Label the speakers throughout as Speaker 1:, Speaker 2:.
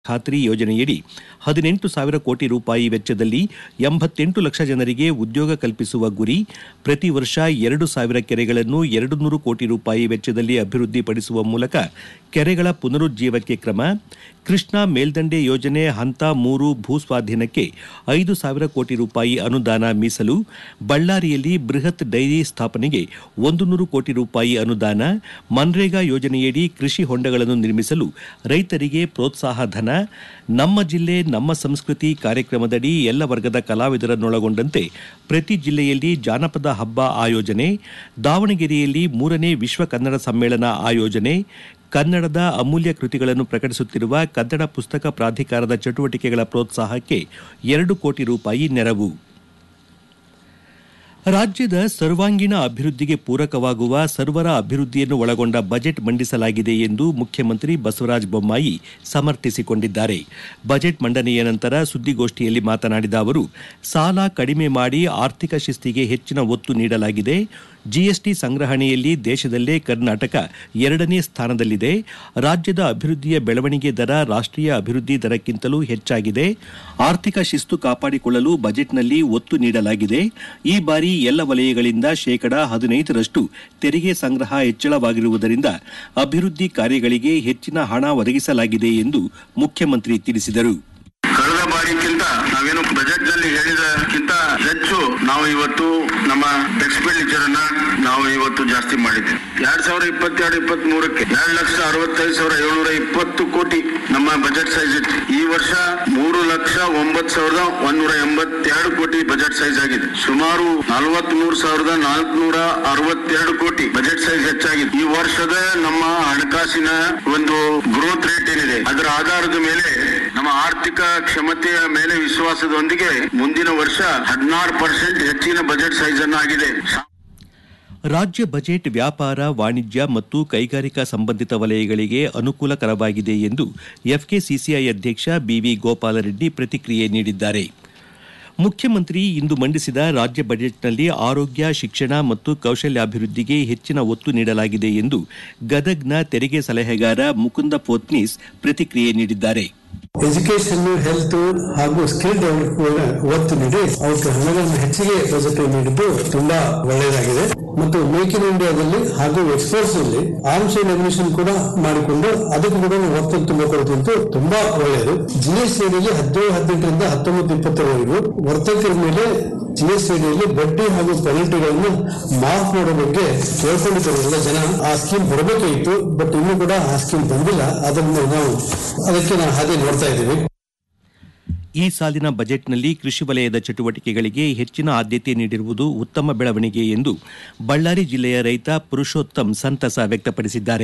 Speaker 1: ಖಾತ್ರಿ ಯೋಜನೆಯಡಿ ಹದಿನೆಂಟು ಸಾವಿರ ಕೋಟಿ ರೂಪಾಯಿ ವೆಚ್ಚದಲ್ಲಿ ಎಂಬತ್ತೆಂಟು ಲಕ್ಷ ಜನರಿಗೆ ಉದ್ಯೋಗ ಕಲ್ಪಿಸುವ ಗುರಿ ಪ್ರತಿ ವರ್ಷ ಎರಡು ಸಾವಿರ ಕೆರೆಗಳನ್ನು ಎರಡು ನೂರು ಕೋಟಿ ರೂಪಾಯಿ ವೆಚ್ಚದಲ್ಲಿ ಅಭಿವೃದ್ಧಿಪಡಿಸುವ ಮೂಲಕ ಕೆರೆಗಳ ಪುನರುಜ್ಜೀವಕ್ಕೆ ಕ್ರಮ ಕೃಷ್ಣಾ ಮೇಲ್ದಂಡೆ ಯೋಜನೆ ಹಂತ ಮೂರು ಭೂಸ್ವಾಧೀನಕ್ಕೆ ಐದು ಸಾವಿರ ಕೋಟಿ ರೂಪಾಯಿ ಅನುದಾನ ಮೀಸಲು ಬಳ್ಳಾರಿಯಲ್ಲಿ ಬೃಹತ್ ಡೈರಿ ಸ್ಥಾಪನೆಗೆ ಒಂದು ನೂರು ಕೋಟಿ ರೂಪಾಯಿ ಅನುದಾನ ಮನ್ರೇಗಾ ಯೋಜನೆಯಡಿ ಕೃಷಿ ಹೊಂಡಗಳನ್ನು ನಿರ್ಮಿಸಲು ರೈತರಿಗೆ ಪ್ರೋತ್ಸಾಹ ಧನ ನಮ್ಮ ಜಿಲ್ಲೆ ನಮ್ಮ ಸಂಸ್ಕೃತಿ ಕಾರ್ಯಕ್ರಮದಡಿ ಎಲ್ಲ ವರ್ಗದ ಕಲಾವಿದರನ್ನೊಳಗೊಂಡಂತೆ ಪ್ರತಿ ಜಿಲ್ಲೆಯಲ್ಲಿ ಜಾನಪದ ಹಬ್ಬ ಆಯೋಜನೆ ದಾವಣಗೆರೆಯಲ್ಲಿ ಮೂರನೇ ವಿಶ್ವ ಕನ್ನಡ ಸಮ್ಮೇಳನ ಆಯೋಜನೆ ಕನ್ನಡದ ಅಮೂಲ್ಯ ಕೃತಿಗಳನ್ನು ಪ್ರಕಟಿಸುತ್ತಿರುವ ಕನ್ನಡ ಪುಸ್ತಕ ಪ್ರಾಧಿಕಾರದ ಚಟುವಟಿಕೆಗಳ ಪ್ರೋತ್ಸಾಹಕ್ಕೆ ಎರಡು ಕೋಟಿ ರೂಪಾಯಿ ನೆರವು ರಾಜ್ಯದ ಸರ್ವಾಂಗೀಣ ಅಭಿವೃದ್ಧಿಗೆ ಪೂರಕವಾಗುವ ಸರ್ವರ ಅಭಿವೃದ್ಧಿಯನ್ನು ಒಳಗೊಂಡ ಬಜೆಟ್ ಮಂಡಿಸಲಾಗಿದೆ ಎಂದು ಮುಖ್ಯಮಂತ್ರಿ ಬಸವರಾಜ ಬೊಮ್ಮಾಯಿ ಸಮರ್ಥಿಸಿಕೊಂಡಿದ್ದಾರೆ ಬಜೆಟ್ ಮಂಡನೆಯ ನಂತರ ಸುದ್ದಿಗೋಷ್ಠಿಯಲ್ಲಿ ಮಾತನಾಡಿದ ಅವರು ಸಾಲ ಕಡಿಮೆ ಮಾಡಿ ಆರ್ಥಿಕ ಶಿಸ್ತಿಗೆ ಹೆಚ್ಚಿನ ಒತ್ತು ನೀಡಲಾಗಿದೆ ಜಿಎಸ್ಟಿ ಸಂಗ್ರಹಣೆಯಲ್ಲಿ ದೇಶದಲ್ಲೇ ಕರ್ನಾಟಕ ಎರಡನೇ ಸ್ಥಾನದಲ್ಲಿದೆ ರಾಜ್ಯದ ಅಭಿವೃದ್ಧಿಯ ಬೆಳವಣಿಗೆ ದರ ರಾಷ್ಟ್ರೀಯ ಅಭಿವೃದ್ಧಿ ದರಕ್ಕಿಂತಲೂ ಹೆಚ್ಚಾಗಿದೆ ಆರ್ಥಿಕ ಶಿಸ್ತು ಕಾಪಾಡಿಕೊಳ್ಳಲು ಬಜೆಟ್ನಲ್ಲಿ ಒತ್ತು ನೀಡಲಾಗಿದೆ ಈ ಬಾರಿ ಎಲ್ಲ ವಲಯಗಳಿಂದ ಶೇಕಡ ಹದಿನೈದರಷ್ಟು ತೆರಿಗೆ ಸಂಗ್ರಹ ಹೆಚ್ಚಳವಾಗಿರುವುದರಿಂದ ಅಭಿವೃದ್ಧಿ ಕಾರ್ಯಗಳಿಗೆ ಹೆಚ್ಚಿನ ಹಣ ಒದಗಿಸಲಾಗಿದೆ ಎಂದು ಮುಖ್ಯಮಂತ್ರಿ ತಿಳಿಸಿದರು
Speaker 2: ಕಳೆದ ಬಾರಿಕ್ಕಿಂತ ನಾವೇನು ಬಜೆಟ್ ನಲ್ಲಿ ಹೇಳಿದಕ್ಕಿಂತ ಹೆಚ್ಚು ನಾವು ಇವತ್ತು ನಮ್ಮ ಎಕ್ಸ್ಪೆಂಡಿಚರ್ ಅನ್ನ ನಾವು ಇವತ್ತು ಜಾಸ್ತಿ ಮಾಡಿದ್ದೇವೆ ಎರಡ್ ಸಾವಿರದ ಇಪ್ಪತ್ತೆರಡು ಇಪ್ಪತ್ತ್ ಮೂರಕ್ಕೆ ಎರಡು ಲಕ್ಷ ಅರವತ್ತೈದು ಸಾವಿರ ಏಳ್ನೂರ ಇಪ್ಪತ್ತು ಕೋಟಿ ನಮ್ಮ ಬಜೆಟ್ ಸೈಜ್ ಇತ್ತು ಈ ವರ್ಷ ಮೂರು ಲಕ್ಷ ಒಂಬತ್ತು ಸಾವಿರದ ಒಂದೂರ ಎಂಬತ್ತೆರಡು ಕೋಟಿ ಬಜೆಟ್ ಸೈಜ್ ಆಗಿದೆ ಸುಮಾರು ನಲವತ್ತ್ ಮೂರು ಸಾವಿರದ ನಾಲ್ಕುನೂರ ಅರವತ್ತೆರಡು ಕೋಟಿ ಬಜೆಟ್ ಸೈಜ್ ಹೆಚ್ಚಾಗಿದೆ ಈ ವರ್ಷದ ನಮ್ಮ ಹಣಕಾಸಿನ ಒಂದು ಗ್ರೋತ್ ರೇಟ್ ಏನಿದೆ ಅದರ ಆಧಾರದ ಮೇಲೆ ನಮ್ಮ ಆರ್ಥಿಕ ಕ್ಷಮತೆಯ ಮೇಲೆ ವಿಶ್ವಾಸದೊಂದಿಗೆ ಮುಂದಿನ ವರ್ಷ ಹದಿನಾರು ಪರ್ಸೆಂಟ್ ಹೆಚ್ಚಿನ ಬಜೆಟ್ ಸೈಜ್ ಅನ್ನು ಆಗಿದೆ
Speaker 1: ರಾಜ್ಯ ಬಜೆಟ್ ವ್ಯಾಪಾರ ವಾಣಿಜ್ಯ ಮತ್ತು ಕೈಗಾರಿಕಾ ಸಂಬಂಧಿತ ವಲಯಗಳಿಗೆ ಅನುಕೂಲಕರವಾಗಿದೆ ಎಂದು ಎಫ್ಕೆಸಿಸಿಐ ಅಧ್ಯಕ್ಷ ಬಿವಿ ಗೋಪಾಲರೆಡ್ಡಿ ಪ್ರತಿಕ್ರಿಯೆ ನೀಡಿದ್ದಾರೆ ಮುಖ್ಯಮಂತ್ರಿ ಇಂದು ಮಂಡಿಸಿದ ರಾಜ್ಯ ಬಜೆಟ್ನಲ್ಲಿ ಆರೋಗ್ಯ ಶಿಕ್ಷಣ ಮತ್ತು ಕೌಶಲ್ಯಾಭಿವೃದ್ಧಿಗೆ ಹೆಚ್ಚಿನ ಒತ್ತು ನೀಡಲಾಗಿದೆ ಎಂದು ಗದಗ್ನ ತೆರಿಗೆ ಸಲಹೆಗಾರ ಮುಕುಂದ ಪೋತ್ನೀಸ್ ಪ್ರತಿಕ್ರಿಯೆ ನೀಡಿದ್ದಾರೆ
Speaker 3: ಎಜುಕೇಶನ್ ಹೆಲ್ತ್ ಹಾಗೂ ಸ್ಕಿಲ್ ಡೆವಲಪ್ಮೆಂಟ್ ಒತ್ತು ನೀಡಿ ಅವಕ್ಕೆ ಹಣಗಳನ್ನು ಹೆಚ್ಚಿಗೆ ಬಜೆಟ್ ನೀಡಿದ್ದು ತುಂಬಾ ಒಳ್ಳೆಯದಾಗಿದೆ ಮತ್ತು ಮೇಕ್ ಇನ್ ಇಂಡಿಯಾದಲ್ಲಿ ಹಾಗೂ ಎಕ್ಸ್ಪೋರ್ಟ್ಸ್ ನಲ್ಲಿ ಆರ್ಮ್ಸ್ ಅಂಡ್ ಎಮಿನೇಷನ್ ಕೂಡ ಮಾಡಿಕೊಂಡು ಅದಕ್ಕೂ ಕೂಡ ಒತ್ತು ತುಂಬ ಕೊಡುತ್ತಿದ್ದು ತುಂಬಾ ಒಳ್ಳೆಯದು ಜಿಎಸ್ಟಿ ಅಡಿಯಲ್ಲಿ ಹದಿನೇಳು ಹದಿನೆಂಟರಿಂದ ಹತ್ತೊಂಬತ್ತು ಇಪ್ಪತ್ತರವರೆಗೂ ವರ್ತಕರ ಮೇಲೆ ಜಿಎಸ್ಟಿ ಅಡಿಯಲ್ಲಿ ಬಡ್ಡಿ ಹಾಗೂ ಪೆನಲ್ಟಿಗಳನ್ನು ಮಾಫ್ ಮಾಡೋ ಬಗ್ಗೆ ಕೇಳ್ಕೊಂಡಿದ್ದಾರೆ ಎಲ್ಲ ಜನ ಆ ಸ್ಕೀಮ್ ಬರಬೇಕಾಗಿತ್ತು ಬಟ್ ಇನ್ನೂ ಕೂಡ ಆ ಸ್ಕೀಮ್ ಬಂದಿಲ್ಲ ಅದನ್ನು ನಾವು ಅದಕ್ಕೆ ನಾವು ಹಾಗೆ ನೋಡ್ತಾ ಇದ್ದೀವಿ
Speaker 1: ಈ ಸಾಲಿನ ಬಜೆಟ್ನಲ್ಲಿ ಕೃಷಿ ವಲಯದ ಚಟುವಟಿಕೆಗಳಿಗೆ ಹೆಚ್ಚಿನ ಆದ್ಯತೆ ನೀಡಿರುವುದು ಉತ್ತಮ ಬೆಳವಣಿಗೆ ಎಂದು ಬಳ್ಳಾರಿ ಜಿಲ್ಲೆಯ ರೈತ ಪುರುಷೋತ್ತಮ್ ಸಂತಸ ವ್ಯಕ್ತಪಡಿಸಿದ್ದಾರೆ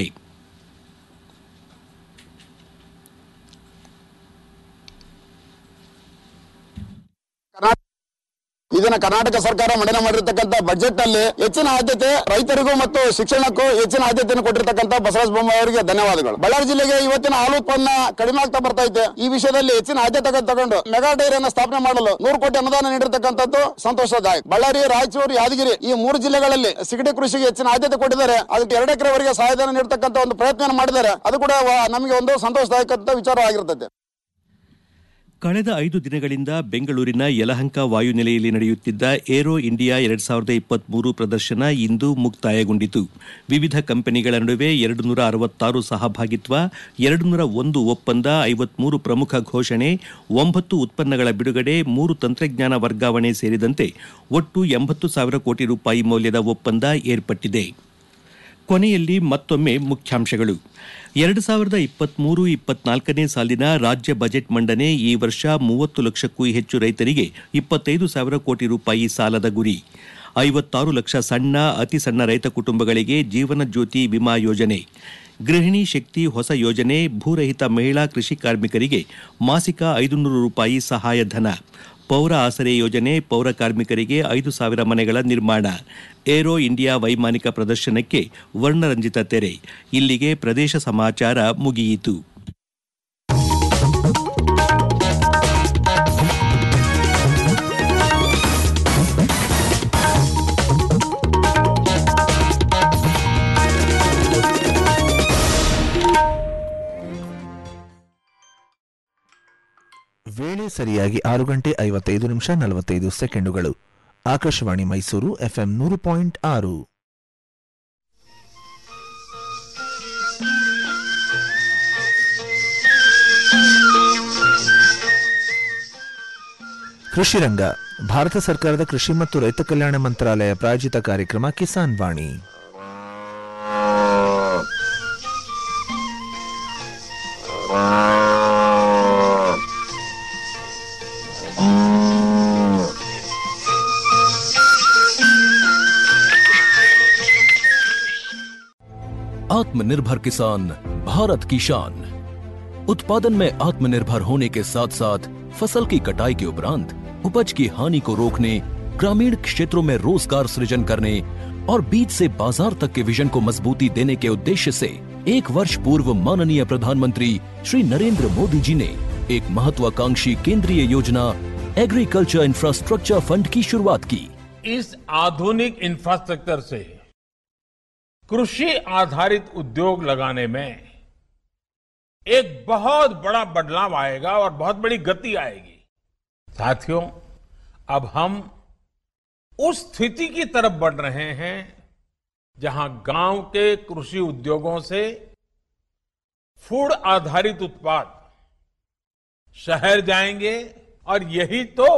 Speaker 4: ಇದನ್ನ ಕರ್ನಾಟಕ ಸರ್ಕಾರ ಮಂಡನೆ ಮಾಡಿರ್ತಕ್ಕಂಥ ಬಜೆಟ್ ನಲ್ಲಿ ಹೆಚ್ಚಿನ ಆದ್ಯತೆ ರೈತರಿಗೂ ಮತ್ತು ಶಿಕ್ಷಣಕ್ಕೂ ಹೆಚ್ಚಿನ ಆದ್ಯತೆಯನ್ನು ಕೊಟ್ಟಿರ್ತಕ್ಕಂಥ ಬಸವರಾಜ ಬೊಮ್ಮಾಯಿ ಅವರಿಗೆ ಧನ್ಯವಾದಗಳು ಬಳ್ಳಾರಿ ಜಿಲ್ಲೆಗೆ ಇವತ್ತಿನ ಹಾಲು ಉತ್ಪನ್ನ ಕಡಿಮೆ ಆಗ್ತಾ ಬರ್ತಾ ಇದೆ ಈ ವಿಷಯದಲ್ಲಿ ಹೆಚ್ಚಿನ ಆದ್ಯತೆ ತಗೊಂಡು ಮೆಗಾ ಡೈರಿಯನ್ನು ಸ್ಥಾಪನೆ ಮಾಡಲು ನೂರು ಕೋಟಿ ಅನುದಾನ ನೀಡಿರ್ತಕ್ಕಂಥದ್ದು ಸಂತೋಷದಾಯಕ ಬಳ್ಳಾರಿ ರಾಯಚೂರು ಯಾದಗಿರಿ ಈ ಮೂರು ಜಿಲ್ಲೆಗಳಲ್ಲಿ ಸಿಗಡಿ ಕೃಷಿಗೆ ಹೆಚ್ಚಿನ ಆದ್ಯತೆ ಕೊಟ್ಟಿದ್ದಾರೆ ಅದಕ್ಕೆ ಎರಡು ಎಕರೆವರೆಗೆ ಸಹಾಯಧನ ನೀಡತಕ್ಕಂಥ ಒಂದು ಪ್ರಯತ್ನ ಮಾಡಿದ್ದಾರೆ ಅದು ಕೂಡ ವ- ನಮಗೆ ಒಂದು ಸಂತೋಷದಾಯಕ ವಿಚಾರವಾಗಿರ್ತದೆ
Speaker 1: ಕಳೆದ ಐದು ದಿನಗಳಿಂದ ಬೆಂಗಳೂರಿನ ಯಲಹಂಕ ವಾಯುನೆಲೆಯಲ್ಲಿ ನಡೆಯುತ್ತಿದ್ದ ಏರೋ ಇಂಡಿಯಾ ಎರಡ್ ಸಾವಿರದ ಇಪ್ಪತ್ಮೂರು ಪ್ರದರ್ಶನ ಇಂದು ಮುಕ್ತಾಯಗೊಂಡಿತು ವಿವಿಧ ಕಂಪನಿಗಳ ನಡುವೆ ಎರಡು ನೂರ ಅರವತ್ತಾರು ಸಹಭಾಗಿತ್ವ ಎರಡು ನೂರ ಒಂದು ಒಪ್ಪಂದ ಐವತ್ಮೂರು ಪ್ರಮುಖ ಘೋಷಣೆ ಒಂಬತ್ತು ಉತ್ಪನ್ನಗಳ ಬಿಡುಗಡೆ ಮೂರು ತಂತ್ರಜ್ಞಾನ ವರ್ಗಾವಣೆ ಸೇರಿದಂತೆ ಒಟ್ಟು ಎಂಬತ್ತು ಸಾವಿರ ಕೋಟಿ ರೂಪಾಯಿ ಮೌಲ್ಯದ ಒಪ್ಪಂದ ಏರ್ಪಟ್ಟಿದೆ ಕೊನೆಯಲ್ಲಿ ಮತ್ತೊಮ್ಮೆ ಮುಖ್ಯಾಂಶಗಳು ಎರಡು ಸಾವಿರದ ಇಪ್ಪತ್ಮೂರು ಇಪ್ಪತ್ನಾಲ್ಕನೇ ಸಾಲಿನ ರಾಜ್ಯ ಬಜೆಟ್ ಮಂಡನೆ ಈ ವರ್ಷ ಮೂವತ್ತು ಲಕ್ಷಕ್ಕೂ ಹೆಚ್ಚು ರೈತರಿಗೆ ಇಪ್ಪತ್ತೈದು ಸಾವಿರ ಕೋಟಿ ರೂಪಾಯಿ ಸಾಲದ ಗುರಿ ಐವತ್ತಾರು ಲಕ್ಷ ಸಣ್ಣ ಅತಿ ಸಣ್ಣ ರೈತ ಕುಟುಂಬಗಳಿಗೆ ಜೀವನ ಜ್ಯೋತಿ ವಿಮಾ ಯೋಜನೆ ಗೃಹಿಣಿ ಶಕ್ತಿ ಹೊಸ ಯೋಜನೆ ಭೂರಹಿತ ಮಹಿಳಾ ಕೃಷಿ ಕಾರ್ಮಿಕರಿಗೆ ಮಾಸಿಕ ಐದುನೂರು ರೂಪಾಯಿ ಸಹಾಯಧನ ಪೌರ ಆಸರೆ ಯೋಜನೆ ಪೌರ ಕಾರ್ಮಿಕರಿಗೆ ಐದು ಸಾವಿರ ಮನೆಗಳ ನಿರ್ಮಾಣ ಏರೋ ಇಂಡಿಯಾ ವೈಮಾನಿಕ ಪ್ರದರ್ಶನಕ್ಕೆ ವರ್ಣರಂಜಿತ ತೆರೆ ಇಲ್ಲಿಗೆ ಪ್ರದೇಶ ಸಮಾಚಾರ ಮುಗಿಯಿತು
Speaker 5: ವೇಳೆ ಸರಿಯಾಗಿ ಆರು ಗಂಟೆ ಐವತ್ತೈದು ನಿಮಿಷ ನಲವತ್ತೈದು ಸೆಕೆಂಡುಗಳು ಆಕಾಶವಾಣಿ ಮೈಸೂರು ಎಫ್ಎಂ ನೂರು ಪಾಯಿಂಟ್ ಆರು ಕೃಷಿ ರಂಗ ಭಾರತ ಸರ್ಕಾರದ ಕೃಷಿ ಮತ್ತು ರೈತ ಕಲ್ಯಾಣ ಮಂತ್ರಾಲಯ ಪ್ರಾಯೋಜಿತ ಕಾರ್ಯಕ್ರಮ ಕಿಸಾನ್ ವಾಣಿ
Speaker 6: आत्मनिर्भर किसान भारत की शान उत्पादन में आत्मनिर्भर होने के साथ साथ फसल की कटाई के उपरांत उपज की हानि को रोकने ग्रामीण क्षेत्रों में रोजगार सृजन करने और बीज से बाजार तक के विजन को मजबूती देने के उद्देश्य से एक वर्ष पूर्व माननीय प्रधानमंत्री श्री नरेंद्र मोदी जी ने एक महत्वाकांक्षी केंद्रीय योजना एग्रीकल्चर इंफ्रास्ट्रक्चर फंड की शुरुआत की
Speaker 7: इस आधुनिक इंफ्रास्ट्रक्चर से कृषि आधारित उद्योग लगाने में एक बहुत बड़ा बदलाव आएगा और बहुत बड़ी गति आएगी साथियों अब हम उस स्थिति की तरफ बढ़ रहे हैं जहां गांव के कृषि उद्योगों से फूड आधारित उत्पाद शहर जाएंगे और यही तो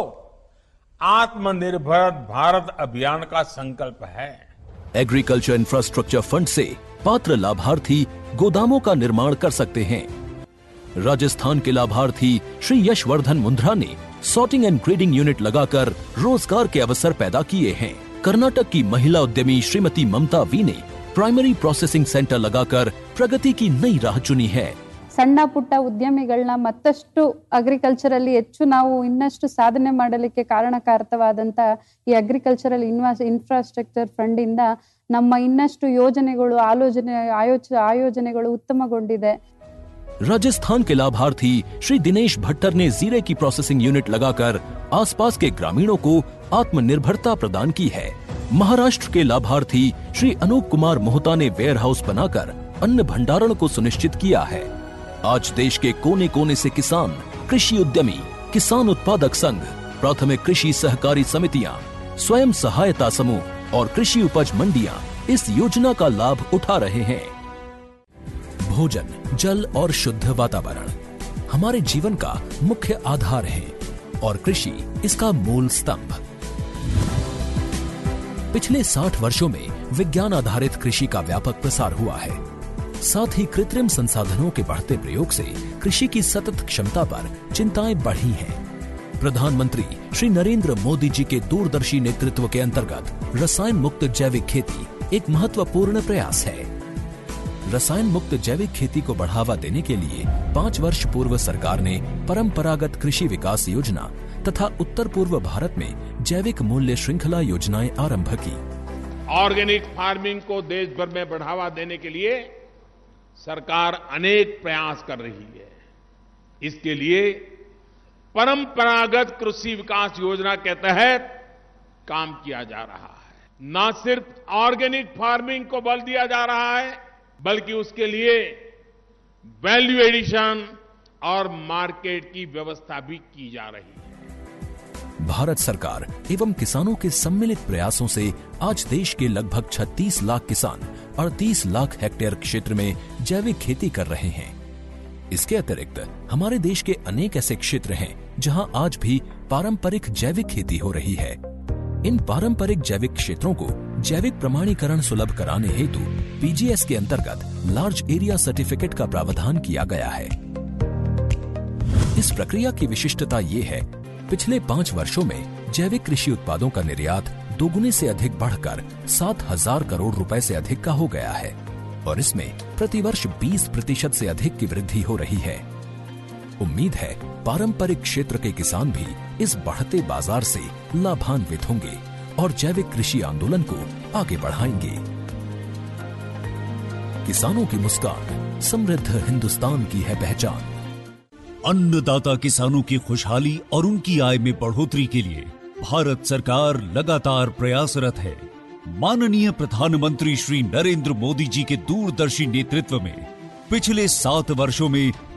Speaker 7: आत्मनिर्भर भारत अभियान का संकल्प है
Speaker 6: एग्रीकल्चर इंफ्रास्ट्रक्चर फंड से पात्र लाभार्थी गोदामों का निर्माण कर सकते हैं राजस्थान के लाभार्थी श्री यशवर्धन मुंद्रा ने सॉर्टिंग एंड ग्रेडिंग यूनिट लगाकर रोजगार के अवसर पैदा किए हैं कर्नाटक की महिला उद्यमी श्रीमती ममता वी ने प्राइमरी प्रोसेसिंग सेंटर लगाकर प्रगति की नई राह चुनी है
Speaker 8: ಸಣ್ಣ ಪುಟ್ಟ ಉದ್ಯಮಿಗಳನ್ನ ಮತ್ತಷ್ಟು ಅಗ್ರಿಕಲ್ಚರಲ್ಲಿ ಹೆಚ್ಚು ನಾವು ಇನ್ನಷ್ಟು ಸಾಧನೆ ಮಾಡಲಿಕ್ಕೆ ಕಾರಣಕಾರಕವಾದಂತ ಈ ಅಗ್ರಿಕಲ್ಚರಲ್ ಇನ್ವಾಸ್ ಇನ್ಫ್ರಾಸ್ಟ್ರಕ್ಚರ್ ಫಂಡ್ ಇಂದ ನಮ್ಮ ಇನ್ನಷ್ಟು ಯೋಜನೆಗಳು ಆಲೋಚನೆ ಆಯೋಚ ಆಯೋಜನೆಗಳು ಉತ್ತಮಗೊಂಡಿದೆ
Speaker 6: राजस्थान के लाभार्थी श्री दिनेश भट्टर ने जीरे की प्रोसेसिंग यूनिट लगाकर आसपास के ग्रामीणों को आत्मनिर्भरता प्रदान की है महाराष्ट्र के लाभार्थी श्री अनूप कुमार मोहता ने वेयर हाउस बनाकर अन्न भंडारण को सुनिश्चित किया है आज देश के कोने कोने से किसान कृषि उद्यमी किसान उत्पादक संघ प्राथमिक कृषि सहकारी समितियां स्वयं सहायता समूह और कृषि उपज मंडियां इस योजना का लाभ उठा रहे हैं भोजन जल और शुद्ध वातावरण हमारे जीवन का मुख्य आधार है और कृषि इसका मूल स्तंभ पिछले 60 वर्षों में विज्ञान आधारित कृषि का व्यापक प्रसार हुआ है साथ ही कृत्रिम संसाधनों के बढ़ते प्रयोग से कृषि की सतत क्षमता पर चिंताएं बढ़ी हैं प्रधानमंत्री श्री नरेंद्र मोदी जी के दूरदर्शी नेतृत्व के अंतर्गत रसायन मुक्त जैविक खेती एक महत्वपूर्ण प्रयास है रसायन मुक्त जैविक खेती को बढ़ावा देने के लिए पाँच वर्ष पूर्व सरकार ने परंपरागत कृषि विकास योजना तथा उत्तर पूर्व भारत में जैविक मूल्य श्रृंखला योजनाएं आरंभ की
Speaker 7: ऑर्गेनिक फार्मिंग को देश भर में बढ़ावा देने के लिए सरकार अनेक प्रयास कर रही है इसके लिए परंपरागत कृषि विकास योजना के तहत काम किया जा रहा है न सिर्फ ऑर्गेनिक फार्मिंग को बल दिया जा रहा है बल्कि उसके लिए वैल्यू एडिशन और मार्केट की व्यवस्था भी की जा रही है
Speaker 6: भारत सरकार एवं किसानों के सम्मिलित प्रयासों से आज देश के लगभग 36 लाख किसान 38 लाख हेक्टेयर क्षेत्र में जैविक खेती कर रहे हैं इसके अतिरिक्त हमारे देश के अनेक ऐसे क्षेत्र हैं जहां आज भी पारंपरिक जैविक खेती हो रही है इन पारंपरिक जैविक क्षेत्रों को जैविक प्रमाणीकरण सुलभ कराने हेतु पीजीएस के अंतर्गत लार्ज एरिया सर्टिफिकेट का प्रावधान किया गया है इस प्रक्रिया की विशिष्टता ये है पिछले पाँच वर्षों में जैविक कृषि उत्पादों का निर्यात दोगुने से अधिक बढ़कर सात हजार करोड़ रुपए से अधिक का हो गया है और इसमें प्रतिवर्ष 20 प्रतिशत से अधिक की वृद्धि हो रही है उम्मीद है पारंपरिक क्षेत्र के किसान भी इस बढ़ते बाजार से लाभान्वित होंगे और जैविक कृषि आंदोलन को आगे बढ़ाएंगे किसानों की मुस्कान समृद्ध हिंदुस्तान की है पहचान
Speaker 9: अन्नदाता किसानों की खुशहाली और उनकी आय में बढ़ोतरी के लिए भारत सरकार लगातार प्रयासरत है माननीय प्रधानमंत्री श्री नरेंद्र मोदी जी के दूरदर्शी नेतृत्व में पिछले सात वर्षों में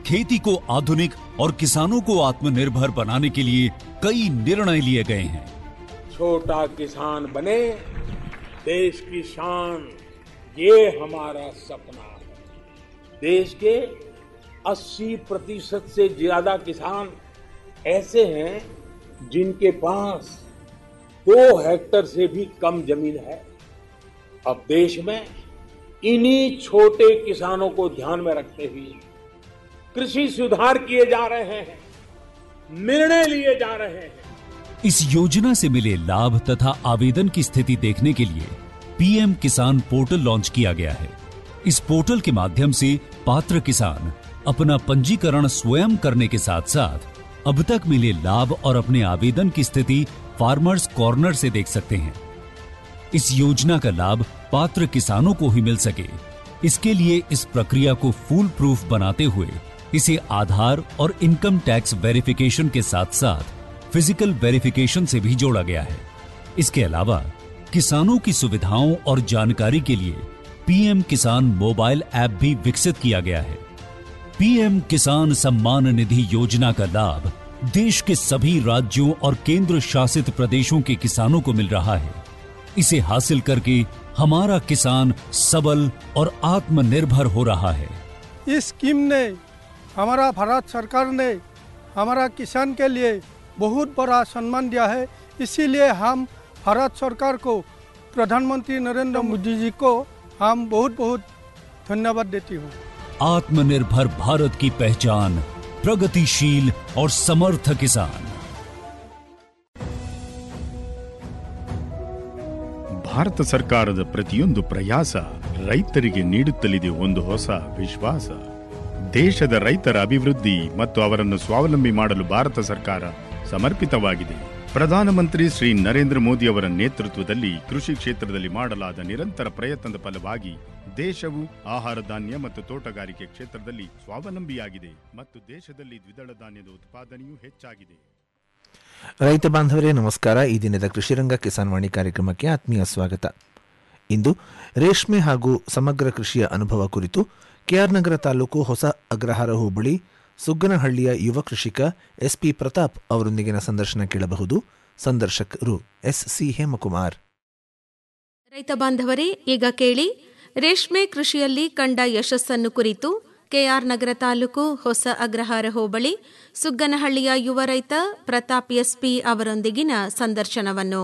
Speaker 9: खेती को आधुनिक और किसानों को आत्मनिर्भर बनाने के लिए कई निर्णय लिए गए हैं
Speaker 7: छोटा किसान बने देश की शान ये हमारा सपना है देश के 80 प्रतिशत से ज्यादा किसान ऐसे हैं जिनके पास दो हेक्टर से भी कम जमीन है अब देश में इन्हीं छोटे किसानों को ध्यान में रखते हुए कृषि सुधार किए जा रहे हैं निर्णय लिए जा रहे हैं
Speaker 9: इस योजना से मिले लाभ तथा आवेदन की स्थिति देखने के लिए पीएम किसान पोर्टल लॉन्च किया गया है इस पोर्टल के माध्यम से पात्र किसान अपना पंजीकरण स्वयं करने के साथ साथ अब तक मिले लाभ और अपने आवेदन की स्थिति फार्मर्स कॉर्नर से देख सकते हैं इस योजना का लाभ पात्र किसानों को ही मिल सके इसके लिए इस प्रक्रिया को फूल प्रूफ बनाते हुए इसे आधार और इनकम टैक्स वेरिफिकेशन के साथ साथ फिजिकल वेरिफिकेशन से भी जोड़ा गया है इसके अलावा किसानों की सुविधाओं और जानकारी के लिए पीएम किसान मोबाइल ऐप भी विकसित किया गया है पीएम किसान सम्मान निधि योजना का लाभ देश के सभी राज्यों और केंद्र शासित प्रदेशों के किसानों को मिल रहा है इसे हासिल करके हमारा किसान सबल और आत्मनिर्भर हो रहा है
Speaker 10: इस स्कीम ने हमारा भारत सरकार ने हमारा किसान के लिए बहुत बड़ा सम्मान दिया है इसीलिए हम भारत सरकार को प्रधानमंत्री नरेंद्र मोदी जी को हम बहुत बहुत धन्यवाद देती हूँ
Speaker 9: आत्मनिर्भर भारत की पहचान प्रगतिशील और समर्थ किसान
Speaker 11: ಭಾರತ ಸರ್ಕಾರದ ಪ್ರತಿಯೊಂದು ಪ್ರಯಾಸ ರೈತರಿಗೆ ನೀಡುತ್ತಲಿದೆ ಒಂದು ಹೊಸ ವಿಶ್ವಾಸ ದೇಶದ ರೈತರ ಅಭಿವೃದ್ಧಿ ಮತ್ತು ಅವರನ್ನು ಸ್ವಾವಲಂಬಿ ಮಾಡಲು ಭಾರತ ಸರ್ಕಾರ ಸಮರ್ಪಿತವಾಗಿದೆ ಪ್ರಧಾನಮಂತ್ರಿ ಶ್ರೀ ನರೇಂದ್ರ ಮೋದಿ ಅವರ ನೇತೃತ್ವದಲ್ಲಿ ಕೃಷಿ ಕ್ಷೇತ್ರದಲ್ಲಿ ಮಾಡಲಾದ ನಿರಂತರ ಪ್ರಯತ್ನದ ಫಲವಾಗಿ ದೇಶವು ಆಹಾರ ಧಾನ್ಯ ಮತ್ತು ತೋಟಗಾರಿಕೆ ಕ್ಷೇತ್ರದಲ್ಲಿ ಸ್ವಾವಲಂಬಿಯಾಗಿದೆ ಮತ್ತು ದೇಶದಲ್ಲಿ ದ್ವಿದಳ ಧಾನ್ಯದ ಉತ್ಪಾದನೆಯೂ ಹೆಚ್ಚಾಗಿದೆ
Speaker 5: ರೈತ ಬಾಂಧವರೇ ನಮಸ್ಕಾರ ಈ ದಿನದ ಕೃಷಿರಂಗ ಕಿಸಾನ್ ವಾಣಿ ಕಾರ್ಯಕ್ರಮಕ್ಕೆ ಆತ್ಮೀಯ ಸ್ವಾಗತ ಇಂದು ರೇಷ್ಮೆ ಹಾಗೂ ಸಮಗ್ರ ಕೃಷಿಯ ಅನುಭವ ಕುರಿತು ಕೆಆರ್ ನಗರ ತಾಲೂಕು ಹೊಸ ಅಗ್ರಹಾರ ಹೋಬಳಿ ಸುಗ್ಗನಹಳ್ಳಿಯ ಯುವ ಕೃಷಿಕ ಎಸ್ಪಿ ಪ್ರತಾಪ್ ಅವರೊಂದಿಗಿನ ಸಂದರ್ಶನ ಕೇಳಬಹುದು ಸಂದರ್ಶಕರು ಎಸ್ ಸಿ ಹೇಮಕುಮಾರ್
Speaker 12: ರೈತ ಬಾಂಧವರೇ ಈಗ ಕೇಳಿ ರೇಷ್ಮೆ ಕೃಷಿಯಲ್ಲಿ ಕಂಡ ಯಶಸ್ಸನ್ನು ಕುರಿತು ಕೆಆರ್ ನಗರ ತಾಲೂಕು ಹೊಸ ಅಗ್ರಹಾರ ಹೋಬಳಿ ಸುಗ್ಗನಹಳ್ಳಿಯ ಯುವ ರೈತ ಪ್ರತಾಪ್ ಎಸ್ಪಿ ಅವರೊಂದಿಗಿನ ಸಂದರ್ಶನವನ್ನು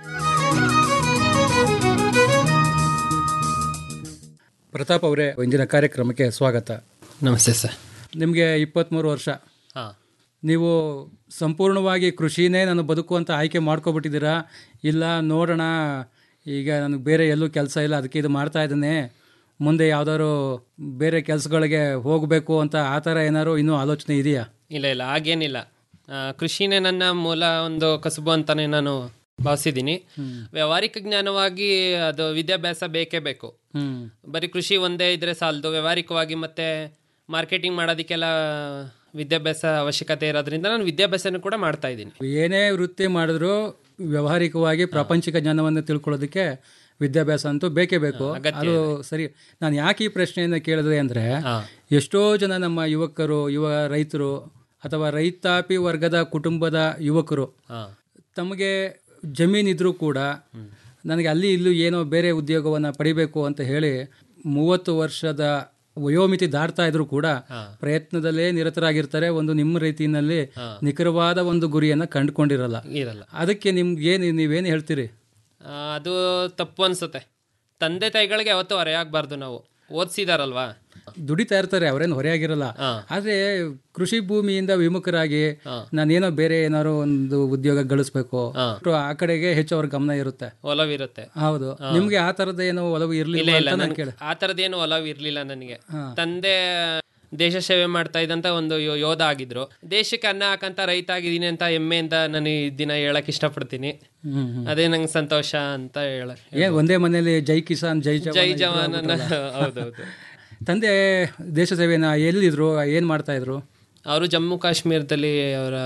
Speaker 13: ಪ್ರತಾಪ್ ಅವರೇ ಇಂದಿನ ಕಾರ್ಯಕ್ರಮಕ್ಕೆ ಸ್ವಾಗತ
Speaker 14: ನಮಸ್ತೆ ಸರ್
Speaker 13: ನಿಮಗೆ ಇಪ್ಪತ್ತ್ಮೂರು ವರ್ಷ
Speaker 14: ಹಾಂ
Speaker 13: ನೀವು ಸಂಪೂರ್ಣವಾಗಿ ಕೃಷಿನೇ ನಾನು ಬದುಕು ಅಂತ ಆಯ್ಕೆ ಮಾಡ್ಕೊಬಿಟ್ಟಿದ್ದೀರಾ ಇಲ್ಲ ನೋಡೋಣ ಈಗ ನನಗೆ ಬೇರೆ ಎಲ್ಲೂ ಕೆಲಸ ಇಲ್ಲ ಅದಕ್ಕೆ ಇದು ಮಾಡ್ತಾ ಇದ್ದೇನೆ ಮುಂದೆ ಯಾವ್ದಾದ್ರು ಬೇರೆ ಕೆಲಸಗಳಿಗೆ ಹೋಗಬೇಕು ಅಂತ ಆ ಥರ ಏನಾದ್ರು ಇನ್ನೂ ಆಲೋಚನೆ ಇದೆಯಾ
Speaker 14: ಇಲ್ಲ ಇಲ್ಲ ಹಾಗೇನಿಲ್ಲ ಆ, ಕೃಷಿನೇ ನನ್ನ ಮೂಲ ಒಂದು ಕಸುಬು ಅಂತಾನೆ ನಾನು ಭಾವಿಸಿದ್ದೀನಿ ವ್ಯಾವಹಾರಿಕ ಜ್ಞಾನವಾಗಿ ಅದು ವಿದ್ಯಾಭ್ಯಾಸ ಬೇಕೇ ಬೇಕು
Speaker 13: ಹ್ಮ್
Speaker 14: ಬರೀ ಕೃಷಿ ಒಂದೇ ಇದ್ರೆ ಸಾಲದು ವ್ಯಾವಹಾರಿಕವಾಗಿ ಮತ್ತೆ ಮಾರ್ಕೆಟಿಂಗ್ ಮಾಡೋದಕ್ಕೆಲ್ಲ ವಿದ್ಯಾಭ್ಯಾಸ ಅವಶ್ಯಕತೆ ಇರೋದ್ರಿಂದ ನಾನು ವಿದ್ಯಾಭ್ಯಾಸನೂ ಕೂಡ ಮಾಡ್ತಾ ಇದ್ದೀನಿ
Speaker 13: ಏನೇ ವೃತ್ತಿ ಮಾಡಿದ್ರು ವ್ಯಾವಹಾರಿಕವಾಗಿ ಪ್ರಾಪಂಚಿಕ ಜ್ಞಾನವನ್ನು ತಿಳ್ಕೊಳ್ಳೋದಕ್ಕೆ ವಿದ್ಯಾಭ್ಯಾಸ ಅಂತೂ ಬೇಕೇ ಬೇಕು ಅದು ಸರಿ ನಾನು ಯಾಕೆ ಈ ಪ್ರಶ್ನೆಯನ್ನು ಕೇಳಿದೆ ಅಂದರೆ ಎಷ್ಟೋ ಜನ ನಮ್ಮ ಯುವಕರು ಯುವ ರೈತರು ಅಥವಾ ರೈತಾಪಿ ವರ್ಗದ ಕುಟುಂಬದ ಯುವಕರು ತಮಗೆ ಜಮೀನಿದ್ರೂ ಕೂಡ ನನಗೆ ಅಲ್ಲಿ ಇಲ್ಲೂ ಏನೋ ಬೇರೆ ಉದ್ಯೋಗವನ್ನು ಪಡಿಬೇಕು ಅಂತ ಹೇಳಿ ಮೂವತ್ತು ವರ್ಷದ ವಯೋಮಿತಿ ದಾಟ್ತಾ ಇದ್ರು ಕೂಡ ಪ್ರಯತ್ನದಲ್ಲೇ ನಿರತರಾಗಿರ್ತಾರೆ ಒಂದು ನಿಮ್ಮ ರೀತಿಯಲ್ಲಿ ನಿಖರವಾದ ಒಂದು ಗುರಿಯನ್ನ ಕಂಡುಕೊಂಡಿರಲ್ಲ
Speaker 14: ಇರಲ್ಲ
Speaker 13: ಅದಕ್ಕೆ ನಿಮ್ಗೆ ಏನು ನೀವೇನು ಹೇಳ್ತೀರಿ
Speaker 14: ಆ, ಅದು ತಪ್ಪು ಅನ್ಸುತ್ತೆ ತಂದೆ ತಾಯಿಗಳಿಗೆ ಯಾವತ್ತೂ ಹೊರೆಯಾಗಬಾರ್ದು ನಾವು ಓದಿಸಿದಾರಲ್ವಾ
Speaker 13: ದುಡಿತಾ ಇರ್ತಾರೆ ಅವರೇನು ಹೊರೆಯಾಗಿರಲ್ಲ ಆದ್ರೆ ಕೃಷಿ ಭೂಮಿಯಿಂದ ವಿಮುಖರಾಗಿ ನಾನೇನೋ ಬೇರೆ ಏನಾದ್ರು ಒಂದು ಉದ್ಯೋಗ ಗಳಿಸ್ಬೇಕು ಆ ಕಡೆಗೆ ಹೆಚ್ಚು ಅವ್ರ ಗಮನ ಇರುತ್ತೆ
Speaker 14: ಒಲವಿರುತ್ತೆ
Speaker 13: ಹೌದು ನಿಮ್ಗೆ ಆ ತರದ ಏನೋ ಒಲವು
Speaker 14: ಇಲ್ಲ
Speaker 13: ಇರ್ಲಿಲ್ಲ
Speaker 14: ಇಲ್ಲ
Speaker 13: ಅಂತ ನಾನು
Speaker 14: ನನ್ಗೆ
Speaker 13: ಕೇಳ
Speaker 14: ಆ ಥರದ್ದೇನು ಒಲವು ಇರಲಿಲ್ಲ ನನಗೆ ತಂದೆ ದೇಶ ಸೇವೆ ಮಾಡ್ತಾ ಇದ್ದಂತ ಒಂದು ಯೋ- ಯೋಧ ಆಗಿದ್ರು ದೇಶಕ್ಕೆ ಅನ್ನ ಹಾಕಂತ ರೈತ ಆಗಿದ್ದೀನಿ ಅಂತ ಹೆಮ್ಮೆಯಿಂದ ನಾನು ಈ ದಿನ ಹೇಳಕ್ ಇಷ್ಟಪಡ್ತೀನಿ
Speaker 13: ಹ್ಮ್, ಹ್ಮ್.
Speaker 14: ಅದೇ ನಂಗೆ ಸಂತೋಷ ಅಂತ ಹೇಳ
Speaker 13: ಏನ್ ಒಂದೇ ಮನೆಯಲ್ಲಿ ಜೈ ಕಿಸಾನ್ ಜೈ ಜವಾನ್
Speaker 14: ಜೈ
Speaker 13: ಇಬ್ರು
Speaker 14: ಜವಾನ್ ಅನ್ನ-
Speaker 13: ಆಗ್ಬಿಟ್ರಲ್ಲ.
Speaker 14: ಹೌದೌದು.
Speaker 13: ತಂದೆ ದೇಶ ಸೇವೆನ ಎಲ್ಲಿದ್ರು ಏನ್ ಮಾಡ್ತಾ ಇದ್ರು
Speaker 14: ಅವರು ಜಮ್ಮು ಕಾಶ್ಮೀರದಲ್ಲಿ ಅವರ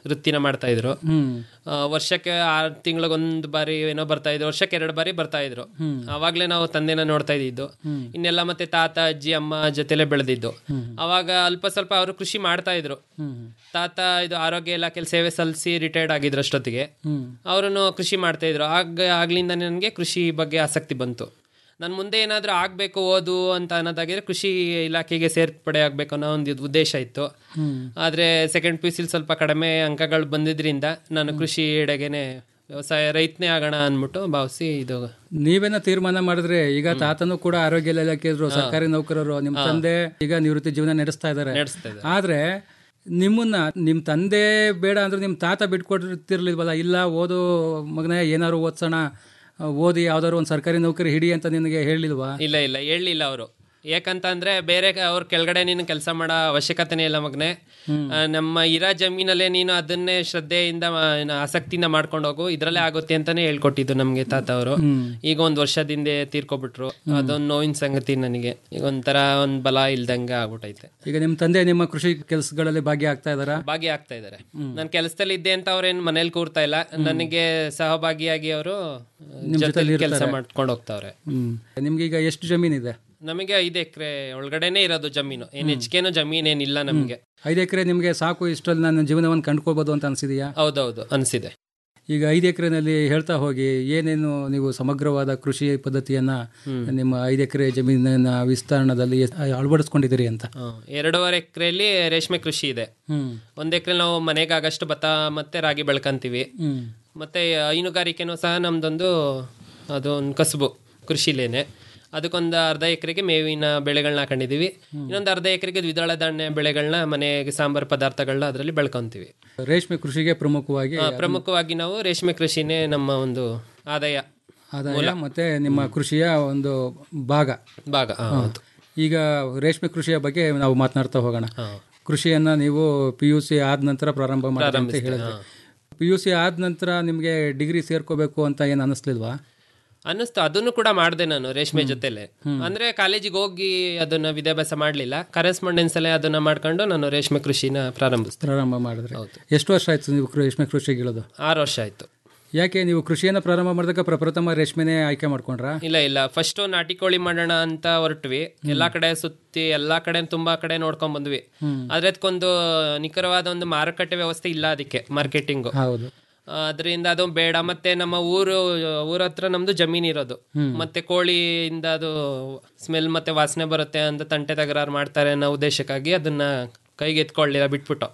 Speaker 14: ವೃತ್ತಿನ ಮಾಡ್ತಾ ಇದ್ರು ಆ, ವರ್ಷಕ್ಕೆ ಆರು ತಿಂಗಳಿಗೊಂದು ಬಾರಿ ಏನೋ ಬರ್ತಾ ಇದ್ರು ವರ್ಷಕ್ಕೆ ಎರಡು ಬಾರಿ ಬರ್ತಾ ಇದ್ರು ಅವಾಗ್ಲೇ ನಾವು ತಂದೆನ ನೋಡ್ತಾ ಇದ್ದಿದ್ದು ಇನ್ನೆಲ್ಲ ಮತ್ತೆ ತಾತ ಅಜ್ಜಿ ಅಮ್ಮ ಜೊತೆಲೆ ಬೆಳೆದಿದ್ದು ಅವಾಗ ಅಲ್ಪ ಸ್ವಲ್ಪ ಅವರು ಕೃಷಿ ಮಾಡ್ತಾ ಇದ್ರು ತಾತ ಇದು ಆರೋಗ್ಯ ಇಲಾಖೆಯಲ್ಲಿ ಸೇವೆ ಸಲ್ಲಿಸಿ ರಿಟೈರ್ಡ್ ಆಗಿದ್ರು ಅಷ್ಟೊತ್ತಿಗೆ ಅವರನ್ನು ಕೃಷಿ ಮಾಡ್ತಾ ಇದ್ರು ಆಗ ಆಗ್ಲಿಂದ ನನಗೆ ಕೃಷಿ ಬಗ್ಗೆ ಆಸಕ್ತಿ ಬಂತು ನಾನು ಮುಂದೆ ಏನಾದರೂ ಆಗಬೇಕು ಓದು ಅಂತ ಅನ್ನೋದಾಗಿದ್ರೆ ಕೃಷಿ ಇಲಾಖೆಗೆ ಸೇರ್ಪಡೆ ಆಗಬೇಕು ಅನ್ನೋ ಒಂದು ಇದು ಉದ್ದೇಶ ಇತ್ತು ಆದರೆ ಸೆಕೆಂಡ್ ಪಿ ಸಿಲಿ ಸ್ವಲ್ಪ ಕಡಿಮೆ ಅಂಕಗಳು ಬಂದಿದ್ರಿಂದ ನಾನು ಕೃಷಿ ಎಡೆಗೆನೆ ವ್ಯವಸಾಯ ರೈತನೇ ಆಗೋಣ ಅಂದ್ಬಿಟ್ಟು ಭಾವಿಸಿ ಇದು
Speaker 13: ನೀವೇನ ತೀರ್ಮಾನ ಮಾಡಿದ್ರೆ ಈಗ ತಾತನು ಕೂಡ ಆರೋಗ್ಯ ಇಲಾಖೆ ಇದ್ರು ಸರ್ಕಾರಿ ನೌಕರರು ನಿಮ್ ತಂದೆ ಈಗ ನಿವೃತ್ತಿ ಜೀವನ ನಡೆಸ್ತಾ ಇದ್ದಾರೆ
Speaker 14: ನಡೆಸ್ತಾ ಇದ್ದಾರೆ.
Speaker 13: ಆದ್ರೆ ನಿಮ್ಮನ್ನ ನಿಮ್ ತಂದೆ ಬೇಡ ಅಂದ್ರೆ ನಿಮ್ ತಾತ ಬಿಟ್ಕೊಟ್ಟಿರ್ಲಿಲ್ವಲ್ಲ ಇಲ್ಲ ಓದು ಮಗನೇ ಏನಾದ್ರು ಓದ್ಸೋಣ ಓದಿ ಯಾವ್ದಾದ್ರು ಒಂದು ಸರ್ಕಾರಿ ನೌಕರಿ ಹಿಡಿ ಅಂತ ನಿನಗೆ ಹೇಳಿಲ್ವಾ
Speaker 14: ಇಲ್ಲ ಇಲ್ಲ ಹೇಳಲಿಲ್ಲ ಅವರು ಯಾಕಂತ ಅಂದ್ರೆ ಬೇರೆ ಕ- ಅವ್ರ ಕೆಳಗಡೆ ನೀನು ಕೆಲಸ ಮಾಡೋ ಅವಶ್ಯಕತೆನೇ ಇಲ್ಲ ಮಗನೆ ಆ, ನಮ್ಮ ಇರೋ ಜಮೀನಲ್ಲೇ ನೀನು ಅದನ್ನೇ ಶ್ರದ್ಧೆಯಿಂದ ಆ, ಏನು ಆಸಕ್ತಿಯಿಂದ ಮಾಡ್ಕೊಂಡು ಹೋಗು ಇದ್ರಲ್ಲೇ ಆಗುತ್ತೆ ಅಂತಾನೆ ಹೇಳ್ಕೊಟ್ಟಿದ್ದು ನಮ್ಗೆ ತಾತ ಅವರು ಈಗ ಒಂದ್ ವರ್ಷದಿಂದ ತೀರ್ಕೊಬಿಟ್ರು ಅದೊಂದು ನೋವಿನ ಸಂಗತಿ ನನಗೆ ಈಗ ಒಂಥರ ಒಂದ್ ಬಲ ಇಲ್ದಂಗೆ ಆಗ್ಬಿಟ್ಟೈತೆ
Speaker 13: ಈಗ ನಿಮ್ ತಂದೆ ನಿಮ್ಮ ಕೃಷಿ ಕೆಲಸಗಳಲ್ಲಿ ಭಾಗಿಯಾಗ್ತಾ ಇದಾರ
Speaker 14: ಭಾಗಿಯಾಗ್ತಾ ಇದ್ದಾರೆ ನಾನು ಕೆಲಸದಲ್ಲಿ ಇದ್ದೆ ಅಂತ ಅವ್ರೇನ್ ಮನೇಲಿ ಕೂರ್ತಾ ಇಲ್ಲ ನನಗೆ ಸಹಭಾಗಿಯಾಗಿ ಅವರು
Speaker 13: ನಿಮ್ ಜೊತೆಲಿ
Speaker 14: ಜೊತೆಲಿ ಕೆಲಸ
Speaker 13: ಇರ್ತಾರೆ.
Speaker 14: ಮಾಡ್ಕೊಂಡು ಹೋಗ್ತಾವ್ರೆ
Speaker 13: ಹ್ಮ್ ನಿಮ್ಗೆ ಈಗ ಎಷ್ಟು ಜಮೀನಿದೆ
Speaker 14: ನಮಗೆ ಐದು ಎಕರೆ ಒಳಗಡೆನೆ ಇರೋದು ಜಮೀನು ಏನ್ ಹೆಚ್ಚಿಗೆನು ಜಮೀನ್ ಏನಿಲ್ಲ ನಮ್ಗೆ
Speaker 13: ಐದು ಎಕರೆ ನಿಮ್ಗೆ ಸಾಕು ಇಷ್ಟರಲ್ಲಿ ನನ್ನ ಜೀವನವನ್ನು ಕಂಡುಕೊಳ್ಬೋದು ಅಂತ ಅನ್ಸಿದೆಯಾ
Speaker 14: ಹೌದೌದು ಅನ್ಸಿದೆ
Speaker 13: ಈಗ ಐದು ಎಕರೆನಲ್ಲಿ ಹೇಳ್ತಾ ಹೋಗಿ ಏನೇನು ನೀವು ಸಮಗ್ರವಾದ ಕೃಷಿ ಪದ್ಧತಿಯನ್ನ ನಿಮ್ಮ ಐದು ಎಕರೆ ಜಮೀನಿನ ವಿಸ್ತರಣದಲ್ಲಿ ಎಸ್- ಅಳವಡಿಸ್ಕೊಂಡಿದ್ದೀರಿ ಅಂತ
Speaker 14: ಹ, ಎರಡೂವರೆ ಎಕರೆಯಲ್ಲಿ ರೇಷ್ಮೆ ಕೃಷಿ ಇದೆ
Speaker 13: ಹ್ಮ್
Speaker 14: ಒಂದ್ ಎಕರೆ ನಾವು ಮನೆಗೆ ಆಗಷ್ಟು ಭತ್ತ ಮತ್ತೆ ರಾಗಿ ಬೆಳ್ಕಂತೀವಿ
Speaker 13: ಹ್ಮ್
Speaker 14: ಮತ್ತೆ ಹೈನುಗಾರಿಕೆನೂ ಸಹ ನಮ್ದೊಂದು ಅದು ಒಂದು ಕಸುಬು ಕೃಷಿಲೇನೆ ಅದಕ್ಕೊಂದು ಅರ್ಧ ಎಕರೆಗೆ ಮೇವಿನ ಬೆಳೆಗಳನ್ನ ಹಾಕೊಂಡಿದೀವಿ ಇನ್ನೊಂದು ಅರ್ಧ ಎಕರೆಗೆ ದ್ವಿದಳ ಧಾನ್ಯ ಬೆಳೆಗಳನ್ನ ಮನೆಗೆ ಸಾಂಬಾರ್ ಪದಾರ್ಥಗಳನ್ನ ಅದರಲ್ಲಿ ಬೆಳ್ಕೊಂತೀವಿ
Speaker 13: ರೇಷ್ಮೆ ಕೃಷಿಗೆ ಪ್ರಮುಖವಾಗಿ
Speaker 14: ಆ, ಪ್ರಮುಖವಾಗಿ ನಾವು ರೇಷ್ಮೆ ಕೃಷಿನೇ ನಮ್ಮ ಒಂದು ಆದಾಯ
Speaker 13: ಆದಾಯ ಮತ್ತೆ ನಿಮ್ಮ ಕೃಷಿಯ ಒಂದು ಭಾಗ
Speaker 14: ಭಾಗ ಆ,
Speaker 13: ಹಾ.
Speaker 14: ಹೌದು.
Speaker 13: ಈಗ ರೇಷ್ಮೆ ಕೃಷಿಯ ಬಗ್ಗೆ ನಾವು ಮಾತನಾಡ್ತಾ ಹೋಗೋಣ ಕೃಷಿಯನ್ನ ನೀವು ಪಿ ಯು ಸಿ ಆದ ನಂತರ ಪ್ರಾರಂಭ ಮಾಡಿ ಅಂತ
Speaker 14: ಪ್ರಾರಂಭಿಸಿದೆ,
Speaker 13: ಹೇಳಿದ್ರಿ ಪಿ ಯು ಸಿ ಆದ ನಂತರ ನಿಮಗೆ ಡಿಗ್ರಿ ಸೇರ್ಕೋಬೇಕು ಅಂತ ಏನು ಅನಿಸ್ಲಿಲ್ವಾ
Speaker 14: ಅನ್ನಿಸ್ತು ಅದನ್ನು ಕೂಡ ಮಾಡಿದೆ ನಾನು ರೇಷ್ಮೆ ಜೊತೆಲೆ ಅಂದ್ರೆ ಕಾಲೇಜಿಗೆ ಹೋಗಿ ಅದನ್ನ ವಿದ್ಯಾಭ್ಯಾಸ ಮಾಡ್ಲಿಲ್ಲ ಕರೆಸ್ಪಾಂಡೆನ್ಸ್ ಅಲ್ಲೇ ಅದನ್ನ ಮಾಡ್ಕೊಂಡು ನಾನು ರೇಷ್ಮೆ ಕೃಷಿನ ಪ್ರಾರಂಭಿಸಿದೆ
Speaker 13: ಪ್ರಾರಂಭ ಮಾಡಿದ್ರೆ ಎಷ್ಟು ವರ್ಷ ಆಯ್ತು ನೀವು ಕೃ- ರೇಷ್ಮೆ ಕೃಷಿಗೆ ಇಳಿದು
Speaker 14: ಆರು ವರ್ಷ ಆಯ್ತು
Speaker 13: ಯಾಕೆ ನೀವು ಕೃಷಿಯನ್ನು ಪ್ರಾರಂಭ ಮಾಡಿದಾಗ ಪ್ರಪ್ರಥಮ ರೇಷ್ಮೆನೇ ಆಯ್ಕೆ ಮಾಡ್ಕೊಂಡ್ರಾ
Speaker 14: ಇಲ್ಲ ಇಲ್ಲ ಫಸ್ಟ್ ನಾಟಿ ಕೋಳಿ ಮಾಡೋಣ ಅಂತ ಹೊರಟ್ವಿ ಎಲ್ಲಾ ಕಡೆ ಸುತ್ತಿ ಎಲ್ಲಾ ಕಡೆ ತುಂಬಾ ಕಡೆ ನೋಡ್ಕೊಂಡ್ ಬಂದ್ವಿ ಆದ್ರೆ ಅದಕ್ಕೊಂದು ನಿಖರವಾದ ಒಂದು ಮಾರುಕಟ್ಟೆ ವ್ಯವಸ್ಥೆ ಇಲ್ಲ ಅದಕ್ಕೆ ಮಾರ್ಕೆಟಿಂಗ್
Speaker 13: ಹೌದು
Speaker 14: ಅದರಿಂದ ಅದು ಬೇಡ ಮತ್ತೆ ನಮ್ಮ ಊರು ಊರ ಹತ್ರ ನಮ್ದು ಜಮೀನ್ ಇರೋದು ಮತ್ತೆ ಕೋಳಿಯಿಂದ ಅದು ಸ್ಮೆಲ್ ಮತ್ತೆ ವಾಸನೆ ಬರುತ್ತೆ ಅಂತ ತಂಟೆ ತಕರಾರು ಮಾಡ್ತಾರೆ ಅನ್ನೋ ಉದ್ದೇಶಕ್ಕಾಗಿ ಅದನ್ನ ಕೈಗೆ ಎತ್ಕೊಳ್ಳಿಲ್ಲ ಬಿಟ್ಬಿಟ್ಟು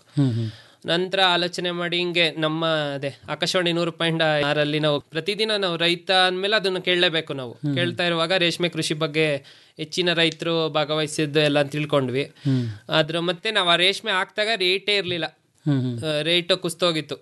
Speaker 14: ನಂತರ ಆಲೋಚನೆ ಮಾಡಿ ಹಿಂಗೆ ನಮ್ಮ ಅದೇ ಆಕಾಶವಾಣಿ ನೂರು ಪಾಯಿಂಟ್ ಆರಲ್ಲಿ ನಾವು ಪ್ರತಿದಿನ ನಾವು ರೈತ ಅಂದ್ಮೇಲೆ ಅದನ್ನ ಕೇಳಲೇಬೇಕು ನಾವು ಕೇಳ್ತಾ ಇರುವಾಗ ರೇಷ್ಮೆ ಕೃಷಿ ಬಗ್ಗೆ ಹೆಚ್ಚಿನ ರೈತರು ಭಾಗವಹಿಸಿದ್ದು ಎಲ್ಲ ತಿಳ್ಕೊಂಡ್ವಿ ಅದ್ರ ಮತ್ತೆ ನಾವು ಆ ರೇಷ್ಮೆ ಹಾಕ್ದಾಗ ರೇಟೇ ಇರ್ಲಿಲ್ಲ ರೇಟ್ ಕುಸ್ತೋಗಿತ್ತು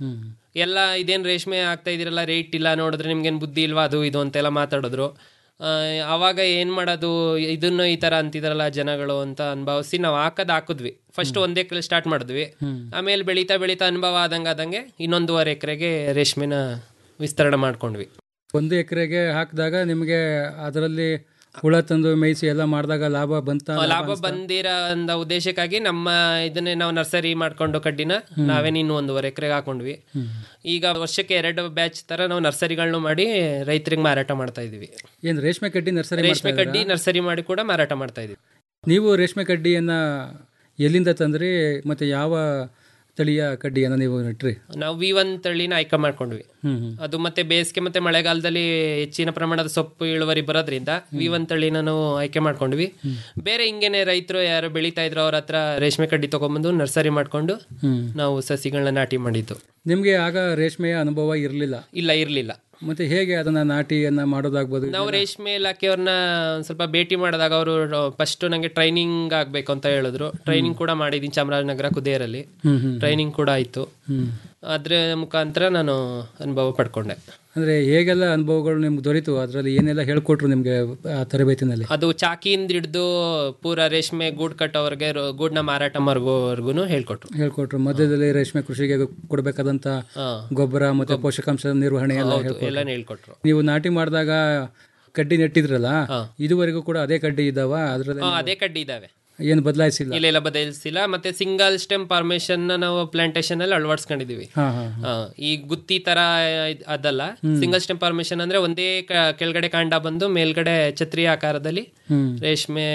Speaker 14: ಎಲ್ಲ ಇದೇನ್ ರೇಷ್ಮೆ ಆಗ್ತಾ ಇದೀರಲ್ಲ ರೇಟ್ ಇಲ್ಲ ನೋಡಿದ್ರೆ ನಿಮ್ಗೇನ್ ಬುದ್ಧಿ ಇಲ್ವಾ ಅದು ಇದು ಅಂತೆಲ್ಲ ಮಾತಾಡಿದ್ರು ಆ, ಅವಾಗ ಏನ್ ಮಾಡೋದು ಇದನ್ನು ಈ ತರ ಅಂತಿದಾರಲ್ಲ ಜನಗಳು ಅಂತ ಅನುಭವಿಸಿ ನಾವು ಹಾಕದ್ ಹಾಕಿದ್ವಿ ಫಸ್ಟ್ ಒಂದ್ ಎಕರೆ ಸ್ಟಾರ್ಟ್ ಮಾಡಿದ್ವಿ ಆಮೇಲೆ ಬೆಳೀತಾ ಬೆಳೀತಾ ಅನುಭವ ಆದಂಗ ಆದಂಗೆ ಇನ್ನೊಂದೂವರೆ ಎಕರೆಗೆ ರೇಷ್ಮೆನ ವಿಸ್ತರಣೆ ಮಾಡ್ಕೊಂಡ್ವಿ
Speaker 13: ಒಂದು ಎಕರೆಗೆ ಹಾಕಿದಾಗ ನಿಮಗೆ ಅದರಲ್ಲಿ ಹುಳ ತಂದು ಮೇಯಿಸಿ ಎಲ್ಲ ಮಾಡಿದಾಗ ಲಾಭ ಬಂತ
Speaker 14: ಲಾಭ ಬಂದಿರೋ ಒಂದು ಉದ್ದೇಶಕ್ಕಾಗಿ ನಮ್ಮ ಇದನ್ನೇ ನಾವು ನರ್ಸರಿ ಮಾಡ್ಕೊಂಡು ಕಡ್ಡಿನ ನಾವೇನು ಇನ್ನು ಒಂದೂವರೆ ಎಕರೆಗೆ ಹಾಕೊಂಡ್ವಿ ಈಗ ವರ್ಷಕ್ಕೆ ಎರಡು ಬ್ಯಾಚ್ ತರ ನಾವು ನರ್ಸರಿಗಳನ್ನ ಮಾಡಿ ರೈತರಿಗೆ ಮಾರಾಟ ಮಾಡ್ತಾ ಇದೀವಿ
Speaker 13: ಏನು ರೇಷ್ಮೆ ಕಡ್ಡಿ ನರ್ಸರಿ
Speaker 14: ರೇಷ್ಮೆ ಕಡ್ಡಿ ನರ್ಸರಿ ಮಾಡಿ ಕೂಡ ಮಾರಾಟ ಮಾಡ್ತಾ ಇದೀವಿ
Speaker 13: ನೀವು ರೇಷ್ಮೆ ಕಡ್ಡಿಯನ್ನ ಎಲ್ಲಿಂದ ತಂದ್ರಿ ಮತ್ತೆ ಯಾವ ತಳಿಯ ಕಡ್ಡಿಯನ್ನ ನೀವು ನೆಟ್ರಿ
Speaker 14: ನಾವು ವಿ ಒನ್ ತಳಿನ ಆಯ್ಕೆ ಮಾಡ್ಕೊಂಡ್ವಿ
Speaker 13: ಹ್ಮ್ ಹ್ಮ್.
Speaker 14: ಅದು ಮತ್ತೆ ಬೇಸಿಗೆ ಮತ್ತೆ ಮಳೆಗಾಲದಲ್ಲಿ ಹೆಚ್ಚಿನ ಪ್ರಮಾಣದ ಸೊಪ್ಪು ಇಳುವರಿ ಬರೋದ್ರಿಂದ ವಿ ಒನ್ ತಳಿನ ನಾವು ಆಯ್ಕೆ ಮಾಡ್ಕೊಂಡ್ವಿ ಬೇರೆ ಹಿಂಗೇನೆ ರೈತರು ಯಾರು ಬೆಳೀತಾ ಇದ್ರು ಅವ್ರ ಹತ್ರ ರೇಷ್ಮೆ ಕಡ್ಡಿ ತಗೊಂಬಂದು ನರ್ಸರಿ ಮಾಡ್ಕೊಂಡು
Speaker 13: ಹ್ಮ್.
Speaker 14: ನಾವು ಸಸಿಗಳನ್ನ ನಾಟಿ ಮಾಡಿದ್ದು
Speaker 13: ನಿಮ್ಗೆ ಆಗ ರೇಷ್ಮೆಯ ಅನುಭವ ಇರಲಿಲ್ಲ
Speaker 14: ಇಲ್ಲ ಇರ್ಲಿಲ್ಲ
Speaker 13: ಮತ್ತೆ ಹೇಗೆ ಅದನ್ನ ನಾಟಿಯನ್ನ ಮಾಡೋದಾಗ್ಬೋದು
Speaker 14: ನಾವು ರೇಷ್ಮೆ ಇಲಾಖೆಯವ್ರನ್ನ ಒಂದ್ ಸ್ವಲ್ಪ ಭೇಟಿ ಮಾಡಿದಾಗ ಅವರು ಫಸ್ಟ್ ನಂಗೆ ಟ್ರೈನಿಂಗ್ ಆಗ್ಬೇಕು ಅಂತ ಹೇಳಿದ್ರು ಟ್ರೈನಿಂಗ್ ಕೂಡ ಮಾಡಿದೀನಿ ಚಾಮರಾಜನಗರ ಕುದೇರಲ್ಲಿ
Speaker 13: ಹ್ಮ್, ಹ್ಮ್.
Speaker 14: ಟ್ರೈನಿಂಗ್ ಕೂಡ ಆಯ್ತು
Speaker 13: ಹ್ಮ್.
Speaker 14: ಅದ್ರ ಮುಖಾಂತರ ನಾನು ಅನುಭವ ಪಡ್ಕೊಂಡೆ
Speaker 13: ಅಂದ್ರೆ ಹೇಗೆಲ್ಲ ಅನುಭವಗಳು ನಿಮ್ಗೆ ದೊರೀತು ಅದರಲ್ಲಿ ಏನೆಲ್ಲ ಹೇಳ್ಕೊಟ್ರು ನಿಮ್ಗೆ ಆ ತರಬೇತಿನಲ್ಲಿ
Speaker 14: ಅದು ಚಾಕಿಯಿಂದ ಹಿಡಿದು ಪೂರ ರೇಷ್ಮೆ ಗೂಡ್ ಕಟ್ಟೋವರೆಗೆ ರೋ- ಗೂಡ್ನ ಮಾರಾಟ ಮಾರ್ಗೋವರೆಗೂ ಹೇಳ್ಕೊಟ್ರು
Speaker 13: ಹೇಳ್ಕೊಟ್ರು ಮಧ್ಯದಲ್ಲಿ ರೇಷ್ಮೆ ಕೃಷಿಗೆ ಕೊಡಬೇಕಾದಂತ
Speaker 14: ಹಾ.
Speaker 13: ಗೊಬ್ಬರ ಮತ್ತೆ ಪೋಷಕಾಂಶ ನಿರ್ವಹಣೆ ಎಲ್ಲ
Speaker 14: ಹೌದು,
Speaker 13: ಹೇಳ್ಕೊಟ್ರು.
Speaker 14: ಎಲ್ಲಾನು ಹೇಳ್ಕೊಟ್ರು
Speaker 13: ನೀವು ನಾಟಿ ಮಾಡಿದಾಗ ಕಡ್ಡಿ ನೆಟ್ಟಿದ್ರಲ್ಲ ಇದುವರೆಗೂ ಕೂಡ ಅದೇ ಕಡ್ಡಿ ಇದ್ದಾವ
Speaker 14: ಹಾ,
Speaker 13: ಅದರಲ್ಲಿ
Speaker 14: ಅದೇ ಕಡ್ಡಿ ಇದಾವೆ
Speaker 13: ಏನು ಬದಲಾಯಿಸಿಲ್ಲ
Speaker 14: ಇಲ್ಲ ಇಲ್ಲ ಬದಲಿಸಿಲ್ಲ ಮತ್ತೆ ಸಿಂಗಲ್ ಸ್ಟೆಮ್ ಫಾರ್ಮೇಶನ್ ನಾವು ಪ್ಲಾಂಟೇಶನ್ ಅಲ್ಲಿ ಅಳವಡಿಸ್ಕೊಂಡಿದೀವಿ
Speaker 13: ಹಾ, ಹಾ,
Speaker 14: ಆ, ಈ ಗುತ್ತಿ ತರ ಇದ್- ಅದಲ್ಲ ಸಿಂಗಲ್ ಸ್ಟೆಮ್ ಫಾರ್ಮೇಶನ್ ಅಂದ್ರೆ ಒಂದೇ ಕ- ಕೆಳಗಡೆ ಕಾಂಡ ಬಂದು ಮೇಲ್ಗಡೆ ಛತ್ರಿ ಆಕಾರದಲ್ಲಿ
Speaker 13: ಹ್ಮ್.
Speaker 14: ರೇಷ್ಮೆ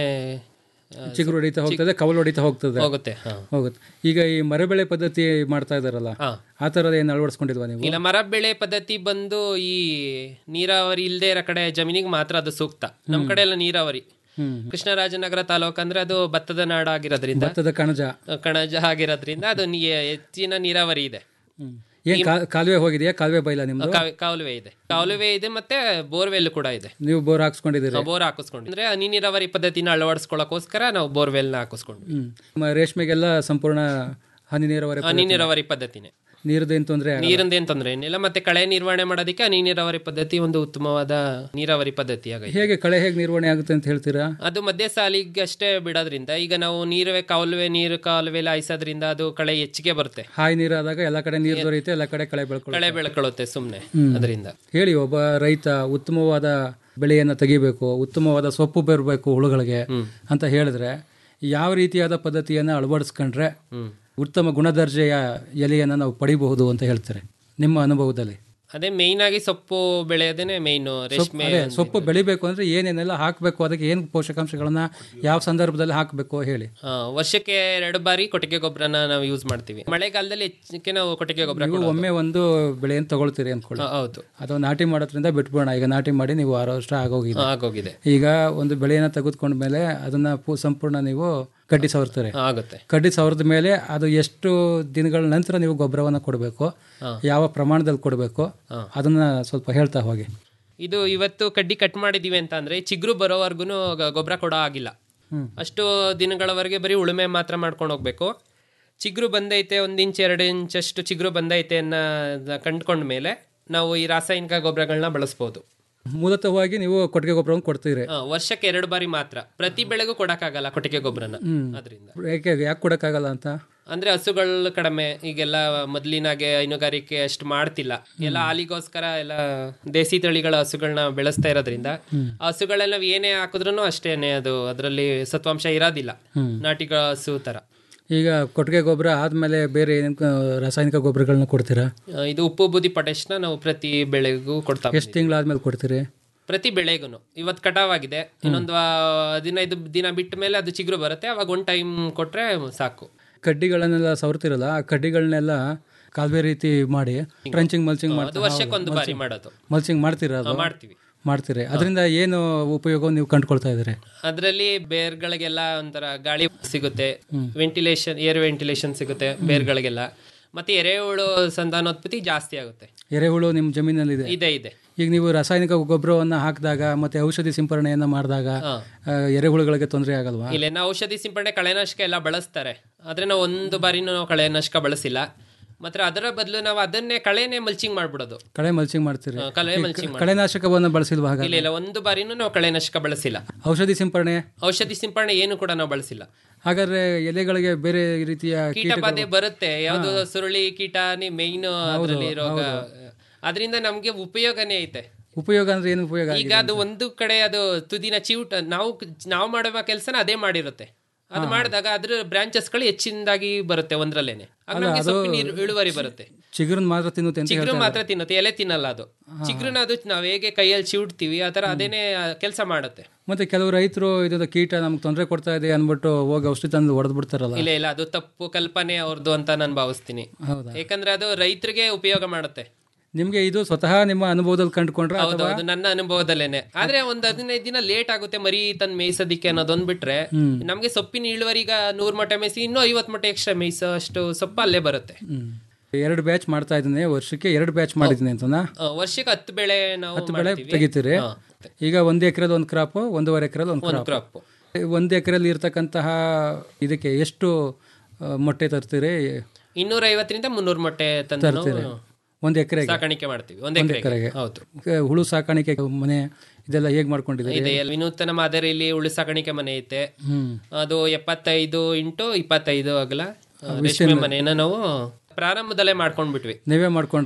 Speaker 14: ಆ,
Speaker 13: ಚಿಗುರು ಹೊಡಿತಾ ಹೋಗ್ತದೆ ಕವಲು ಹೊಡಿತಾ ಹೋಗ್ತದೆ
Speaker 14: ಹೋಗುತ್ತೆ ಹಾ.
Speaker 13: ಹೋಗುತ್ತೆ ಈಗ ಈ ಮರಬೆಳೆ ಪದ್ಧತಿ ಮಾಡ್ತಾ ಇದಾರಲ್ಲ ಆ ಥರದ ಏನು ಅಳವಡಿಸ್ಕೊಂಡಿಲ್ವಾ ನೀವು
Speaker 14: ಇಲ್ಲ ಮರ ಬೆಳೆ ಪದ್ಧತಿ ಬಂದು ಈ ನೀರಾವರಿ ಇಲ್ಲದೆ ಇರೋ ಕಡೆ ಜಮೀನಿಗೆ ಮಾತ್ರ ಅದು ಸೂಕ್ತ ನಮ್ ಕಡೆ ಎಲ್ಲ ನೀರಾವರಿ
Speaker 13: ಹ್ಮ್.
Speaker 14: ಕೃಷ್ಣರಾಜನಗರ ತಾಲೂಕು ಅಂದ್ರೆ ಅದು ಭತ್ತದ ನಾಡು ಆಗಿರೋದ್ರಿಂದ
Speaker 13: ಭತ್ತದ ಕಣಜ
Speaker 14: ಕಣಜ ಆಗಿರೋದ್ರಿಂದ ಅದು ನೀ- ಹೆಚ್ಚಿನ ನೀರಾವರಿ ಇದೆ
Speaker 13: ಏನ್ ಕಾ- ಕಾಲುವೆ ಹೋಗಿದೆಯಾ ಕಾಲುವೆ ಬೈಲ ನಿಮ್ದು
Speaker 14: ಕಾವ್- ಕಾಲುವೆ ಇದೆ ಕಾಲುವೆ ಇದೆ ಮತ್ತೆ ಬೋರ್ವೆಲ್ ಕೂಡ ಇದೆ
Speaker 13: ನೀವು ಬೋರ್ ಹಾಕ್ಸ್ಕೊಂಡಿದ್ದೀರಿ
Speaker 14: ಬೋರ್ ಹಾಕಿಸ್ಕೊಂಡು ಅಂದ್ರೆ ಹನಿ ನೀರಾವರಿ ಪದ್ಧತಿನ ಅಳವಡಿಸ್ಕೊಳ್ಳೋಕೋಸ್ಕರ ನಾವು ಬೋರ್ವೆಲ್ ನ ಹಾಕಿಸ್ಕೊಂಡು
Speaker 13: ಹ್ಮ್ ಮ- ರೇಷ್ಮೆಗೆಲ್ಲ ಸಂಪೂರ್ಣ ಹನಿ ನೀರಾವರಿ
Speaker 14: ಹನಿ ನೀರಾವರಿ ಪದ್ಧತಿನೇ
Speaker 13: ನೀರದೇನು ತೊಂದರೆ
Speaker 14: ನೀರಿಂದೇನ್ ತೊಂದರೆ ಏನಿಲ್ಲ ಮತ್ತೆ ಕಳೆ ನಿರ್ವಹಣೆ ಮಾಡೋದಕ್ಕೆ ಹನಿ ನೀರಾವರಿ ಪದ್ಧತಿ ಒಂದು ಉತ್ತಮವಾದ ನೀರಾವರಿ ಪದ್ಧತಿ ಆಗೈತೆ
Speaker 13: ಹೇಗೆ ಕಳೆ ಹೇಗೆ ನಿರ್ವಹಣೆ ಆಗುತ್ತೆ ಅಂತ ಹೇಳ್ತೀರಾ
Speaker 14: ಅದು ಮಧ್ಯ ಸಾಲಿಗೆ ಅಷ್ಟೇ ಬಿಡೋದ್ರಿಂದ ಈಗ ನಾವು ನೀರುವೆ ಕಾಲುವೆ ನೀರು ಕಾಲುವೆ ಹಾಯಿಸೋದ್ರಿಂದ ಅದು ಕಳೆ ಹೆಚ್ಚಿಗೆ ಬರುತ್ತೆ
Speaker 13: ಹಾಯಿ ನೀರಾದಾಗ ಎಲ್ಲ ಕಡೆ ನೀರು ದೊರೆಯುತ್ತೆ ಎಲ್ಲ ಕಡೆ ಕಳೆ ಬೆಳ್ಕೊಳ್ಳಿ
Speaker 14: ಕಳೆ ಬೆಳ್ಕೊಳ್ಳುತ್ತೆ ಸುಮ್ನೆ
Speaker 13: ಹ್ಮ್.
Speaker 14: ಅದರಿಂದ
Speaker 13: ಹೇಳಿ ಒಬ್ಬ ರೈತ ಉತ್ತಮವಾದ ಬೆಳೆಯನ್ನು ತೆಗಿಬೇಕು ಉತ್ತಮವಾದ ಸೊಪ್ಪು ಬರಬೇಕು ಹುಳುಗಳಿಗೆ ಅಂತ ಹೇಳಿದ್ರೆ ಯಾವ ರೀತಿಯಾದ ಪದ್ಧತಿಯನ್ನು ಅಳವಡಿಸ್ಕೊಂಡ್ರೆ ಉತ್ತಮ ಗುಣದರ್ಜೆಯ ಎಲೆಯನ್ನು ನಾವು ಪಡಿಬಹುದು ಅಂತ ಹೇಳ್ತಾರೆ ನಿಮ್ಮ ಅನುಭವದಲ್ಲಿ
Speaker 14: ಅದೇ ಮೇಯ್ನ್ ಆಗಿ ಸೊಪ್ಪು ಬೆಳೆಯೋದೇನೆ ಮೇಯ್ನ್ ರೇಷ್ಮೆ
Speaker 13: ಅದೇ ಸೊಪ್ಪು ಬೆಳಿಬೇಕು ಅಂದ್ರೆ ಏನೇನೆಲ್ಲ ಹಾಕಬೇಕು ಅದಕ್ಕೆ ಏನು ಪೋಷಕಾಂಶಗಳನ್ನ ಯಾವ ಸಂದರ್ಭದಲ್ಲಿ ಹಾಕಬೇಕು ಹೇಳಿ
Speaker 14: ಆ, ವರ್ಷಕ್ಕೆ ಎರಡು ಬಾರಿ ಕೊಟ್ಟಿಗೆ ಗೊಬ್ಬರನ ನಾವು ಯೂಸ್ ಮಾಡ್ತೀವಿ ಮಳೆಗಾಲದಲ್ಲಿ ಹೆಚ್ಚಿಗೆ ನಾವು ಕೊಟ್ಟಿಗೆ ಗೊಬ್ಬರ
Speaker 13: ನೀವು ಒಮ್ಮೆ ಒಂದು ಬೆಳೆಯನ್ನು ತಗೊಳ್ತೀರಿ ಅನ್ಕೊಳ್ಳಿ
Speaker 14: ಹೌದು
Speaker 13: ಅದು ನಾಟಿ ಮಾಡೋದ್ರಿಂದ ಬಿಟ್ಬಿಡೋಣ ಈಗ ನಾಟಿ ಮಾಡಿ ನೀವು ಆರು ವರ್ಷ ಆಗೋಗಿದೆ
Speaker 14: ಆಗೋಗಿದೆ
Speaker 13: ಈಗ ಒಂದು ಬೆಳೆಯನ್ನು ತೆಗೆದುಕೊಂಡ್ಮೇಲೆ ಅದನ್ನ ಪೂ ಸಂಪೂರ್ಣ ನೀವು ಕಡ್ಡಿ ಸವರ್ತಾರೆ
Speaker 14: ಆಗುತ್ತೆ
Speaker 13: ಕಡ್ಡಿ ಸವರದ ಮೇಲೆ ಅದು ಎಷ್ಟು ದಿನಗಳ ನಂತರ ನೀವು ಗೊಬ್ಬರವನ್ನು ಕೊಡಬೇಕು ಯಾವ ಪ್ರಮಾಣದಲ್ಲಿ ಕೊಡಬೇಕು ಅದನ್ನ ಸ್ವಲ್ಪ ಹೇಳ್ತಾ ಹೋಗಿ
Speaker 14: ಇದು ಇವತ್ತು ಕಡ್ಡಿ ಕಟ್ ಮಾಡಿದೀವಿ ಅಂತ ಅಂದ್ರೆ ಚಿಗುರು ಬರೋವರೆಗೂ ಗೊಬ್ಬರ ಕೊಡೋ ಆಗಿಲ್ಲ
Speaker 13: ಹ್ಮ್.
Speaker 14: ಅಷ್ಟು ದಿನಗಳವರೆಗೆ ಬರೀ ಉಳುಮೆ ಮಾತ್ರ ಮಾಡ್ಕೊಂಡು ಹೋಗ್ಬೇಕು ಚಿಗುರು ಬಂದೈತೆ ಒಂದ್ ಇಂಚ್ ಎರಡು ಇಂಚ್ ಅಷ್ಟು ಚಿಗುರು ಬಂದೈತೆ ಅನ್ನ ಕಂಡ್ಕೊಂಡ ಮೇಲೆ ನಾವು ಈ ರಾಸಾಯನಿಕ ಗೊಬ್ಬರಗಳನ್ನ ಬಳಸ್ಬೋದು
Speaker 13: ಮೂಲತಃವಾಗಿ ನೀವು ಕೊಟ್ಟಿಗೆ ಗೊಬ್ಬರವನ್ನು ಕೊಡ್ತೀರಿ
Speaker 14: ಆ, ವರ್ಷಕ್ಕೆ ಎರಡು ಬಾರಿ ಮಾತ್ರ ಪ್ರತಿ ಬೆಳೆಗೂ ಕೊಡಕ್ಕಾಗಲ್ಲ ಕೊಟ್ಟಿಗೆ ಗೊಬ್ಬರನ
Speaker 13: ಹ್ಮ್.
Speaker 14: ಅದರಿಂದ
Speaker 13: ಯಾಕೆ ಯಾಕೆ ಕೊಡಕ್ಕಾಗಲ್ಲ ಅಂತ
Speaker 14: ಅಂದ್ರೆ ಹಸುಗಳು ಕಡಿಮೆ ಈಗೆಲ್ಲ ಮೊದಲಿನಾಗೆ ಹೈನುಗಾರಿಕೆ ಅಷ್ಟು ಮಾಡ್ತಿಲ್ಲ ಎಲ್ಲ ಹಾಲಿಗೋಸ್ಕರ ಎಲ್ಲ ದೇಸಿ ತಳಿಗಳ ಹಸುಗಳನ್ನ ಬೆಳೆಸ್ತಾ ಇರೋದ್ರಿಂದ ಆ ಹಸುಗಳೆಲ್ಲ ನಾವ್ ಏನೇ ಹಾಕಿದ್ರು ಅಷ್ಟೇನೆ ಅದು ಅದರಲ್ಲಿ ಸತ್ವಾಂಶ ಇರೋದಿಲ್ಲ
Speaker 13: ಹ್ಮ್.
Speaker 14: ನಾಟಿ ಹಸು ತರ
Speaker 13: ಈಗ ಕೊಟ್ಟಿಗೆ ಗೊಬ್ಬರ ಆದ್ಮೇಲೆ ಬೇರೆ ಏನೇನ್ ಕ- ರಾಸಾಯನಿಕ ಗೊಬ್ಬರಗಳನ್ನ ಕೊಡ್ತೀರಾ
Speaker 14: ಆ, ಇದು ಉಪ್ಪು ಬೂದಿ ಪೊಟ್ಯಾಶ್ನ ನಾವು ಪ್ರತಿ ಬೆಳೆಗೂ ಕೊಡ್ತಾ
Speaker 13: ಎಷ್ಟು ತಿಂಗಳಾದ್ಮೇಲೆ ಕೊಡ್ತೀರಿ
Speaker 14: ಪ್ರತಿ ಬೆಳೆಗೂ ಇವತ್ತು ಕಟಾವಾಗಿದೆ ಇನ್ನೊಂದು ಆ, ಹದಿನೈದು ದಿನ ಬಿಟ್ಟ ಮೇಲೆ ಅದು ಚಿಗುರು ಬರುತ್ತೆ ಅವಾಗ ಒಂದ್ ಟೈಮ್ ಕೊಟ್ರೆ ಸಾಕು
Speaker 13: ಕಡ್ಡಿಗಳನ್ನೆಲ್ಲ ಸವರ್ತಿರಲ್ಲ ಆ ಕಡ್ಡಿಗಳನ್ನೆಲ್ಲ ಕಾಲುವೆ ರೀತಿ ಮಾಡಿ ಟ್ರಂಚಿಂಗ್ ಮಲ್ಚಿಂಗ್
Speaker 14: ಅದು ವರ್ಷಕ್ಕೊಂದು ಬಾರಿ ಮಾಡೋದು
Speaker 13: ಮಲ್ಚಿಂಗ್ ಮಾಡ್ತೀರಾ ಅದು
Speaker 14: ಹಾ, ಮಾಡ್ತೀವಿ
Speaker 13: ಮಾಡ್ತೀರಿ ಅದರಿಂದ ಏನು ಉಪಯೋಗ ನೀವು ಕಂಡುಕೊಳ್ತಾ ಇದ್ದೀರಿ
Speaker 14: ಅದರಲ್ಲಿ ಬೇರ್ಗಳಿಗೆಲ್ಲ ಒಂಥರ ಗಾಳಿ ಸಿಗುತ್ತೆ ವೆಂಟಿಲೇಷನ್ ಏರ್ ವೆಂಟಿಲೇಷನ್ ಸಿಗುತ್ತೆ ಬೇರ್ಗಳಿಗೆಲ್ಲ ಮತ್ತೆ ಎರೆಹುಳು ಸಂತಾನೋತ್ಪತ್ತಿ ಜಾಸ್ತಿ ಆಗುತ್ತೆ
Speaker 13: ಎರೆಹುಳು ನಿಮ್ಮ ಜಮೀನಲ್ಲಿ ಇದೆ
Speaker 14: ಇದೆ ಇದೆ
Speaker 13: ಈಗ ನೀವು ರಾಸಾಯನಿಕ ಗೊಬ್ಬರವನ್ನ ಹಾಕಿದಾಗ ಮತ್ತೆ ಔಷಧಿ ಸಿಂಪರಣೆಯನ್ನ ಮಾಡಿದಾಗ ಆ, ಎರೆಹುಳುಗಳಿಗೆ ತೊಂದರೆ ಆಗಲ್ವಾ
Speaker 14: ಇಲ್ಲ ನಾವು ಔಷಧಿ ಸಿಂಪಡಣೆ ಕಳೆನಾಶಕ ಎಲ್ಲ ಬಳಸ್ತಾರೆ ಆದ್ರೆ ನಾವು ಒಂದು ಬಾರಿನೂ ನಾವು ಕಳೆನಾಶಕ ಬಳಸಿಲ್ಲ ಮಾತ್ರ ಅದರ ಬದಲು ನಾವು ಅದನ್ನೇ ಕಳೆನೇ ಮಲ್ಚಿಂಗ್ ಮಾಡ್ಬಿಡೋದು
Speaker 13: ಕಳೆ ಮಲ್ಚಿಂಗ್ ಮಾಡ್ತೀರಿ
Speaker 14: ಆ, ಕಳೆ
Speaker 13: ಈ
Speaker 14: ಮಲ್ಚಿಂಗ್ ಮಾಡಿ
Speaker 13: ಕಳೆನಾಶಕವನ್ನ ಬಳಸಿಲ್ವಾ
Speaker 14: ಇಲ್ಲ
Speaker 13: ಹಾಗಾದ್ರೆ
Speaker 14: ಇಲ್ಲ ಒಂದು ಬಾರಿನೂ ನಾವು ಕಳೆನಾಶಕ ಬಳಸಿಲ್ಲ
Speaker 13: ಔಷಧಿ ಸಿಂಪರಣೆ
Speaker 14: ಔಷಧಿ ಸಿಂಪಡಣೆ ಏನು ಕೂಡ ನಾವು ಬಳಸಿಲ್ಲ
Speaker 13: ಹಾಗಾದ್ರೆ ಎಲೆಗಳಿಗೆ ಬೇರೆ ರೀತಿಯ
Speaker 14: ಕೀಟ ಬಾಧೆ ಬರುತ್ತೆ ಯಾವ್ದು ಸುರುಳಿ ಕೀಟ ಮೇಯ್ನ್ ಅದ್ರಲ್ಲಿ ರೋಗ ಅದರಿಂದ ನಮ್ಗೆ ಉಪಯೋಗನೇ ಐತೆ
Speaker 13: ಉಪಯೋಗ ಅಂದ್ರೆ ಏನು ಉಪಯೋಗ
Speaker 14: ಈಗ ಅದು ಒಂದು ಕಡೆ ಅದು ತುದಿನ ಚಿವುಟ ನಾವು ನಾವು ಮಾಡುವ ಕೆಲಸನ ಅದೇ ಮಾಡಿರುತ್ತೆ ಅದು ಮಾಡಿದಾಗ ಅದ್ರ ಬ್ರಾಂಚಸ್ಗಳು ಹೆಚ್ಚಿನದಾಗಿ ಬರುತ್ತೆ ಒಂದ್ರಲ್ಲೇನೆ ಆಗ
Speaker 13: ಅಲ್ಲ,
Speaker 14: ನಮ್ಗೆ
Speaker 13: ಅದು
Speaker 14: ಸೊಪ್ಪಿನ ಇಳು- ಇಳುವರಿ ಬರುತ್ತೆ
Speaker 13: ಚಿಗುರನ್ ಮಾತ್ರ ತಿನ್ನುತ್ತೆ ಅಂತ
Speaker 14: ಚಿಗುರು
Speaker 13: ಹೇಳ್ತಾರೆ.
Speaker 14: ಮಾತ್ರ ತಿನ್ನುತ್ತೆ ಎಲೆ ತಿನ್ನಲ್ಲ ಅದು ಚಿಗುರನ್ನ ಅದು ನಾವ್ ಹೇಗೆ ಕೈಯಲ್ಲಿ ಚಿವುಡ್ತೀವಿ ಆ ತರ ಅದೇನೆ ಕೆಲಸ ಮಾಡುತ್ತೆ
Speaker 13: ಮತ್ತೆ ಕೆಲವು ರೈತರು ಇದು ಕೀಟ ನಮ್ಗೆ ತೊಂದರೆ ಕೊಡ್ತಾ ಇದೆ ಅಂದ್ಬಿಟ್ಟು ಹೋಗಿ ಔಷಧಿ ತಂದು ಹೊಡೆದ್ ಬಿಡ್ತಾರಲ್ಲ
Speaker 14: ಇಲ್ಲ ಇಲ್ಲ ಅದು ತಪ್ಪು ಕಲ್ಪನೆ ಅವ್ರದ್ದು ಅಂತ ನಾನು ಭಾವಿಸ್ತೀನಿ
Speaker 13: ಹೌದಾ
Speaker 14: ಯಾಕಂದ್ರೆ ಅದು ರೈತರಿಗೆ ಉಪಯೋಗ ಮಾಡುತ್ತೆ
Speaker 13: ನಿಮ್ಗೆ ಇದು ಸ್ವತಃ ನಿಮ್ಮ ಅನುಭವದಲ್ಲಿ ಕಂಡುಕೊಂಡ್ರೆ
Speaker 14: ಹೌದು
Speaker 13: ಅಥವಾ
Speaker 14: ಹೌದು ನನ್ನ ಅನುಭವದಲ್ಲೇನೆ ಆದ್ರೆ ಒಂದ್ ಹದಿನೈದು ದಿನ ಲೇಟ್ ಆಗುತ್ತೆ ಮರಿ ತನ್ ಮೇಯ್ಸೋದಿಕ್ಕೆ ಅನ್ನೋದೊಂದ್ ಬಿಟ್ರೆ
Speaker 13: ಹ್ಮ್.
Speaker 14: ನಮ್ಗೆ ಸೊಪ್ಪಿನ ಇಳುವರಿ ಈಗ ನೂರ್ ಮೊಟ್ಟೆ ಮೇಯ್ಸಿ ಇನ್ನೂ ಐವತ್ ಮೊಟ್ಟೆ ಎಕ್ಸ್ಟ್ರಾ ಮೇಯ್ಸೋ ಅಷ್ಟು ಸೊಪ್ಪು ಅಲ್ಲೇ ಬರುತ್ತೆ
Speaker 13: ಹ್ಮ್. ಎರಡು ಬ್ಯಾಚ್ ಮಾಡ್ತಾ ಇದ್ದೀನಿ ವರ್ಷಕ್ಕೆ ಎರಡು ಬ್ಯಾಚ್ ಮಾಡಿದ್ದೀನಿ ಅಂತನಾ
Speaker 14: ಆ, ವರ್ಷಕ್ಕೆ ಹತ್ತು ಬೆಳೆ ನಾವು
Speaker 13: ಹತ್ತು ಬೆಳೆ
Speaker 14: ಮಾಡ್ತೀವಿ.
Speaker 13: ತೆಗಿತೀರಿ
Speaker 14: ಹಾ.
Speaker 13: ಈಗ ಒಂದು ಎಕರೆದ ಒಂದು ಕ್ರಾಪ್ ಒಂದೂವರೆ ಎಕರೆದ ಒಂದು
Speaker 14: ಒಂದು
Speaker 13: ಕ್ರಾಪ್
Speaker 14: crop.
Speaker 13: ಒಂದು ಎಕರೆಲಿ ಇರ್ತಕ್ಕಂತಹ ಇದಕ್ಕೆ ಎಷ್ಟು ಆ, ಮೊಟ್ಟೆ ತರ್ತೀರಿ
Speaker 14: ಇನ್ನೂರ ಐವತ್ತರಿಂದ ಮುನ್ನೂರು ಮೊಟ್ಟೆ ತಂದು
Speaker 13: ತರ್ತೀರಿ
Speaker 14: ನಾವು
Speaker 13: ಒಂದು ಎಕರೆಗೆ
Speaker 14: ಸಾಕಾಣಿಕೆ ಮಾಡ್ತೀವಿ ಒಂದ್
Speaker 13: ಒಂದು
Speaker 14: ಎಕರೆಗೆ
Speaker 13: ಎಕರೆಗೆ
Speaker 14: ಹೌದು
Speaker 13: ಹುಳು ಸಾಕಾಣಿಕೆ ಮನೆ ಇದೆಲ್ಲ ಹೇಗ್ ಮಾಡ್ಕೊಂಡಿದ್ದೀರಿ
Speaker 14: ಇದೆ ಅಲ್ಲಿ ವಿನೂತನ ಮಾದರಿಯಲ್ಲಿ ಉಳಿ ಸಾಕಾಣಿಕೆ ಮನೆ ಐತೆ
Speaker 13: ಹ್ಮ್
Speaker 14: ಅದು ಎಪ್ಪತ್ತೈದು ಇಂಟು ಇಪ್ಪತ್ತೈದು ಅಗಲ ಆ, ರೇಷ್ಮೆ ಮನೆಯನ್ನ ನಾವು ಪ್ರಾರಂಭದಲ್ಲೇ ಮಾಡ್ಕೊಂಡ್ಬಿಟ್ವಿ
Speaker 13: ನೀವೇ ಮಾಡ್ಕೊಂಡ್ರಾ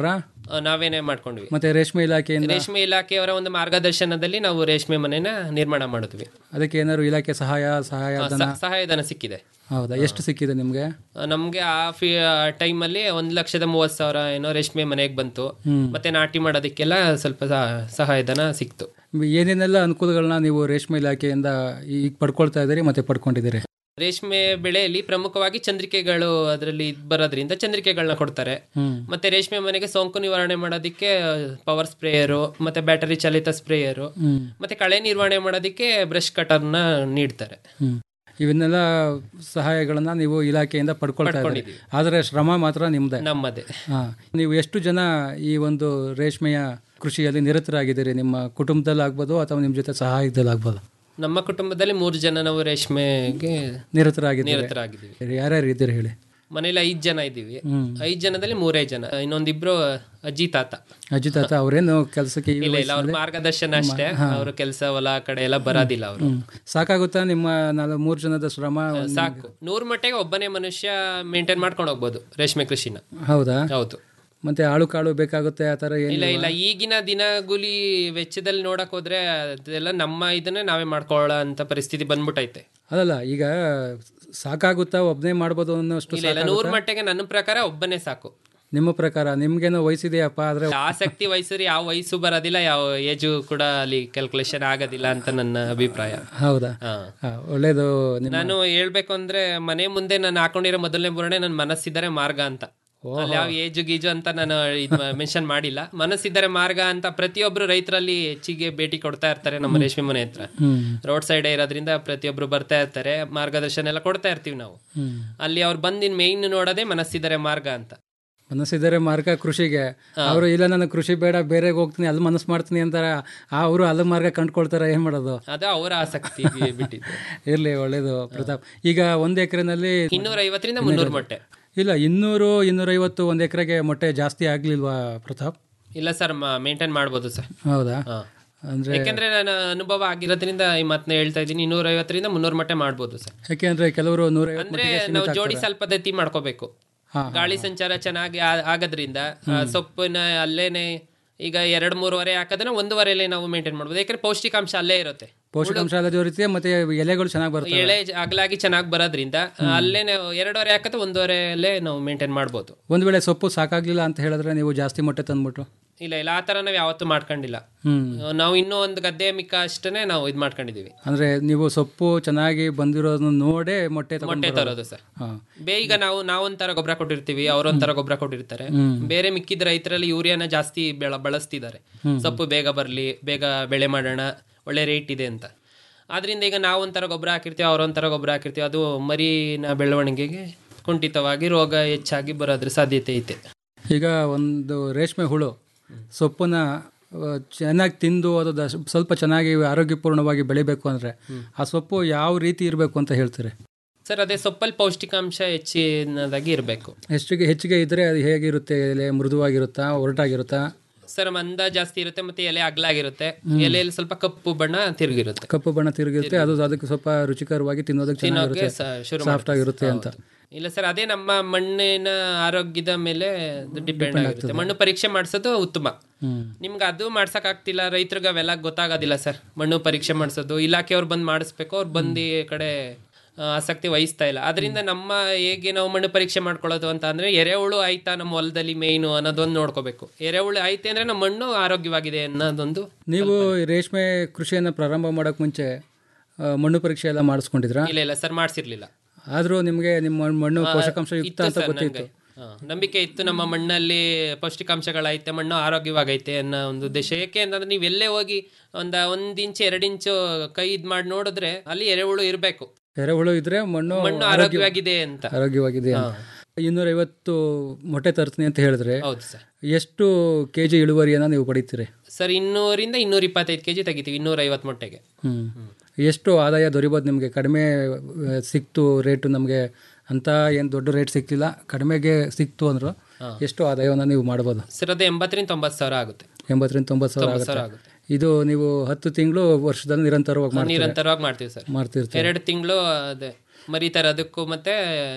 Speaker 14: ಆ, ನಾವೇನೆ ಮಾಡ್ಕೊಂಡ್ವಿ
Speaker 13: ಮತ್ತೆ ರೇಷ್ಮೆ ಇಲಾಖೆಯಿಂದ
Speaker 14: ರೇಷ್ಮೆ ಇಲಾಖೆಯವರ ಒಂದು ಮಾರ್ಗದರ್ಶನದಲ್ಲಿ ನಾವು ರೇಷ್ಮೆ ಮನೆನ ನಿರ್ಮಾಣ ಮಾಡಿದ್ವಿ
Speaker 13: ಅದಕ್ಕೆ ಏನಾದ್ರು ಇಲಾಖೆ ಸಹಾಯ ಸಹಾಯ
Speaker 14: ಆ,
Speaker 13: ಧನ
Speaker 14: ಸ- ಸಹಾಯಧನ ಸಿಕ್ಕಿದೆ
Speaker 13: ಹೌದಾ ಎಷ್ಟು ಸಿಕ್ಕಿದೆ ನಿಮ್ಗೆ
Speaker 14: ಆ, ನಮ್ಗೆ ಆ ಫಿ ಟೈಮಲ್ಲಿ ಒಂದ್ ಲಕ್ಷದ ಮೂವತ್ ಸಾವಿರ ಏನೋ ರೇಷ್ಮೆ ಮನೆಗೆ ಬಂತು
Speaker 13: ಹ್ಮ್.
Speaker 14: ಮತ್ತೆ ನಾಟಿ ಮಾಡೋದಕ್ಕೆಲ್ಲ ಸ್ವಲ್ಪ ಸಹ- ಸಹಾಯಧನ ಸಿಕ್ತು
Speaker 13: ಏನೇನೆಲ್ಲ ಅನುಕೂಲಗಳನ್ನ ನೀವು ರೇಷ್ಮೆ ಇಲಾಖೆಯಿಂದ ಈಗ ಪಡ್ಕೊಳ್ತಾ ಇದ್ದೀರಿ ಮತ್ತೆ ಪಡ್ಕೊಂಡಿದ್ದೀರಿ
Speaker 14: ರೇಷ್ಮೆ ಬೆಳೆಯಲ್ಲಿ ಪ್ರಮುಖವಾಗಿ ಚಂದ್ರಿಕೆಗಳು ಅದರಲ್ಲಿ ಬರೋದ್ರಿಂದ ಚಂದ್ರಿಕೆಗಳನ್ನ ಕೊಡ್ತಾರೆ
Speaker 13: ಹ್ಮ್.
Speaker 14: ಮತ್ತೆ ರೇಷ್ಮೆ ಮನೆಗೆ ಸೋಂಕು ನಿವಾರಣೆ ಮಾಡೋದಕ್ಕೆ ಪವರ್ ಸ್ಪ್ರೇಯರು ಮತ್ತೆ ಬ್ಯಾಟರಿ ಚಾಲಿತ ಸ್ಪ್ರೇಯರು
Speaker 13: ಹ್ಮ್.
Speaker 14: ಮತ್ತೆ ಕಳೆ ನಿರ್ವಹಣೆ ಮಾಡೋದಕ್ಕೆ ಬ್ರಷ್ ಕಟರ್ನ ನೀಡ್ತಾರೆ
Speaker 13: ಹ್ಮ್. ಇವನ್ನೆಲ್ಲ ಸಹಾಯಗಳನ್ನ ನೀವು ಇಲಾಖೆಯಿಂದ ಪಡ್ಕೊಳ್ತಾ ಇದ್ದೀರಿ
Speaker 14: ಪಡ್ಕೊಂಡಿದ್ದೀವಿ.
Speaker 13: ಆದರೆ ಶ್ರಮ ಮಾತ್ರ ನಿಮ್ದೇ
Speaker 14: ನಮ್ಮದೇ
Speaker 13: ಹಾ ನೀವು ಎಷ್ಟು ಜನ ಈ ಒಂದು ರೇಷ್ಮೆಯ ಕೃಷಿಯಲ್ಲಿ ನಿರತರಾಗಿದ್ದೀರಿ ನಿಮ್ಮ ಕುಟುಂಬದಲ್ಲಿ ಆಗ್ಬೋದು ಅಥವಾ ನಿಮ್ಮ ಜೊತೆ ಸಹಾಯದಲ್ಲಿ ಆಗ್ಬೋದು
Speaker 14: ನಮ್ಮ ಕುಟುಂಬದಲ್ಲಿ ಮೂರು ಜನ ನಾವು ರೇಷ್ಮೆಗೆ
Speaker 13: ನಿರತರಾಗಿದ್ದೀರಿ
Speaker 14: ನಿರತರಾಗಿದ್ದೀವಿ
Speaker 13: ಯಾರ್ಯಾರು ಇದ್ದೀರಿ ಹೇಳಿ
Speaker 14: ಮನೇಲಿ ಐದ್ ಜನ ಇದ್ದೀವಿ
Speaker 13: ಹ್ಮ್.
Speaker 14: ಐದ್ ಜನದಲ್ಲಿ ಮೂರೇ ಜನ ಇನ್ನೊಂದಿಬ್ರು ಅಜ್ಜಿ ತಾತ
Speaker 13: ಅಜ್ಜಿ ತಾತ ಅವರೇನು ಕೆಲಸಕ್ಕೆ ಈ
Speaker 14: ಇಲ್ಲ ಇಲ್ಲ ಅವ್ರ
Speaker 13: ವಯಸ್ಸಿನಲ್ಲಿ-
Speaker 14: ಮಾರ್ಗದರ್ಶನ ಅಷ್ಟೇ ಅವರು ಕೆಲಸ ಹೊಲ ಕಡೆ ಎಲ್ಲ ಬರೋದಿಲ್ಲ ಅವರು
Speaker 13: ಹ್ಮ್. ಸಾಕಾಗುತ್ತಾ ನಿಮ್ಮ ನಾಲ್ಕು ಮೂರು ಜನದ ಶ್ರಮ
Speaker 14: ಸಾಕು ನೂರ್ ಮಟ್ಟಿಗೆ ಒಬ್ಬನೇ ಮನುಷ್ಯ ಮೇಂಟೈನ್ ಮಾಡ್ಕೊಂಡು ಹೋಗ್ಬೋದು ರೇಷ್ಮೆ ಕೃಷಿನ
Speaker 13: ಹೌದಾ
Speaker 14: ಹೌದು
Speaker 13: ಮತ್ತೆ ಆಳು ಕಾಳು ಬೇಕಾಗುತ್ತೆ ಆ ಥರ
Speaker 14: ಇಲ್ಲ
Speaker 13: ಏನಿಲ್ಲ
Speaker 14: ಇಲ್ಲ ಈಗಿನ ದಿನಗೂಲಿ ವೆಚ್ಚದಲ್ಲಿ ನೋಡಕ್ ಹೋದ್ರೆ ಅದೆಲ್ಲ ನಮ್ಮ ಇದನ್ನೇ ನಾವೇ ಮಾಡ್ಕೊಳ್ಳೋ ಅಂತ ಪರಿಸ್ಥಿತಿ ಬಂದ್ಬಿಟ್ಟೈತೆ
Speaker 13: ಅದಲ್ಲ ಈಗ ಸಾಕಾಗುತ್ತಾ ಒಬ್ಬನೇ ಮಾಡ್ಬೋದು ಅನ್ನೋಷ್ಟು
Speaker 14: ಇಲ್ಲ ಇಲ್ಲ ನೂರ್ ಮಟ್ಟಿಗೆ ನನ್ನ ಪ್ರಕಾರ ಒಬ್ಬನೇ ಸಾಕು
Speaker 13: ನಿಮ್ಮ ಪ್ರಕಾರ ನಿಮ್ಗೇನೋ ವಯಸ್ಸಿದೆಯಪ್ಪ ಆದ್ರೆ
Speaker 14: ಆಸಕ್ತಿ ವಯಸ್ಸರಿ ಯಾವ ವಯಸ್ಸು ಬರೋದಿಲ್ಲ ಯಾವ ಏಜು ಕೂಡ ಅಲ್ಲಿ ಕ್ಯಾಲ್ಕುಲೇಷನ್ ಆಗೋದಿಲ್ಲ ಅಂತ ನನ್ನ ಅಭಿಪ್ರಾಯ
Speaker 13: ಹೌದಾ
Speaker 14: ಹಾ.
Speaker 13: ಹಾ, ಒಳ್ಳೇದು ನಿಮ್ಮ
Speaker 14: ನಾನು ಹೇಳ್ಬೇಕು ಅಂದ್ರೆ ಮನೆ ಮುಂದೆ ನಾನು ಹಾಕೊಂಡಿರೋ ಮೊದಲನೇ ಬುರಣೆ ನನ್ನ ಮನಸ್ಸಿದ್ದಾರೆ ಮಾರ್ಗ ಅಂತ ಅಲ್ಲಿ ಯಾವ ಏಜು ಗೀಜು ಅಂತ ನಾನು ಮೆನ್ಷನ್ ಮಾಡಿಲ್ಲ ಮನಸ್ಸಿದ್ದಾರೆ ಮಾರ್ಗ ಅಂತ ಪ್ರತಿಯೊಬ್ರು ರೈತರಲ್ಲಿ ಹೆಚ್ಚಿಗೆ ಭೇಟಿ ಕೊಡ್ತಾ ಇರ್ತಾರೆ ನಮ್ಮ ರೇಷ್ಮೆ ಮನೆ ಹತ್ರ
Speaker 13: ಹ್ಮ್.
Speaker 14: ರೋಡ್ ಸೈಡ್ ಇರೋದ್ರಿಂದ ಪ್ರತಿಯೊಬ್ರು ಬರ್ತಾ ಇರ್ತಾರೆ ಮಾರ್ಗದರ್ಶನ ಎಲ್ಲ ಕೊಡ್ತಾ ಇರ್ತೀವಿ ನಾವು
Speaker 13: ಹ್ಮ್.
Speaker 14: ಅಲ್ಲಿ ಅವ್ರು ಬಂದಿನ್ ಮೇಯ್ನ್ ನೋಡೋದೇ ಮನಸ್ಸಿದ್ದಾರೆ ಮಾರ್ಗ ಅಂತ
Speaker 13: ಮನಸ್ಸಿದ್ದಾರೆ ಮಾರ್ಗ ಕೃಷಿಗೆ ಅವರು ಇಲ್ಲ ನನಗೆ ಕೃಷಿ ಬೇಡ ಬೇರೆಗೆ ಹೋಗ್ತೀನಿ ಅಲ್ಲಿ ಮನಸ್ಸು ಮಾಡ್ತೀನಿ ಅಂತಾರೆ ಅವರು ಅಲ್ಲಿ ಮಾರ್ಗ ಕಂಡುಕೊಳ್ತಾರೆ ಏನ್ ಮಾಡೋದು
Speaker 14: ಅದು ಅವರ ಆಸಕ್ತಿ ಬಿಟ್ಟಿದ್ದು
Speaker 13: ಇರ್ಲಿ ಒಳ್ಳೇದು ಪ್ರತಾಪ್ ಈಗ ಒಂದ್ ಎಕರೆನಲ್ಲಿ
Speaker 14: ಇನ್ನೂರ ಐವತ್ತರಿಂದ ಮುನ್ನೂರು ಮೊಟ್ಟೆ
Speaker 13: ಇಲ್ಲ ಇನ್ನೂರು ಇನ್ನೂರೈವತ್ತು ಒಂದ್ ಎಕರೆಗೆ ಮೊಟ್ಟೆ ಜಾಸ್ತಿ ಆಗ್ಲಿಲ್ವಾ ಪ್ರತಾಪ್
Speaker 14: ಇಲ್ಲ ಸರ್ ಮೇಂಟೈನ್ ಮಾಡ್ಬೋದು ಸರ್
Speaker 13: ಹೌದಾ
Speaker 14: ಹಾ.
Speaker 13: ಅಂದ್ರೆ
Speaker 14: ಯಾಕಂದ್ರೆ ನನ್ನ ಅನುಭವ ಆಗಿರೋದ್ರಿಂದ ಈ ಮಾತನ್ನ ಹೇಳ್ತಾ ಇದ್ದೀನಿ ಇನ್ನೂರ ಐವತ್ತರಿಂದ ಮುನ್ನೂರು ಮಟ್ಟೆ ಮಾಡ್ಬೋದು ಸರ್
Speaker 13: ಯಾಕೆಂದ್ರೆ ಕೆಲವರು ನೂರೈವತ್ತು
Speaker 14: ಅಂದ್ರೆ
Speaker 13: ಮಟ್ಟಿಗೆ
Speaker 14: ನಾವು
Speaker 13: ಸೀಮಿತ
Speaker 14: ಜೋಡಿ
Speaker 13: ಆಗ್ತಾರೆ.
Speaker 14: ಸ್ವಲ್ಪ ಪದ್ಧತಿ ಮಾಡ್ಕೋಬೇಕು
Speaker 13: ಹಾ,
Speaker 14: ಗಾಳಿ ಸಂಚಾರ ಚೆನ್ನಾಗಿ ಆ- ಆಗೋದ್ರಿಂದ ಆ, ಸೊಪ್ಪಿನ ಅಲ್ಲೇನೆ ಈಗ ಎರಡ್ ಮೂರುವರೆ ಹಾಕೋದನ್ನ ಒಂದೂವರೆಲೆ ನಾವು ಮೇಂಟೈನ್ ಮಾಡ್ಬೋದು ಯಾಕಂದ್ರೆ ಪೌಷ್ಟಿಕಾಂಶ ಅಲ್ಲೇ ಇರುತ್ತೆ
Speaker 13: ಪೋಷಕಾಂಶ ಎಲ್ಲ ಜೋರಿತೆ ಮತ್ತೆ ಎಲೆಗಳು ಚೆನ್ನಾಗಿ ಬರ್ತವೆ
Speaker 14: ಎಳೆ ಅಗಲಾಗಿ ಚೆನ್ನಾಗಿ ಬರೋದ್ರಿಂದ ಅಲ್ಲೇ ನಾವು ಎರಡೂವರೆ ಹಾಕತ್ತೆ ಒಂದೂವರೆಲ್ಲೇ ನಾವು ಮೇಂಟೈನ್ ಮಾಡ್ಬೋದು
Speaker 13: ಒಂದ್ ವೇಳೆ ಸೊಪ್ಪು ಸಾಕಾಗ್ಲಿಲ್ಲ ಅಂತ ಹೇಳಿದ್ರೆ ನೀವು ಜಾಸ್ತಿ ಮೊಟ್ಟೆ ತಂದ್ಬಿಟ್ಟು
Speaker 14: ಇಲ್ಲ ಇಲ್ಲ ಆ ತರ ನಾವು ಯಾವತ್ತೂ ಮಾಡ್ಕೊಂಡಿಲ್ಲ
Speaker 13: ಹ್ಮ್
Speaker 14: ನಾವು ಇನ್ನೂ ಒಂದು ಗದ್ದೆ ಮಿಕ್ಕ ಅಷ್ಟೇ ನಾವು ಇದು ಮಾಡ್ಕೊಂಡಿದೀವಿ
Speaker 13: ಅಂದ್ರೆ ನೀವು ಸೊಪ್ಪು ಚೆನ್ನಾಗಿ ಬಂದಿರೋದನ್ನ ನೋಡೇ ಮೊಟ್ಟೆ ತಗೊಂಡ್
Speaker 14: ಮೊಟ್ಟೆ
Speaker 13: ಬರೋದು.
Speaker 14: ತರೋದು ಸರ್
Speaker 13: ಹಾ.
Speaker 14: ಬೇ ಈಗ ನಾವು ನಾವೊಂಥರ ಗೊಬ್ಬರ ಕೊಟ್ಟಿರ್ತೀವಿ ಅವರೊಂಥರ ಗೊಬ್ಬರ ಕೊಟ್ಟಿರ್ತಾರೆ
Speaker 13: ಹ್ಮ್.
Speaker 14: ಬೇರೆ ಮಿಕ್ಕಿದ ರೈತರಲ್ಲಿ ಯೂರಿಯಾನ ಜಾಸ್ತಿ ಬೆಳ ಬಳಸ್ತಿದ್ದಾರೆ
Speaker 13: ಹ್ಮ್.
Speaker 14: ಸೊಪ್ಪು ಬೇಗ ಬರಲಿ ಬೇಗ ಬೆಳೆ ಮಾಡೋಣ ಒಳ್ಳೆ ರೇಟ್ ಇದೆ ಅಂತ ಆದ್ರಿಂದ ಈಗ ನಾವೊಂಥರ ಗೊಬ್ಬರ ಹಾಕಿರ್ತೀವಿ ಅವರೊಂಥರ ಗೊಬ್ಬರ ಹಾಕಿರ್ತೀವಿ ಅದು ಮರಿನ ಬೆಳವಣಿಗೆಗೆ ಕುಂಠಿತವಾಗಿ ರೋಗ ಹೆಚ್ಚಾಗಿ ಬರೋದ್ರ ಸಾಧ್ಯತೆ ಐತೆ
Speaker 13: ಈಗ ಒಂದು ರೇಷ್ಮೆ ಹುಳು ಸೊಪ್ಪನ್ನ ಆ, ಚೆನ್ನಾಗಿ ತಿಂದು ಅದು ದಸ್- ಸ್ವಲ್ಪ ಚೆನ್ನಾಗಿ ಆರೋಗ್ಯಪೂರ್ಣವಾಗಿ ಬೆಳಿಬೇಕು ಅಂದ್ರೆ ಆ ಸೊಪ್ಪು ಯಾವ ರೀತಿ ಇರಬೇಕು ಅಂತ ಹೇಳ್ತೀರಿ
Speaker 14: ಸರ್ ಅದೇ ಸೊಪ್ಪಲ್ಲಿ ಪೌಷ್ಟಿಕಾಂಶ ಹೆಚ್ಚಿನದಾಗಿ ಇರಬೇಕು
Speaker 13: ಹೆಚ್ಚಿಗೆ ಹೆಚ್ಚಿಗೆ ಇದ್ರೆ ಅದು ಹೇಗಿರುತ್ತೆ ಎಲೆ ಮೃದುವಾಗಿರುತ್ತಾ ಒರಟಾಗಿರುತ್ತಾ
Speaker 14: ಸರ್ ಮಂದ ಜಾಸ್ತಿ ಇರುತ್ತೆ ಮತ್ತೆ ಎಲೆ ಅಗ್ಲಾಗಿರುತ್ತೆ ಎಲೆಯಲ್ಲಿ ಸ್ವಲ್ಪ ಕಪ್ಪು ಬಣ್ಣ ತಿರುಗಿರುತ್ತೆ
Speaker 13: ಕಪ್ಪು ಬಣ್ಣ ತಿರುಗಿರುತ್ತೆ ಅದು ಅದಕ್ಕೆ ಸ್ವಲ್ಪ ರುಚಿಕರವಾಗಿ ತಿನ್ನೋದಕ್ಕೆ
Speaker 14: ತಿನ್ನೋಕೆ
Speaker 13: ಚೆನ್ನಾಗಿರುತ್ತೆ
Speaker 14: ಸ- ಶುರು
Speaker 13: ಸಾಫ್ಟ್
Speaker 14: ಮಾಡುತ್ತೆ.
Speaker 13: ಆಗಿರುತ್ತೆ ಅಂತ
Speaker 14: ಹೌದು. ಇಲ್ಲ ಸರ್ ಅದೇ ನಮ್ಮ ಮಣ್ಣಿನ ಆರೋಗ್ಯದ ಮೇಲೆ ಡಿಪೆಂಡ್ ಆಗಿರುತ್ತೆ ಮಣ್ಣು ಪರೀಕ್ಷೆ ಮಾಡಿಸೋದು ಉತ್ತಮ
Speaker 13: ಹ್ಮ್.
Speaker 14: ನಿಮ್ಗೆ ಅದು ಮಾಡ್ಸಕ್ ಆಗ್ತಿಲ್ಲ ರೈತರಿಗೆ ಅವೆಲ್ಲ ಗೊತ್ತಾಗೋದಿಲ್ಲ ಸರ್ ಮಣ್ಣು ಪರೀಕ್ಷೆ ಮಾಡಿಸೋದು ಇಲಾಖೆಯವ್ರು ಬಂದು ಮಾಡಿಸ್ಬೇಕು ಅವ್ರು ಬಂದು ಈ ಕಡೆ ಆ, ಆಸಕ್ತಿ ವಹಿಸ್ತಾ ಇಲ್ಲ ಅದರಿಂದ ನಮ್ಮ ಹೇಗೆ ನಾವು ಮಣ್ಣು ಪರೀಕ್ಷೆ ಮಾಡ್ಕೊಳ್ಳೋದು ಅಂತ ಅಂದ್ರೆ ಎರೆಹುಳು ಆಯ್ತಾ ನಮ್ಮ ಹೊಲದಲ್ಲಿ ಮೇಯ್ನು ಅನ್ನೋದೊಂದು ನೋಡ್ಕೋಬೇಕು ಎರೆಹುಳು ಆಯ್ತೆ ಅಂದ್ರೆ ನಮ್ಮ ಮಣ್ಣು ಆರೋಗ್ಯವಾಗಿದೆ ಅನ್ನೋದೊಂದು
Speaker 13: ನೀವು ಈ ರೇಷ್ಮೆ ಕೃಷಿಯನ್ನು ಪ್ರಾರಂಭ ಮಾಡೋಕೆ ಮುಂಚೆ ಆ, ಮಣ್ಣು ಪರೀಕ್ಷೆ ಎಲ್ಲ ಮಾಡಿಸ್ಕೊಂಡಿದ್ರಾ
Speaker 14: ಇಲ್ಲ ಇಲ್ಲ ಸರ್ ಮಾಡಿಸಿರ್ಲಿಲ್ಲ
Speaker 13: ಆದರೂ ನಿಮಗೆ ನಿಮ್ಮ ಮಣ್ಣು
Speaker 14: ಆ,
Speaker 13: ಪೋಷಕಾಂಶ ಯುಕ್ತ
Speaker 14: ಇತ್ತು
Speaker 13: ಅಂತ
Speaker 14: ಸರ್
Speaker 13: ಗೊತ್ತಿತ್ತು
Speaker 14: ನಂಗೆ. ಹಾ, ನಂಬಿಕೆ ಇತ್ತು ನಮ್ಮ ಮಣ್ಣಲ್ಲಿ ಪೌಷ್ಟಿಕಾಂಶಗಳೈತೆ ಮಣ್ಣು ಆರೋಗ್ಯವಾಗೈತೆ ಅನ್ನೋ ಒಂದು ಉದ್ದೇಶ ಏಕೆ ಅಂತಂದ್ರೆ ನೀವು ಎಲ್ಲೇ ಹೋಗಿ ಒಂದ ಒಂದ್ ಇಂಚು ಎರಡು ಇಂಚು ಕೈ ಇದ್ ಮಾಡಿ ನೋಡಿದ್ರೆ ಅಲ್ಲಿ ಎರೆಹುಳು ಇರಬೇಕು
Speaker 13: ಎರೆಹುಳು ಇದ್ರೆ ಮಣ್ಣು
Speaker 14: ಮಣ್ಣು
Speaker 13: ಆರೋಗ್ಯ-
Speaker 14: ಆರೋಗ್ಯವಾಗಿದೆ ಅಂತ
Speaker 13: ಆರೋಗ್ಯವಾಗಿದೆ ಅಂತ. ಇನ್ನೂರೈವತ್ತು ಮೊಟ್ಟೆ ತರ್ತೀನಿ ಅಂತ ಹೇಳಿದ್ರೆ
Speaker 14: ಹೌದು ಸರ್
Speaker 13: ಎಷ್ಟು ಕೆ ಜಿ ಇಳುವರಿಯನ್ನು ನೀವು ಪಡಿತೀರಿ
Speaker 14: ಸರ್ ಇನ್ನೂರಿಂದ ಇನ್ನೂರ ಇಪ್ಪತ್ತೈದು ಕೆಜಿ ತೆಗಿತೀವಿ ಇನ್ನೂರ ಐವತ್ತು ಮೊಟ್ಟೆಗೆ
Speaker 13: ಹ್ಮ್ ಎಷ್ಟು ಆದಾಯ ದೊರಿಬೋದು ನಿಮಗೆ ಕಡಿಮೆ ಆ, ಸಿಕ್ತು ರೇಟು ನಮಗೆ ಅಂತ ಏನು ದೊಡ್ಡ ರೇಟ್ ಸಿಕ್ತಿಲ್ಲ ಕಡಿಮೆಗೆ ಸಿಕ್ತು ಅಂದ್ರು
Speaker 14: ಹಾ.
Speaker 13: ಎಷ್ಟು ಆದಾಯವನ್ನು ನೀವು ಮಾಡ್ಬೋದು
Speaker 14: ಸರ್ ಅದು ಎಂಬತ್ತರಿಂದ ತೊಂಬತ್ತು ಸಾವಿರ ಆಗುತ್ತೆ
Speaker 13: ಎಂಬತ್ತರಿಂದ ತೊಂಬತ್ತು ಸಾವಿರ
Speaker 14: ತೊಂಬತ್ತು ಸಾವಿರ
Speaker 13: ಆಗುತ್ತೆ ಇದು ನೀವು ಹತ್ತು ತಿಂಗಳು ವರ್ಷದಲ್ಲಿ ನಿರಂತರವಾಗಿ ಮಾಡ್ತೀರಾ
Speaker 14: ನಿರಂತರವಾಗಿ ಮಾಡ್ತೀವಿ ಸರ್
Speaker 13: ಮಾಡ್ತಿರ್ತೀರಿ
Speaker 14: ಎರಡು ತಿಂಗಳು ಅದೇ ಮರಿ ತರೋದಕ್ಕೂ ಮತ್ತೆ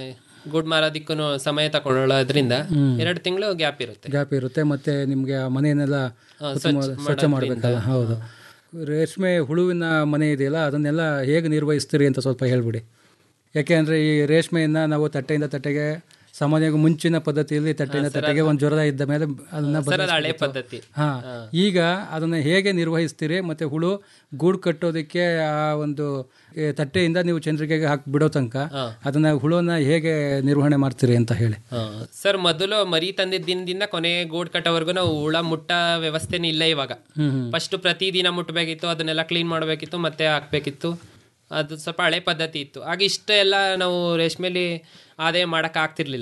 Speaker 14: ಗೂಡ್ ಮಾರೋದಿಕ್ಕೂ ಸಮಯ ತಗೊಳ್ಳೋದ್ರಿಂದ ಎರಡು ತಿಂಗಳು ಗ್ಯಾಪ್ ಇರುತ್ತೆ
Speaker 13: ಗ್ಯಾಪ್ ಇರುತ್ತೆ ಮತ್ತೆ ನಿಮಗೆ ಆ ಮನೆಯನ್ನೆಲ್ಲ
Speaker 14: ಹಾ,
Speaker 13: ಉತ್ತಮ-
Speaker 14: ಸ್ವಚ್ಛ
Speaker 13: ಸ್ವಚ್ಛ ಮಾಡಬೇಕಲ್ಲ ಹೌದು ರೇಷ್ಮೆ ಹುಳುವಿನ ಮನೆ ಇದೆಯಲ್ಲ ಅದನ್ನೆಲ್ಲ ಹೇಗೆ ನಿರ್ವಹಿಸ್ತೀರಿ ಅಂತ ಸ್ವಲ್ಪ ಹೇಳ್ಬಿಡಿ ಯಾಕೆ ಅಂದರೆ ಈ ರೇಷ್ಮೆಯನ್ನು ನಾವು ತಟ್ಟೆಯಿಂದ ತಟ್ಟೆಗೆ ಸಾಮಾನ್ಯವಾಗಿ ಮುಂಚಿನ ಪದ್ಧತಿಯಲ್ಲಿ ತಟ್ಟೆಯಿಂದ ತಟ್ಟೆಗೆ ಒಂದು ಜ್ವರ ಇದ್ದ ಮೇಲೆ ಅದನ್ನ
Speaker 14: ಸರ್ ಅದು ಹಳೆ
Speaker 13: ಬದಲಾಯಿಸ್ಬೇಕಿತ್ತು.
Speaker 14: ಪದ್ಧತಿ
Speaker 13: ಹಾ ಈಗ ಅದನ್ನ ಹೇಗೆ ನಿರ್ವಹಿಸ್ತೀರಿ ಮತ್ತೆ ಹುಳು ಗೂಡು ಕಟ್ಟೋದಕ್ಕೆ ಆ ಒಂದು ಏ, ತಟ್ಟೆಯಿಂದ ನೀವು ಚಂದ್ರಿಕೆಗೆ ಹಾಕಿ ಬಿಡೋ ತನಕ ಅದನ್ನ ಹುಳುವನ್ನ ಹೇಗೆ ನಿರ್ವಹಣೆ ಮಾಡ್ತೀರಿ ಅಂತ ಹೇಳಿ
Speaker 14: ಹಾ. ಸರ್ ಮೊದಲು ಮರಿ ತಂದಿದ್ದ ದಿನದಿಂದ ಕೊನೆ ಗೂಡ್ ಕಟ್ಟೋವರೆಗೂ ನಾವು ಹುಳ ಮುಟ್ಟ ವ್ಯವಸ್ಥೆನೇ ಇಲ್ಲ ಇವಾಗ
Speaker 13: ಹ್ಮ್ ಹ್ಮ್.
Speaker 14: ಫಸ್ಟ್ ಪ್ರತಿದಿನ ಮುಟ್ಟಬೇಕಿತ್ತು ಅದನ್ನೆಲ್ಲ ಕ್ಲೀನ್ ಮಾಡಬೇಕಿತ್ತು ಮತ್ತೆ ಹಾಕ್ಬೇಕಿತ್ತು ಅದು ಸ್ವಲ್ಪ ಹಳೆ ಪದ್ಧತಿ ಇತ್ತು ಆಗ ಇಷ್ಟ ಎಲ್ಲ ನಾವು ರೇಷ್ಮೆಲಿ ಆದಾಯ ಮಾಡಕ್ ಆಗ್ತಿರ್ಲಿಲ್ಲ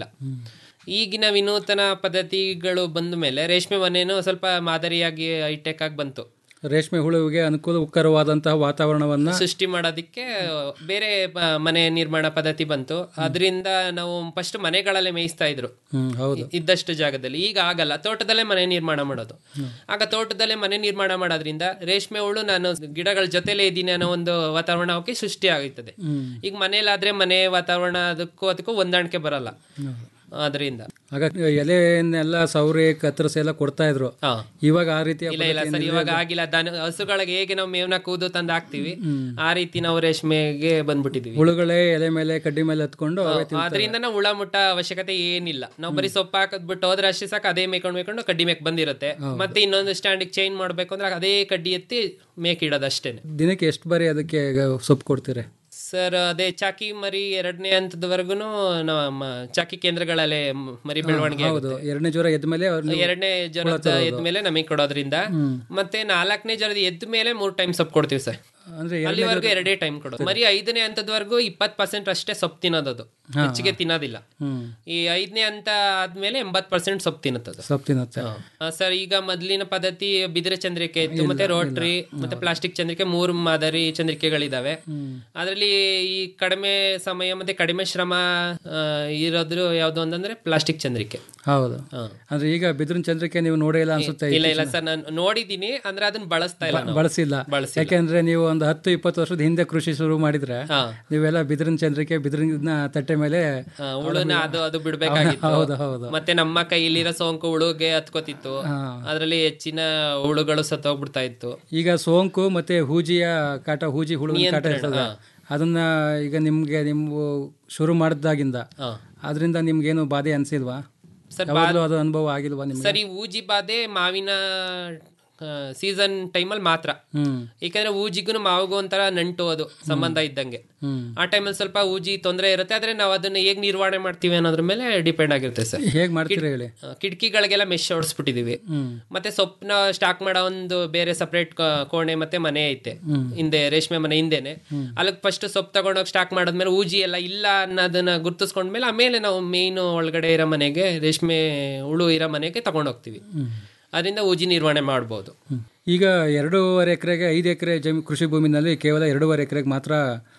Speaker 14: ಈಗಿನ ವಿನೂತನ ಪದ್ಧತಿಗಳು ಬಂದ ಮೇಲೆ ರೇಷ್ಮೆ ಮನೇನು ಸ್ವಲ್ಪ ಮಾದರಿಯಾಗಿ ಹೈಟೆಕ್ ಆಗಿ ಬಂತು
Speaker 13: ರೇಷ್ಮೆ ಹುಳುವಿಗೆ ಅನುಕೂಲಕರವಾದಂತಹ ವಾತಾವರಣವನ್ನ
Speaker 14: ಸೃಷ್ಟಿ ಮಾಡೋದಕ್ಕೆ ಬೇರೆ ಪ- ಮನೆ ನಿರ್ಮಾಣ ಪದ್ಧತಿ ಬಂತು ಅದರಿಂದ ನಾವು ಫಸ್ಟ್ ಮನೆಗಳಲ್ಲೇ ಮೇಯಿಸ್ತಾ ಇದ್ರು
Speaker 13: ಹ್ಮ್ ಹೌದು
Speaker 14: ಇ- ಇದ್ದಷ್ಟು ಜಾಗದಲ್ಲಿ ಈಗ ಆಗಲ್ಲ ತೋಟದಲ್ಲೇ ಮನೆ ನಿರ್ಮಾಣ ಮಾಡೋದು ಆಗ ತೋಟದಲ್ಲೇ ಮನೆ ನಿರ್ಮಾಣ ಮಾಡೋದ್ರಿಂದ ರೇಷ್ಮೆ ಹುಳು ನಾನು ಗಿಡಗಳ ಜೊತೆಲೇ ಇದ್ದೀನಿ ಅನ್ನೋ ಒಂದು ವಾತಾವರಣ ಅವಕ್ಕೆ ಸೃಷ್ಟಿ ಆಗುತ್ತದೆ
Speaker 13: ಹ್ಮ್.
Speaker 14: ಈಗ ಮನೇಲಾದ್ರೆ ಮನೆ ವಾತಾವರಣ ಅದಕ್ಕೂ ಅದಕ್ಕೂ ಹೊಂದಾಣಿಕೆ ಬರಲ್ಲ ಅದರಿಂದ
Speaker 13: ಆಗ ಎಲೆಯನ್ನೆಲ್ಲ ಸೌರೆ ಕತ್ತರಿಸಿ ಎಲ್ಲ ಕೊಡ್ತಾ ಇದ್ರು ಇವಾಗ ಆ ರೀತಿಯ
Speaker 14: ಇಲ್ಲ ಇಲ್ಲ ಸರ್ ಇವಾಗ ಆಗಿಲ್ಲ ದನ ಹಸುಗಳಿಗೆ ಹೇಗೆ ನಾವು ಮೇವ್ನ ಕೂದು ತಂದು ಹಾಕ್ತಿವಿ ಆ ರೀತಿ ನಾವು ರೇಷ್ಮೆಗೆ ಬಂದ್ಬಿಟ್ಟಿದೀವಿ
Speaker 13: ಹುಳುಗಳೇ ಎಲೆ ಮೇಲೆ ಕಡ್ಡಿ ಮೇಲೆ ಹತ್ಕೊಂಡು ಅವೇ ತಿಂತವೆ.
Speaker 14: ಆದ್ರಿಂದ ನಾವು ಹುಳ ಮುಟ್ಟ ಅವಶ್ಯಕತೆ ಏನಿಲ್ಲ ನಾವು ಬರೀ ಸೊಪ್ಪು ಹಾಕದ್ಬಿಟ್ಟು ಹೋದ್ರೆ ಅಷ್ಟೇ ಸಾಕು ಅದೇ ಮೇಯ್ಕೊಂಡು ಮೇಯ್ಕೊಂಡು ಕಡ್ಡಿ ಮೇಕ್ ಬಂದಿರುತ್ತೆ ಮತ್ತೆ ಇನ್ನೊಂದು ಸ್ಟ್ಯಾಂಡಿಗೆ ಚೇಂಜ್ ಮಾಡ್ಬೇಕು ಅಂದ್ರೆ ಅದೇ ಕಡ್ಡಿ ಎತ್ತಿ ಮೇಕ್ ಇಡೋದು ಅಷ್ಟೇನೆ
Speaker 13: ದಿನಕ್ಕೆ ಎಷ್ಟು ಬಾರಿ ಅದಕ್ಕೆ ಸೊಪ್ಪು ಕೊಡ್ತೀರಿ
Speaker 14: ಸರ್ ಅದೇ ಚಾಕಿ ಮರಿ ಎರಡನೇ ಹಂತದವರೆಗೂ ನಮ್ಮ ಚಾಕಿ ಕೇಂದ್ರಗಳಲ್ಲೇ ಮ್- ಮರಿ ಬೆಳವಣಿಗೆ
Speaker 13: ಹೌದು ಎರಡನೇ ಜ್ವರ ಎದ್ದ ಮೇಲೆ
Speaker 14: ಎರಡನೇ ಜ್ವರದ ಎದ್ದ ಮೇಲೆ ನಮಗೆ ಕೊಡೋದ್ರಿಂದ ಮತ್ತೆ ನಾಲ್ಕನೇ ಜ್ವರದ ಎದ್ದ ಮೇಲೆ ಮೂರ್ ಟೈಮ್ ಸೊಪ್ಪು ಕೊಡ್ತೀವಿ ಸರ್
Speaker 13: ಅಂದ್ರೆ
Speaker 14: ಅಲ್ಲಿವರೆಗೂ ಎರಡೇ ಟೈಮ್ ಕೊಡೋದು ಮರಿ ಐದನೇ ಹಂತದವರೆಗೂ ಇಪ್ಪತ್ ಪರ್ಸೆಂಟ್ ಅಷ್ಟೇ ಸೊಪ್ಪು ತಿನ್ನೋದು
Speaker 13: ಹಾ.
Speaker 14: ಹೆಚ್ಚಿಗೆ ತಿನ್ನೋದಿಲ್ಲ
Speaker 13: ಹ್ಮ್
Speaker 14: ಈ ಐದನೇ ಹಂತ ಆದ್ಮೇಲೆ ಎಂಬತ್ ಪರ್ಸೆಂಟ್ ಸೊಪ್ಪು ತಿನ್ನುತ್ತದೆ
Speaker 13: ಸೊಪ್ಪು ತಿನ್ನುತ್ತೆ
Speaker 14: ಸರ್ ಈಗ ಮೊದಲಿನ ಪದ್ಧತಿ ಬಿದಿರೆ ಚಂದ್ರಿಕೆ ಇತ್ತು ಮತ್ತೆ ರೋಟ್ರಿ ಮತ್ತೆ ಪ್ಲಾಸ್ಟಿಕ್ ಚಂದ್ರಿಕೆ ಮೂರು ಮಾದರಿ ಚಂದ್ರಿಕೆಗಳಿದಾವೆ ಅದರಲ್ಲಿ ಈ ಕಡಿಮೆ ಸಮಯ ಮತ್ತೆ ಕಡಿಮೆ ಶ್ರಮ ಆ, ಇರೋದ್ರು ಯಾವ್ದು ಅಂತಂದ್ರೆ ಪ್ಲಾಸ್ಟಿಕ್ ಚಂದ್ರಿಕೆ
Speaker 13: ಹೌದು ಅಂದ್ರೆ ಈಗ ಬಿದಿರಿನ ಚಂದ್ರಿಕೆ ನೀವು ನೋಡೇ ಇಲ್ಲ ಅನ್ಸುತ್ತೆ
Speaker 14: ಇಲ್ಲ ಇಲ್ಲ ಸರ್ ನಾನು ನೋಡಿದೀನಿ ಅಂದ್ರೆ ಅದನ್ನ ಬಳಸ್ತಾ ಇಲ್ಲ ನಾವು.
Speaker 13: ಬಳಸಿಲ್ಲ
Speaker 14: ಬಳಸಿಲ್ಲ.
Speaker 13: ಯಾಕೆಂದ್ರೆ ನೀವು ಒಂದು ಹತ್ತು ಇಪ್ಪತ್ತು ವರ್ಷದ ಹಿಂದೆ ಕೃಷಿ ಶುರು ಮಾಡಿದ್ರೆ ನೀವೆಲ್ಲ ಬಿದಿರಿನ ಚಂದ್ರಿಕೆ ಬಿದಿರಿನ ತಟ್ಟೆ ಮೇಲೆ
Speaker 14: ಆ, ಹುಳುನ ಅದು ಅದು ಬಿಡ್ಬೇಕಾಗಿತ್ತು
Speaker 13: ಹೌದು ಹೌದು
Speaker 14: ಮತ್ತೆ ನಮ್ಮ ಕೈಲಿರೋ ಸೋಂಕು ಹುಳುಗೆ ಹತ್ಕೋತಿತ್ತು ಅದ್ರಲ್ಲಿ ಹೆಚ್ಚಿನ ಹುಳುಗಳು ಸತ್ತೋಗ್ಬಿಡ್ತಾ ಇತ್ತು
Speaker 13: ಈಗ ಸೋಂಕು ಮತ್ತೆ ಹೂಜಿಯ ಕಾಟ ಹೂಜಿ ಹುಳುವಿನ ಕಾಟ
Speaker 14: ನಿಯಂತ್ರಣ,
Speaker 13: ಇರ್ತದೆ
Speaker 14: ಹಾ.
Speaker 13: ಅದನ್ನ ಈಗ ನಿಮ್ಗೆ ನೀವು ಶುರು ಮಾಡಿದಾಗಿಂದ ಅದರಿಂದ ನಿಮ್ಗೇನು ಬಾಧೆ ಅನ್ಸಿಲ್ವಾ
Speaker 14: ಸರ್,
Speaker 13: ಯಾವಾಗ್ಲೂ ಅದು ಅನುಭವ ಆಗಿಲ್ವಾ ನಿಮ್ಗೆ
Speaker 14: ಸರಿ ಊಜಿ ಬಾಧೆ ಮಾವಿನ ಸೀಸನ್ ಟೈಮಲ್ಲಿ ಮಾತ್ರ
Speaker 13: ಹ್ಮ್
Speaker 14: ಯಾಕಂದ್ರೆ ಊಜಿಗೂ ಮಾವಿಗೂ ಒಂಥರ ನಂಟು ಅದು ಸಂಬಂಧ ಇದ್ದಂಗೆ
Speaker 13: ಹ್ಮ್
Speaker 14: ಆ ಟೈಮಲ್ಲಿ ಸ್ವಲ್ಪ ಊಜಿ ತೊಂದರೆ ಇರುತ್ತೆ ಆದ್ರೆ ನಾವು ಅದನ್ನ ಹೇಗ್ ನಿರ್ವಹಣೆ ಮಾಡ್ತೀವಿ ಅನ್ನೋದ್ರ ಮೇಲೆ ಡಿಪೆಂಡ್ ಆಗಿರುತ್ತೆ ಸರ್
Speaker 13: ಹೇಗ್ ಮಾಡ್ತೀರಾ ಹೇಳಿ
Speaker 14: ಆ, ಕಿಟಕಿಗಳಿಗೆಲ್ಲ ಮೆಶ್ ಹೊಡಿಸ್ಬಿಟ್ಟಿದೀವಿ
Speaker 13: ಹ್ಮ್
Speaker 14: ಮತ್ತೆ ಸೊಪ್ಪನ್ನ ಸ್ಟಾಕ್ ಮಾಡೋ ಒಂದು ಬೇರೆ ಸಪರೇಟ್ ಕೋಣೆ ಮತ್ತೆ ಮನೆ ಐತೆ
Speaker 13: ಹ್ಮ್.
Speaker 14: ಹಿಂದೆ ರೇಷ್ಮೆ ಮನೆ ಹಿಂದೆನೆ ಅಲ್ಲಿಗೆ ಫಸ್ಟ್ ಸೊಪ್ಪು ತಗೊಂಡೋಗಿ ಸ್ಟಾಕ್ ಮಾಡಿದ್ಮೇಲೆ ಊಜಿ ಎಲ್ಲ ಇಲ್ಲ ಅನ್ನೋದನ್ನ ಗುರ್ತಿಸ್ಕೊಂಡ್ಮೇಲೆ ಆಮೇಲೆ ನಾವು ಮೇಯ್ನ್ ಒಳಗಡೆ ಇರೋ ಮನೆಗೆ ರೇಷ್ಮೆ ಹುಳು ಇರೋ ಮನೆಗೆ ತಗೊಂಡೋಗ್ತೀವಿ ಅದರಿಂದ ಊಜಿ ನಿರ್ವಹಣೆ ಮಾಡ್ಬೋದು
Speaker 13: ಈಗ ಎರಡೂವರೆ ಎಕರೆಗೆ ಐದು ಎಕರೆ ಜಮಿ ಕೃಷಿ ಭೂಮಿನಲ್ಲಿ ಕೇವಲ ಎರಡೂವರೆ ಎಕರೆಗೆ ಮಾತ್ರ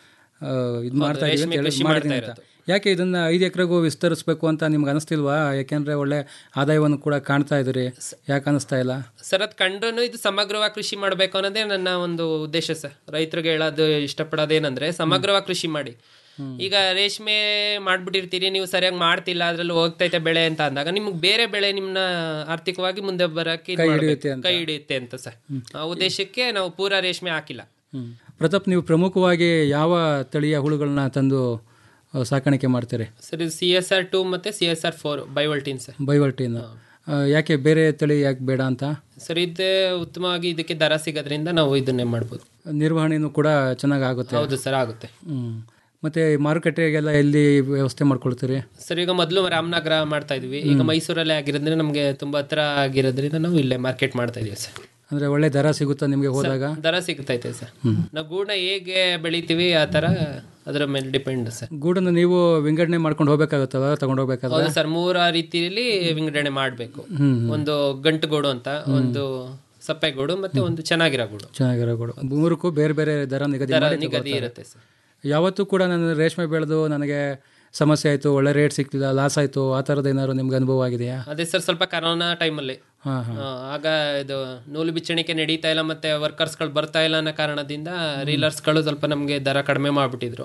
Speaker 13: ಇದು ಮಾಡ್ತಾ ಇದೀವಿ ಅಂತ
Speaker 14: ರೇಷ್ಮೆ
Speaker 13: ಹೇಳಿ
Speaker 14: ಕೃಷಿ
Speaker 13: ಮಾಡಿದೀನಿ
Speaker 14: ಮಾಡ್ತಾ
Speaker 13: ಅಂತ ಯಾಕೆ ಇದನ್ನ ಐದು ಎಕರೆಗೂ ವಿಸ್ತರಿಸಬೇಕು ಅಂತ ನಿಮ್ಗೆ ಅನಿಸ್ತಿಲ್ವಾ ಯಾಕೆಂದ್ರೆ ಒಳ್ಳೆ ಆದಾಯವನ್ನು ಕೂಡ ಕಾಣ್ತಾ ಇದ್ದೀರಿ ಯಾಕೆ ಅನಿಸ್ತಾ ಇಲ್ಲ
Speaker 14: ಸರ್ ಅದ್ ಕಂಡ್ರು ಇದು ಸಮಗ್ರವಾಗಿ ಕೃಷಿ ಮಾಡ್ಬೇಕು ಅನ್ನೋದೇ ನನ್ನ ಒಂದು ಉದ್ದೇಶ ಸರ್ ರೈತರಿಗೆ ಹೇಳೋದು ಇಷ್ಟಪಡೋದೇನಂದ್ರೆ ಸಮಗ್ರವಾಗಿ ಕೃಷಿ ಮಾಡಿ ಈಗ ರೇಷ್ಮೆ ಮಾಡ್ಬಿಟ್ಟಿರ್ತೀರಿ ನೀವು ಸರಿಯಾಗಿ ಮಾಡ್ತಿಲ್ಲ ಅದ್ರಲ್ಲಿ ಹೋಗ್ತೈತೆ ಬೆಳೆ ಅಂತ ಅಂದಾಗ ನಿಮ್ಗೆ ಬೇರೆ ಬೆಳೆ ನಿಮ್ನ ಆರ್ಥಿಕವಾಗಿ ಮುಂದೆ ಬರಕ್ಕೆ ಇದ್
Speaker 13: ಕೈ
Speaker 14: ಮಾಡ್ಬೇಕು.
Speaker 13: ಹಿಡಿಯುತ್ತೆ ಅಂತ.
Speaker 14: ಕೈ ಹಿಡಿಯುತ್ತೆ ಅಂತ ಸರ್ ಆ ಉದ್ದೇಶಕ್ಕೆ ನಾವು ಪೂರಾ ರೇಷ್ಮೆ ಹಾಕಿಲ್ಲ
Speaker 13: ಹ್ಮ್. ಪ್ರತಾಪ್ ನೀವು ಪ್ರಮುಖವಾಗಿ ಯಾವ ತಳಿಯ ಹುಳುಗಳನ್ನ ತಂದು ಆ, ಸಾಕಾಣಿಕೆ ಮಾಡ್ತೀರಿ
Speaker 14: sir C S R two ಮತ್ತೆ C S R four bivoltine sir
Speaker 13: ಬೈವಲ್ಟಿನ ಯಾಕೆ ಬೇರೆ ತಳಿ ಯಾಕೆ ಬೇಡ ಅಂತ
Speaker 14: ಸರ್ ಇದು ಉತ್ತಮವಾಗಿ ಇದಕ್ಕೆ ದರ ಸಿಗೋದ್ರಿಂದ ನಾವು ಇದನ್ನೇ ಮಾಡ್ಬೋದು
Speaker 13: ನಿರ್ವಹಣೆನೂ ಕೂಡ ಚೆನ್ನಾಗಿ ಆಗುತ್ತೆ
Speaker 14: ಹೌದು ಸರ್ ಆಗುತ್ತೆ
Speaker 13: ಹ್ಮ್ ಮತ್ತೆ ಮಾರುಕಟ್ಟೆಗೆಲ್ಲ ಎಲ್ಲಿ ವ್ಯವಸ್ಥೆ ಮಾಡ್ಕೊಳ್ತೀರಿ
Speaker 14: ಸರ್ ಈಗ ಮೊದಲು ರಾಮನಗರ ಮಾಡ್ತಾ ಇದ್ವಿ ಈಗ ಮೈಸೂರಲ್ಲೇ ಆಗಿರೋದ್ರಿಂದ ನಮಗೆ ತುಂಬಾ ಹತ್ರ ಆಗಿರೋದ್ರಿಂದ ನಾವು ಇಲ್ಲೇ ಮಾರ್ಕೆಟ್ ಮಾಡ್ತಾ ಇದೀವಿ ಸರ್
Speaker 13: ಅಂದ್ರೆ ಒಳ್ಳೆ ದರ ಸಿಗುತ್ತಾ ನಿಮಗೆ ಹೋದಾಗ
Speaker 14: ದರ ಸಿಗ್ತೈತೆ ಸರ್ ನಾವು ಗೂಡ ಹೇಗೆ ಬೆಳಿತೀವಿ ಆ ತರ ಅದರ ಮೇಲೆ ಡಿಪೆಂಡ್ ಸರ್
Speaker 13: ಗೂಡನ್ನು ನೀವು ವಿಂಗಡಣೆ ಮಾಡ್ಕೊಂಡು ಹೋಗ್ಬೇಕಾಗುತ್ತಲ್ಲ ತಗೊಂಡು ಹೋಗ್ಬೇಕಾದ್ರೆ
Speaker 14: ಹೌದು ಸರ್ ಮೂರ ರೀತಿಯಲ್ಲಿ ವಿಂಗಡಣೆ ಮಾಡಬೇಕು
Speaker 13: ಹ್ಮ್.
Speaker 14: ಒಂದು ಗಂಟು ಗೂಡು ಅಂತ ಒಂದು ಸಪ್ಪೆ ಗೂಡು ಮತ್ತೆ ಒಂದು ಚೆನ್ನಾಗಿರೋ ಗೂಡು
Speaker 13: ಚೆನ್ನಾಗಿರೋ ಗೂಡು ಮೂರಕ್ಕೂ ಬೇರೆ ಬೇರೆ ದರ ನಿಗದಿ
Speaker 14: ದರ
Speaker 13: ಮಾಡಿ
Speaker 14: ನಿಗದಿ
Speaker 13: ತಗೊಳ್ತಾರೆ.
Speaker 14: ಇರುತ್ತೆ ಸರ್
Speaker 13: ಯಾವತ್ತೂ ಕೂಡ ನಾನು ರೇಷ್ಮೆ ಬೆಳೆದು ನನಗೆ ಸಮಸ್ಯೆ ಆಯಿತು ಒಳ್ಳೆ ರೇಟ್ ಸಿಕ್ತಿಲ್ಲ ಲಾಸ್ ಆಯಿತು ಆ ಥರದ್ದು ಏನಾದ್ರು ನಿಮ್ಗೆ ಅನುಭವ ಆಗಿದೆಯಾ
Speaker 14: ಅದೇ ಸರ್ ಸ್ವಲ್ಪ ಕರೋನಾ ಟೈಮಲ್ಲಿ
Speaker 13: ಹಾ ಹಾ
Speaker 14: ಆಗ ಇದು ನೂಲು ಬಿಚ್ಚಣಿಕೆ ನಡೀತಾ ಇಲ್ಲ ಮತ್ತೆ ವರ್ಕರ್ಸ್ಗಳು ಬರ್ತಾ ಇಲ್ಲ ಅನ್ನೋ ಕಾರಣದಿಂದ ರೀಲರ್ಸ್ಗಳು ಸ್ವಲ್ಪ ನಮಗೆ ದರ ಕಡಿಮೆ ಮಾಡ್ಬಿಟ್ಟಿದ್ರು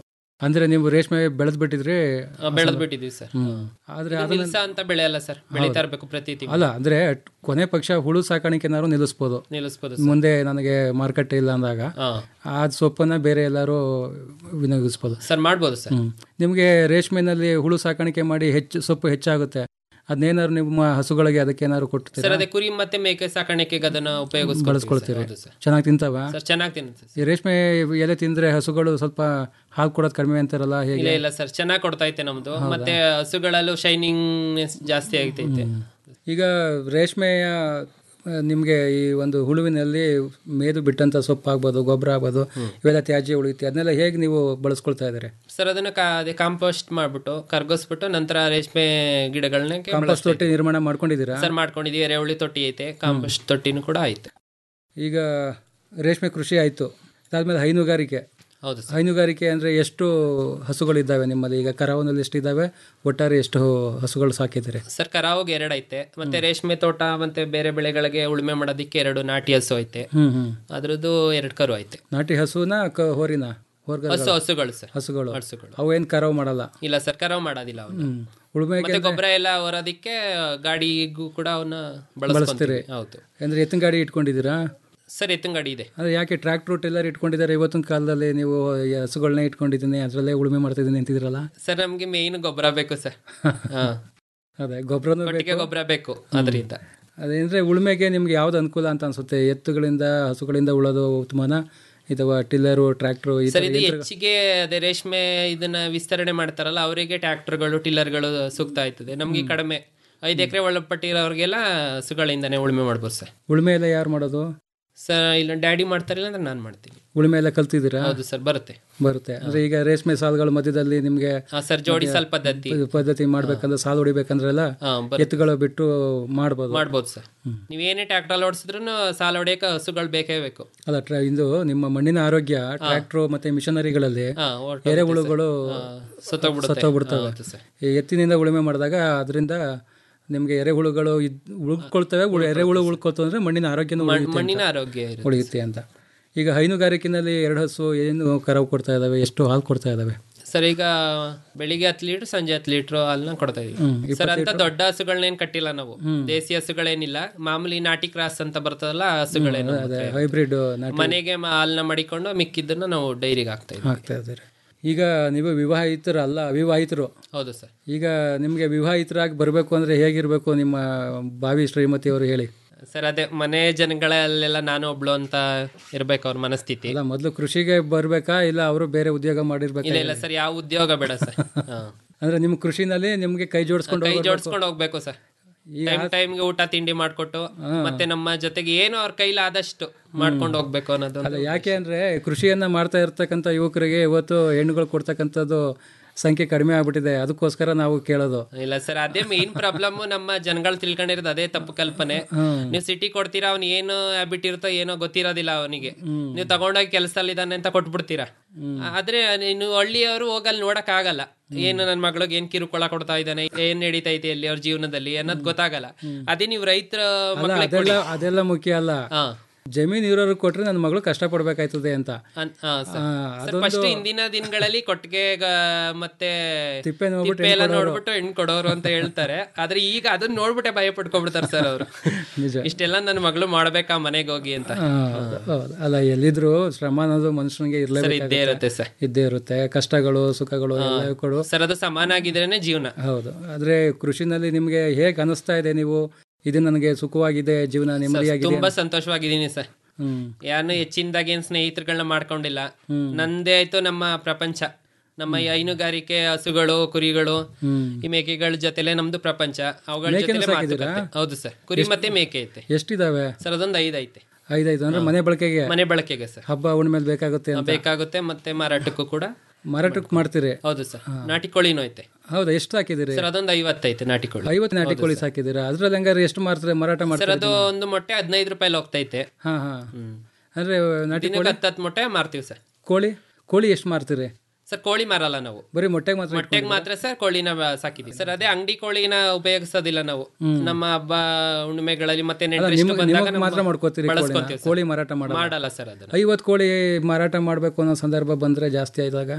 Speaker 13: ಅಂದ್ರೆ ನೀವು ರೇಷ್ಮೆ ಬೆಳೆದ್ ಬಿಟ್ಟಿದ್ರೆ
Speaker 14: ಬೆಳೆದ್ ಬಿಟ್ಟಿದೀವಿ ಸರ್
Speaker 13: ಆದ್ರೆ
Speaker 14: ಇದು
Speaker 13: ಅದನ್ನ
Speaker 14: ನಿಲ್ಸ ಅಂತ ಬೆಳೆ ಅಲ್ಲ ಸರ್ ಬೆಳೀತಾ ಇರ್ಬೇಕು ಪ್ರತಿ ತಿಂಗಳು
Speaker 13: ಅಲ್ಲ ಅಂದ್ರೆ ಕೊನೆ ಪಕ್ಷ ಹುಳು ಸಾಕಾಣಿಕೆನಾದ್ರು ನಿಲ್ಲಿಸ್ಬೋದು
Speaker 14: ನಿಲ್ಲಿಸ್ಬೋದು
Speaker 13: ಮುಂದೆ ನನಗೆ ಮಾರುಕಟ್ಟೆ ಇಲ್ಲ ಅಂದಾಗ ಆ ಸೊಪ್ಪನ್ನ ಬೇರೆ ಎಲ್ಲರೂ ವಿನಿಯೋಗಿಸ್ಬೋದು
Speaker 14: ಸರ್ ಮಾಡ್ಬೋದು ಸರ್
Speaker 13: ಹ್ಮ್. ನಿಮ್ಗೆ ರೇಷ್ಮೆನಲ್ಲಿ ಹುಳು ಸಾಕಾಣಿಕೆ ಮಾಡಿ ಹೆಚ್ಚು ಸೊಪ್ಪು ಹೆಚ್ಚಾಗುತ್ತೆ ಅದನ್ನೇನಾದ್ರು ನಿಮ್ಮ ಹಸುಗಳಿಗೆ ಅದಕ್ಕೇನಾದ್ರು
Speaker 14: ಸರ್
Speaker 13: ಕೊಡ್ತೀರಾ
Speaker 14: ಅದೇ ಕುರಿ ಮತ್ತೆ ಮೇಕೆ ಸಾಕಾಣಿಕೆಗೆ ಅದನ್ನ ಉಪಯೋಗಿಸ್ಕೊಳ್ತೀವಿ
Speaker 13: ಬಳಸ್ಕೊಳ್ತೀರಿ
Speaker 14: ಹೌದು ಸರ್
Speaker 13: ಚೆನ್ನಾಗಿ ತಿಂತಾವ
Speaker 14: ಸರ್ ಚೆನ್ನಾಗಿ ತಿನ್ನುತ್ತೆ
Speaker 13: ಈ ರೇಷ್ಮೆ ಎಲೆ ತಿಂದ್ರೆ ಹಸುಗಳು ಸ್ವಲ್ಪ ಹಾಲು ಕೊಡೋದು ಕಡಿಮೆ ಅಂತಾರಲ್ಲ
Speaker 14: ಇಲ್ಲ
Speaker 13: ಹೇಗೆ
Speaker 14: ಇಲ್ಲ ಸರ್ ಚೆನ್ನಾಗಿ ಕೊಡ್ತಾ ಐತೆ ನಮ್ದು ಮತ್ತೆ ಹಸುಗಳಲ್ಲೂ ಶೈನಿಂಗ್ ಜಾಸ್ತಿ ಆಗ್ತೈತೆ
Speaker 13: ಈಗ ರೇಷ್ಮೆಯ ಆ, ನಿಮ್ಗೆ ಈ ಒಂದು ಹುಳುವಿನಲ್ಲಿ ಮೇದು ಬಿಟ್ಟಂತ ಸೊಪ್ಪು ಆಗ್ಬೋದು ಗೊಬ್ಬರ ಆಗ್ಬೋದು ಇವೆಲ್ಲ ತ್ಯಾಜ್ಯ ಉಳಿಯುತ್ತೆ ಅದನ್ನೆಲ್ಲ ಹೇಗೆ ನೀವು ಬಳಸ್ಕೊಳ್ತಾ ಇದ್ದಾರೆ
Speaker 14: ಸರ್ ಅದನ್ನ ಕಾ- ಅದೇ ಕಾಂಪೋಸ್ಟ್ ಮಾಡ್ಬಿಟ್ಟು ಕರ್ಗೋಸ್ಬಿಟ್ಟು ನಂತರ ರೇಷ್ಮೆ ಗಿಡಗಳನ್ನ
Speaker 13: ಕಾಂಪೋಸ್ಟ್ ತೊಟ್ಟಿ ನಿರ್ಮಾಣ ಮಾಡ್ಕೊಂಡಿದ್ದೀರಾ
Speaker 14: ಸರ್ ಮಾಡ್ಕೊಂಡಿದೀವಿ ಎರೆಹುಳಿ ತೊಟ್ಟಿ ಐತೆ ಕಾಂಪೋಸ್ಟ್ ತೊಟ್ಟಿನೂ ಕೂಡ ಐತೆ
Speaker 13: ಈಗ ರೇಷ್ಮೆ ಕೃಷಿ ಆಯಿತು ಅದಾದ್ಮೇಲೆ ಹೈನುಗಾರಿಕೆ
Speaker 14: ಹೌದು
Speaker 13: ಹೈನುಗಾರಿಕೆ ಅಂದರೆ ಎಷ್ಟು ಹಸುಗಳಿದ್ದಾವೆ ನಿಮ್ಮಲ್ಲಿ ಈಗ ಕರಾವನಲ್ಲಿ ಎಷ್ಟಿದ್ದಾವೆ ಒಟ್ಟಾರೆ ಎಷ್ಟು ಹಸುಗಳು ಸಾಕಿದ್ದೀರಿ
Speaker 14: ಸರ್ ಕರಾವಿಗೆ ಎರಡು ಐತೆ ಮತ್ತೆ ರೇಷ್ಮೆ ತೋಟ ಮತ್ತೆ ಬೇರೆ ಬೆಳೆಗಳಿಗೆ ಉಳುಮೆ ಮಾಡೋದಿಕ್ಕೆ ಎರಡು ನಾಟಿ ಹಸು ಐತೆ
Speaker 13: ಹ್ಮ್ ಹ್ಮ್
Speaker 14: ಅದ್ರದ್ದು ಎರಡು ಕರು ಐತೆ
Speaker 13: ನಾಟಿ ಹಸುನ ಕ ಹೋರಿನ ಹೊರ್ಗಡೆ
Speaker 14: ಹಸು ಹಸುಗಳು ಸರ್
Speaker 13: ಹಸುಗಳು
Speaker 14: ಹಸುಗಳು
Speaker 13: ಅವೇನು ಕರಾವು ಮಾಡಲ್ಲ
Speaker 14: ಇಲ್ಲ ಸರ್ ಕರಾವ್ ಮಾಡೋದಿಲ್ಲ ಅವನ್ನ
Speaker 13: ಹ್ಮ್ ಉಳುಮೆಗೆ
Speaker 14: ಮತ್ತೆ ಗೊಬ್ಬರ ಎಲ್ಲ ಹೊರೋದಿಕ್ಕೆ ಗಾಡಿಗೂ ಕೂಡ ಅವನ್ನ
Speaker 13: ಬಳಸ್ತೀರಿ
Speaker 14: ಬಳಸ್ತೀರಿ ಹೌದು
Speaker 13: ಅಂದ್ರೆ ಎತ್ತಿನ ಗಾಡಿ ಇಟ್ಕೊಂಡಿದ್ದೀರಾ
Speaker 14: ಸರ್ ಎತ್ತಿನ ಗಾಡಿ ಇದೆ
Speaker 13: ಅಂದ್ರೆ ಯಾಕೆ ಟ್ರ್ಯಾಕ್ಟರ್ ಟೆಲ್ಲರ್ ಇಟ್ಕೊಂಡಿದ್ದಾರೆ ಇವತ್ತಿನ ಕಾಲದಲ್ಲಿ ನೀವು ಈ ಹಸುಗಳನ್ನ ಇಟ್ಕೊಂಡಿದ್ದೀನಿ ಅದರಲ್ಲೇ ಉಳುಮೆ ಮಾಡ್ತಿದ್ದೀನಿ ಅಂತಿದ್ದೀರಲ್ಲ
Speaker 14: ಸರ್ ನಮ್ಗೆ ಮೇನ್ ಗೊಬ್ಬರ ಬೇಕು ಸರ್ ಹಾ
Speaker 13: ಅದೇ ಗೊಬ್ಬರನೂ
Speaker 14: ಕೊಟ್ಟಿಗೆ ಗೊಬ್ಬರ ಬೇಕು ಅದರಿಂದ
Speaker 13: ಅದೇಂದ್ರೆ ಉಳುಮೆಗೆ ನಿಮ್ಗೆ ಯಾವ್ದು ಅನುಕೂಲ ಅಂತ ಅನ್ಸುತ್ತೆ ಎತ್ತುಗಳಿಂದ ಹಸುಗಳಿಂದ ಉಳೋದು ಉತ್ತಮನ ಅಥವಾ ಟಿಲ್ಲರು ಟ್ರ್ಯಾಕ್ಟ್ರು ಈ
Speaker 14: ಸರ್
Speaker 13: ಥರ
Speaker 14: ಇದು
Speaker 13: ಯಂತ್ರ-
Speaker 14: ಹೆಚ್ಚಿಗೆ ಅದೇ ರೇಷ್ಮೆ ಇದನ್ನ ವಿಸ್ತರಣೆ ಮಾಡ್ತಾರಲ್ಲ ಅವರಿಗೆ ಟ್ರ್ಯಾಕ್ಟರ್ಗಳು ಟಿಲ್ಲರ್ಗಳು ಸೂಕ್ತ ಆಯ್ತದೆ ನಮ್ಗೆ ಕಡಿಮೆ ಐದು ಎಕರೆ ಒಳಪಟ್ಟಿರೋರಿಗೆಲ್ಲ ಹಸುಗಳಿಂದಾನೆ ಉಳುಮೆ ಮಾಡ್ಬೋದು ಸರ್
Speaker 13: ಉಳುಮೆ ಎಲ್ಲ ಯಾರು ಮಾಡೋದು
Speaker 14: ಸರ್ ಇಲ್ಲ ಡ್ಯಾಡಿ ಮಾಡ್ತಾರಿಲ್ಲ ಅಂದ್ರೆ ನಾನು ಮಾಡ್ತೀನಿ
Speaker 13: ಉಳುಮೆ ಎಲ್ಲ ಕಲ್ತಿದ್ದೀರಾ
Speaker 14: ಹೌದು ಸರ್ ಬರುತ್ತೆ
Speaker 13: ಬರುತ್ತೆ ಅಂದ್ರೆ ಈಗ ರೇಷ್ಮೆ ಸಾಲುಗಳ ಮಧ್ಯದಲ್ಲಿ ನಿಮ್ಗೆ
Speaker 14: ಹಾ ಸರ್ ಜೋಡಿಸಲ್ ಪದ್ಧತಿ
Speaker 13: ಇದು ಪದ್ಧತಿ ಮಾಡ್ಬೇಕಂದ್ರೆ ಸಾಲು ಹೊಡಿಬೇಕಂದ್ರೆಲ್ಲ
Speaker 14: ಹಾ, ಬರುತ್ತೆ.
Speaker 13: ಎತ್ತುಗಳು ಬಿಟ್ಟು ಮಾಡ್ಬೋದು
Speaker 14: ಮಾಡ್ಬೋದು ಸರ್ ನೀವೇನೇ ಟ್ರ್ಯಾಕ್ಟರ್ ಓಡಿಸಿದ್ರು ಸಾಲ ಹೊಡೆಯಕ್ಕೆ ಹಸುಗಳು ಬೇಕೇ ಬೇಕು
Speaker 13: ಅಲ್ಲ ಟ್ರ- ಇದು ನಿಮ್ಮ ಮಣ್ಣಿನ ಆರೋಗ್ಯ ಟ್ರ್ಯಾಕ್ಟ್ರು ಮತ್ತೆ ಮಿಷನರಿಗಳಲ್ಲಿ
Speaker 14: ಹಾ, ಹೊರ್ಟೋಗುತ್ತೆ
Speaker 13: ಎರೆಹುಳುಗಳು
Speaker 14: ಸರ್. ಹಾ, ಸತ್ತೋಗ್ಬಿಡುತ್ತೆ.
Speaker 13: ಸತ್ತೋಗ್ಬಿಡ್ತವೆ
Speaker 14: ಹೌದು ಸರ್.
Speaker 13: ಈ ಎತ್ತಿನಿಂದ ಉಳುಮೆ ಮಾಡಿದಾಗ ಅದರಿಂದ ನಿಮ್ಗೆ ಎರೆಹುಳುಗಳು ಇದ್ ಉಳ್ಕೊಳ್ತವೆ ಉಳ್- ಎರೆಹುಳು ಉಳ್ಕೊಳ್ತು ಅಂದ್ರೆ ಮಣ್ಣಿನ ಆರೋಗ್ಯನೂ
Speaker 14: ಮಣ್-
Speaker 13: ಉಳಿಯುತ್ತೆ
Speaker 14: ಮಣ್ಣಿನ
Speaker 13: ಅಂತ.
Speaker 14: ಆರೋಗ್ಯ ಇರುತ್ತೆ.
Speaker 13: ಉಳಿಯುತ್ತೆ ಅಂತ ಈಗ ಹೈನುಗಾರಿಕೆನಲ್ಲಿ ಎರಡು ಹಸು ಏನು ಕರಾವು ಕೊಡ್ತಾ ಇದಾವೆ ಎಷ್ಟು ಹಾಲು ಕೊಡ್ತಾ ಇದಾವೆ
Speaker 14: ಸರ್ ಈಗ ಬೆಳಿಗ್ಗೆ ಹತ್ತು ಲೀಟರ್ ಸಂಜೆ ಹತ್ತು ಲೀಟರ್ ಹಾಲನ್ನ ಕೊಡ್ತಾ
Speaker 13: ಹ್ಮ್,
Speaker 14: ಇದೀವಿ ಸರ್
Speaker 13: ಇಪ್ಪತ್ತು
Speaker 14: ಅಂತ
Speaker 13: ಲೀಟ್ರು?
Speaker 14: ದೊಡ್ಡ ಹಸುಗಳನ್ನೇನ್ ಕಟ್ಟಿಲ್ಲ ನಾವು
Speaker 13: ಹ್ಮ್.
Speaker 14: ದೇಸಿ ಹಸುಗಳೇನಿಲ್ಲ ಮಾಮೂಲಿ ನಾಟಿ ಕ್ರಾಸ್ ಅಂತ ಬರ್ತದಲ್ಲ ಆ ಹಸುಗಳೇನು
Speaker 13: ಅದೇ ಹೈಬ್ರಿಡ್
Speaker 14: ಮನೆಗೆ ಮ- ಹಾಲ್ನ ಮಡಿಕೊಂಡು ಮಿಕ್ಕಿದ್ದನ್ನ ನಾವು ಡೈರಿಗೆ ಹಾಕ್ತಾ ಇದ್ದೀವಿ
Speaker 13: ಆಗ್ತಾ ಇದ್ದಾರೆ ಈಗ ನೀವು ವಿವಾಹಿತರಲ್ಲ ಅವಿವಾಹಿತರು
Speaker 14: ಹೌದು ಸರ್
Speaker 13: ಈಗ ನಿಮಗೆ ವಿವಾಹಿತರಾಗಿ ಬರಬೇಕು ಅಂದ್ರೆ ಹೇಗಿರಬೇಕು ನಿಮ್ಮ ಭಾವಿ ಶ್ರೀಮತಿ ಅವರು ಹೇಳಿ
Speaker 14: ಸರ್ ಅದೇ ಮನೆ ಜನಗಳಲ್ಲೆಲ್ಲ ನಾನು ಒಬ್ಳು ಅಂತ ಇರ್ಬೇಕು ಅವ್ರ ಮನಸ್ಥಿತಿ
Speaker 13: ಇಲ್ಲ ಮೊದಲು ಕೃಷಿಗೆ ಬರ್ಬೇಕಾ ಇಲ್ಲ ಅವರು ಬೇರೆ ಉದ್ಯೋಗ
Speaker 14: ಇಲ್ಲ
Speaker 13: ಮಾಡಿರ್ಬೇಕಾ
Speaker 14: ಇಲ್ಲ ಸರ್ ಯಾವ ಉದ್ಯೋಗ ಬೇಡ ಸರ್ ಹಾ.
Speaker 13: ಅಂದ್ರೆ ನಿಮ್ಮ ಕೃಷಿನಲ್ಲಿ ನಿಮ್ಗೆ ಕೈ ಜೋಡಿಸ್ಕೊಂಡು
Speaker 14: ಕೈ
Speaker 13: ಹೋಗ್ಬೇಕು.
Speaker 14: ಜೋಡಿಸ್ಕೊಂಡು ಹೋಗ್ಬೇಕು ಸರ್ ಟೈಮ್ ಟೈಮ್ಗೆ ಊಟ ತಿಂಡಿ ಮಾಡ್ಕೊಟ್ಟು ಮತ್ತೆ ನಮ್ಮ ಜೊತೆಗೆ ಏನು ಅವ್ರ ಕೈಲಾದಷ್ಟು ಮಾಡ್ಕೊಂಡು ಹೋಗ್ಬೇಕು ಅನ್ನೋದು
Speaker 13: ಅಲ್ಲ ಯಾಕೆ ಅಂದ್ರೆ ಕೃಷಿಯನ್ನ ಮಾಡ್ತಾ ಇರ್ತಕ್ಕಂಥ ಯುವಕರಿಗೆ ಇವತ್ತು ಹೆಣ್ಣುಗಳು ಕೊಡ್ತಕ್ಕಂಥದ್ದು ಸಂಖ್ಯೆ ಕಡಿಮೆ ಆಗ್ಬಿಟ್ಟಿದೆ ಅದಕ್ಕೋಸ್ಕರ ನಾವು ಕೇಳೋದು
Speaker 14: ಇಲ್ಲ ಸರ್ ಅದೇ ಮೇನ್ ಪ್ರಾಬ್ಲಮ್ ನಮ್ಮ ಜನಗಳು ತಿಳ್ಕೊಂಡಿರೋದು ಅದೇ ತಪ್ಪು ಕಲ್ಪನೆ ನೀವು ಸಿಟಿ ಕೊಡ್ತೀರಾ ಅವ್ನ್ ಏನು ಹ್ಯಾಬಿಟ್ ಇರುತ್ತೋ ಏನೋ ಗೊತ್ತಿರೋದಿಲ್ಲ ಅವನಿಗೆ ನೀವು ತಗೊಂಡೋಗಿ ಕೆಲಸದಲ್ಲಿ ಇದ್ದಾನೆ ಅಂತ ಕೊಟ್ಬಿಡ್ತೀರಾ ಆದ್ರೆ ನೀನು ಹಳ್ಳಿಯವರು ಹೋಗಲ್ಲಿ ನೋಡಕ್ ಆಗಲ್ಲ ಏನು ನನ್ನ ಮಗಳಿಗೆ ಏನ್ ಕಿರುಕುಳ ಕೊಡ್ತಾ ಇದ್ದಾನೆ ಏನ್ ನಡೀತಾ ಇದೆ ಅಲ್ಲಿ ಅವ್ರ ಜೀವನದಲ್ಲಿ ಅನ್ನೋದು ಗೊತ್ತಾಗಲ್ಲ ಅದೇ ನೀವು ರೈತರ
Speaker 13: ಅಲ್ಲ
Speaker 14: ಮಕ್ಕಳಿಗೆ
Speaker 13: ಅದೆಲ್ಲ
Speaker 14: ಕೊಡಿ
Speaker 13: ಅದೆಲ್ಲ ಮುಖ್ಯ ಅಲ್ಲ ಜಮೀನ್ ಇರೋರು ಕೊಟ್ರೆ ನನ್ನ ಮಗಳು ಕಷ್ಟ ಪಡ್ಬೇಕಾಯ್ತದೆ ಅಂತ
Speaker 14: ಅನ್- ಹಾ, ಸರ್.
Speaker 13: ಆ,
Speaker 14: ಸರ್,
Speaker 13: ಅದೊಂದು-
Speaker 14: ಫಸ್ಟ್ ಹಿಂದಿನ ದಿನಗಳಲ್ಲಿ ಕೊಟ್ಟಿಗೆ ಗ- ಮತ್ತೆ
Speaker 13: ತಿಪ್ಪೆ ನೋಡ್ಬಿಟ್ಟು
Speaker 14: ತಿಪ್ಪೆ ಎಲ್ಲ
Speaker 13: ಹೆಣ್ಣು ಕೊಡೋರು.
Speaker 14: ನೋಡ್ಬಿಟ್ಟು ಹೆಣ್ಣು ಕೊಡೋರು ಅಂತ ಹೇಳ್ತಾರೆ ಆದ್ರೆ ಈಗ ಅದನ್ನ ನೋಡ್ಬಿಟ್ಟೆ ಭಯ ಪಡ್ಕೊಬಿಡ್ತಾರೆ ಸರ್ ಅವರು
Speaker 13: ನಿಜ
Speaker 14: ಇಷ್ಟೆಲ್ಲ ನನ್ನ ಮಗಳು ಮಾಡ್ಬೇಕಾ ಮನೆಗೆ ಹೋಗಿ ಅಂತ
Speaker 13: ಆ, ಹೌದು, ಹೌದು. ಅಲ್ಲ ಎಲ್ಲಿದ್ರು ಶ್ರಮ ಅನ್ನೋದು ಮನುಷ್ಯನಿಗೆ
Speaker 14: ಸರ್ ಇದ್ದೇ
Speaker 13: ಇರ್ಲೇಬೇಕಾಗುತ್ತೆ
Speaker 14: ಇರುತ್ತೆ ಸರ್
Speaker 13: ಇದ್ದೇ ಇರುತ್ತೆ ಕಷ್ಟಗಳು ಸುಖಗಳು ಎಲ್ಲ ಕೊಡು
Speaker 14: ಸರ್ ಅದು ಸಮಾನ ಆಗಿದ್ರೇನೆ ಜೀವನ
Speaker 13: ಹೌದು ಆದ್ರೆ ಕೃಷಿನಲ್ಲಿ ನಿಮ್ಗೆ ಹೇಗ್ ಅನಿಸ್ತಾ ಇದೆ ನೀವು ಇದು ನನಗೆ ಸುಖವಾಗಿದೆ ಜೀವನ ನೆಮ್ಮದಿಯಾಗಿದೆ
Speaker 14: ತುಂಬಾ ಸಂತೋಷವಾಗಿದ್ದೀನಿ ಸರ್
Speaker 13: ಹ್ಮ್
Speaker 14: ಯಾರು ಹೆಚ್ಚಿನದಾಗಿ ಏನ್ ಸ್ನೇಹಿತರುಗಳನ್ನ ಮಾಡ್ಕೊಂಡಿಲ್ಲ ನಂದೇ ಆಯ್ತು ನಮ್ಮ ಪ್ರಪಂಚ ನಮ್ಮ ಈ ಹೈನುಗಾರಿಕೆ ಹಸುಗಳು ಕುರಿಗಳು
Speaker 13: ಹ್ಮ್
Speaker 14: ಈ ಮೇಕೆಗಳ ಜೊತೆಲೆ ನಮ್ದು ಪ್ರಪಂಚ ಅವುಗಳ
Speaker 13: ಮೇಕೆನೂ
Speaker 14: ಜೊತೆ
Speaker 13: ಸಾಕಿದ್ದೀರಾ?
Speaker 14: ಹೌದು ಸರ್ ಕುರಿ ಮತ್ತೆ ಮೇಕೆ ಐತೆ
Speaker 13: ಎಷ್ಟಿದಾವೆ
Speaker 14: ಸರ್ ಅದೊಂದು ಐದು ಐತೆ
Speaker 13: ಐದೈದು ಅಂದ್ರೆ ಮನೆ ಬಳಕೆಗೆ
Speaker 14: ಮನೆ ಬಳಕೆಗೆ ಸರ್
Speaker 13: ಹಬ್ಬ ಹುಣ್ಣಿಮೆಲ್ ಬೇಕಾಗುತ್ತೆ ಅಂತ
Speaker 14: ಬೇಕಾಗುತ್ತೆ ಮತ್ತೆ ಮಾರಾಟಕ್ಕೂ ಕೂಡ
Speaker 13: ಮಾರಾಟಕ್ಕೆ ಮಾಡ್ತೀರಿ
Speaker 14: ಹೌದು ಸರ್ ನಾಟಿ ಕೋಳಿನೂ ಐತೆ
Speaker 13: ಹೌದಾ ಎಷ್ಟು ಹಾಕಿದಿರಿ
Speaker 14: ಸರ್ ಅದೊಂದು ಐವತ್ತೈತೆ ನಾಟಿ ಕೋಳಿ
Speaker 13: ಐವತ್ತು ನಾಟಿ ಕೋಳಿ ಸಾಕಿದ್ದೀರಾ ಅದ್ರಲ್ಲಿ ಹಂಗಾರೆ ಎಷ್ಟು ಮಾರ್ತಾರೆ ಮಾರಾಟ
Speaker 14: ಸರ್
Speaker 13: ಮಾಡ್ತಾರೆ
Speaker 14: ಅದು ಒಂದು ಮೊಟ್ಟೆ ಹದಿನೈದು ರೂಪಾಯಿ ಹೋಗ್ತೈತೆ
Speaker 13: ಹಾ ಹಾ ಅಂದ್ರೆ ನಾಟಿ
Speaker 14: ದಿನಕ್ಕೆ
Speaker 13: ಕೋಳಿ
Speaker 14: ಹತ್ತು ಹತ್ತು ಮೊಟ್ಟೆ ಮಾರ್ತೀವಿ ಸರ್
Speaker 13: ಕೋಳಿ ಕೋಳಿ ಎಷ್ಟು ಮಾರ್ತೀರಿ
Speaker 14: ಸರ್ ಕೋಳಿ ಮಾರಲ್ಲ ನಾವು
Speaker 13: ಬರೀ ಮೊಟ್ಟೆಗೆ ಮಾತ್ರ
Speaker 14: ಮೊಟ್ಟೆಗೆ ಮಾತ್ರ ಸರ್ ಕೋಳಿನ ಬ- ಸಾಕಿದೀವಿ ಸರ್ ಅದೇ ಅಂಗಡಿ ಕೋಳಿನ ಉಪಯೋಗಿಸೋದಿಲ್ಲ ನಾವು ನಮ್ಮ ಹಬ್ಬ ಹುಣ್ಣಿಮೆಗಳಲ್ಲಿ ಮತ್ತೆ
Speaker 13: ಅಲ್ಲ,
Speaker 14: ನೆಂಟರಿಷ್ಟು
Speaker 13: ನಿಮ್ಗೆ-
Speaker 14: ಬಂದಾಗ
Speaker 13: ನಿಮಗೆ
Speaker 14: ನಮ್ಮ
Speaker 13: ಮಾತ್ರ ಮಾಡ್ಕೋತೀರಿ ಕೋಳಿನ?
Speaker 14: ಬಳಸ್ಕೊಂತೀವಿ ಸರ್.
Speaker 13: ಕೋಳಿ ಮಾರಾಟ ಮಾಡಲ್ಲ
Speaker 14: ಮಾಡಲ್ಲ ಸರ್ ಅದನ್ನ
Speaker 13: ಐವತ್ತು ಕೋಳಿ ಮಾರಾಟ ಮಾಡಬೇಕು ಅನ್ನೋ ಸಂದರ್ಭ ಬಂದ್ರೆ ಜಾಸ್ತಿ ಆಯ್ದಾಗ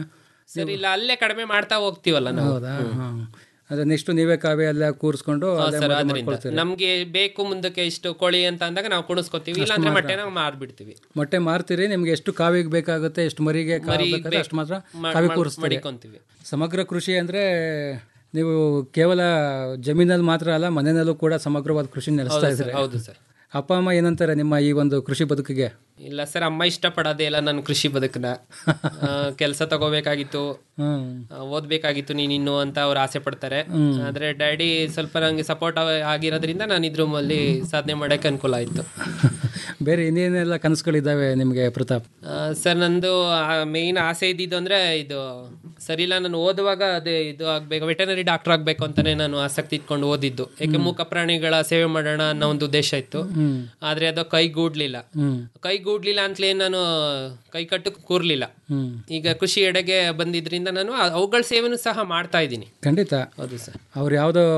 Speaker 14: ಸರ್ ಇಲ್ಲ ಅಲ್ಲೇ ಕಡಿಮೆ ಮಾಡ್ತಾ ಹೋಗ್ತೀವಲ್ಲ ನಾವು
Speaker 13: ಹೌದಾ ಹಾಂ ಅದೇ ನೆಕ್ಸ್ಟ್ ನೀವೇ ಕಾವೇ ಎಲ್ಲ ಕೂರಿಸ್ಕೊಂಡು
Speaker 14: ಹಾ,
Speaker 13: ಅಲ್ಲೇ
Speaker 14: ಸರ್
Speaker 13: ಮದುವೆ
Speaker 14: ಅದರಿಂದ
Speaker 13: ಮಾಡ್ಕೊಳ್ತೀರಿ
Speaker 14: ನಮ್ಗೆ ಬೇಕು ಮುಂದಕ್ಕೆ ಇಷ್ಟು ಕೋಳಿ ಅಂತ ಅಂದಾಗ ನಾವು ಕುಣಿಸ್ಕೊತೀವಿ ಇಲ್ಲ ಅಂದ್ರೆ ಮೊಟ್ಟೆನ ಮಾರ್ಬಿಡ್ತೀವಿ
Speaker 13: ಮೊಟ್ಟೆ ಮಾರ್ತೀರಿ ನಿಮ್ಗೆ ಎಷ್ಟು ಕಾವಿಗೆ ಬೇಕಾಗುತ್ತೆ ಎಷ್ಟು ಮರಿಗೆ ಕಾವು
Speaker 14: ಮರಿ
Speaker 13: ಬೇಕಾದ್ರೆ
Speaker 14: ಬೇಕು.
Speaker 13: ಅಷ್ಟು ಮಾತ್ರ
Speaker 14: ಮಾ-
Speaker 13: ಕಾವಿ
Speaker 14: ಮಾ-
Speaker 13: ಕೂರಿಸ್ತೀರಿ
Speaker 14: ಮಡಿಕೊಂತೀವಿ.
Speaker 13: ಸಮಗ್ರ ಕೃಷಿ ಅಂದ್ರೆ ನೀವು ಕೇವಲ ಜಮೀನಲ್ಲಿ ಮಾತ್ರ ಅಲ್ಲ ಮನೆಯಲ್ಲೂ ಕೂಡ ಸಮಗ್ರವಾದ ಕೃಷಿ ನಡೆಸ್ತಾ
Speaker 14: ಹೌದು ಸರ್,
Speaker 13: ಇದ್ದೀರಿ
Speaker 14: ಹೌದು ಸರ್.
Speaker 13: ಅಪ್ಪ ಅಮ್ಮ ಏನಂತಾರೆ ನಿಮ್ಮ ಈ ಒಂದು ಕೃಷಿ ಬದುಕಿಗೆ
Speaker 14: ಇಲ್ಲ ಸರ್ ಅಮ್ಮ ಇಷ್ಟಪಡೋದೇ ಇಲ್ಲ ನನ್ನ ಕೃಷಿ ಬದುಕನ್ನ ಕೆಲಸ ತಗೋಬೇಕಾಗಿತ್ತು
Speaker 13: ಹ್ಮ್
Speaker 14: ಆ, ಓದ್ಬೇಕಾಗಿತ್ತು ನೀನ್ ಇನ್ನು ಅಂತ ಅವ್ರು ಆಸೆ ಪಡ್ತಾರೆ
Speaker 13: ಹ್ಮ್.
Speaker 14: ಆದ್ರೆ ಡ್ಯಾಡಿ ಸ್ವಲ್ಪ ನಂಗೆ ಸಪೋರ್ಟ್ ಆಗಿರೋದ್ರಿಂದ ನಾನು ಇದ್ರಲ್ಲಿ ಸಾಧನೆ ಮಾಡಕ್ಕೆ ಅನುಕೂಲ ಆಯ್ತು
Speaker 13: ಬೇರೆ ಇನ್ನೇನೆಲ್ಲ ಕನಸುಗಳಿದ್ದಾವೆ ನಿಮಗೆ ಪ್ರತಾಪ್
Speaker 14: ಆ, ಸರ್ ನಂದು ಮೇನ್ ಆಸೆ ಇದ್ದಿದ್ದು ಅಂದ್ರೆ ಇದು ಸರಿಲ್ಲ ನಾನು ಓದುವಾಗ ಅದೇ ಇದು ಆಗ್ಬೇಕು ವೆಟನರಿ ಡಾಕ್ಟರ್ ಆಗ್ಬೇಕು ಅಂತಾನೆ ನಾನು ಆಸಕ್ತಿ ಇಟ್ಕೊಂಡು ಓದಿದ್ದು ಯಾಕೆ ಮೂಕ ಪ್ರಾಣಿಗಳ ಸೇವೆ ಮಾಡೋಣ ಅನ್ನೋ ಒಂದು ಉದ್ದೇಶ ಇತ್ತು
Speaker 13: ಹ್ಮ್.
Speaker 14: ಆದ್ರೆ ಅದು ಕೈಗೂಡ್ಲಿಲ್ಲ
Speaker 13: ಹ್ಮ್
Speaker 14: ಕೈಗೂಡ್ಲಿಲ್ಲ ಅಂತಲೇ ನಾನು ಕೈ ಕಟ್ಟು ಕೂರ್ಲಿಲ್ಲ
Speaker 13: ಹ್ಮ್
Speaker 14: ಈಗ ಕೃಷಿ ಎಡೆಗೆ ಬಂದಿದ್ರಿಂದ ನಾನು ಅವುಗಳ ಸೇವೆನೂ ಸಹ ಮಾಡ್ತಾ ಇದ್ದೀನಿ
Speaker 13: ಖಂಡಿತ
Speaker 14: ಹೌದು ಸರ್
Speaker 13: ಅವ್ರು ಯಾವುದೋ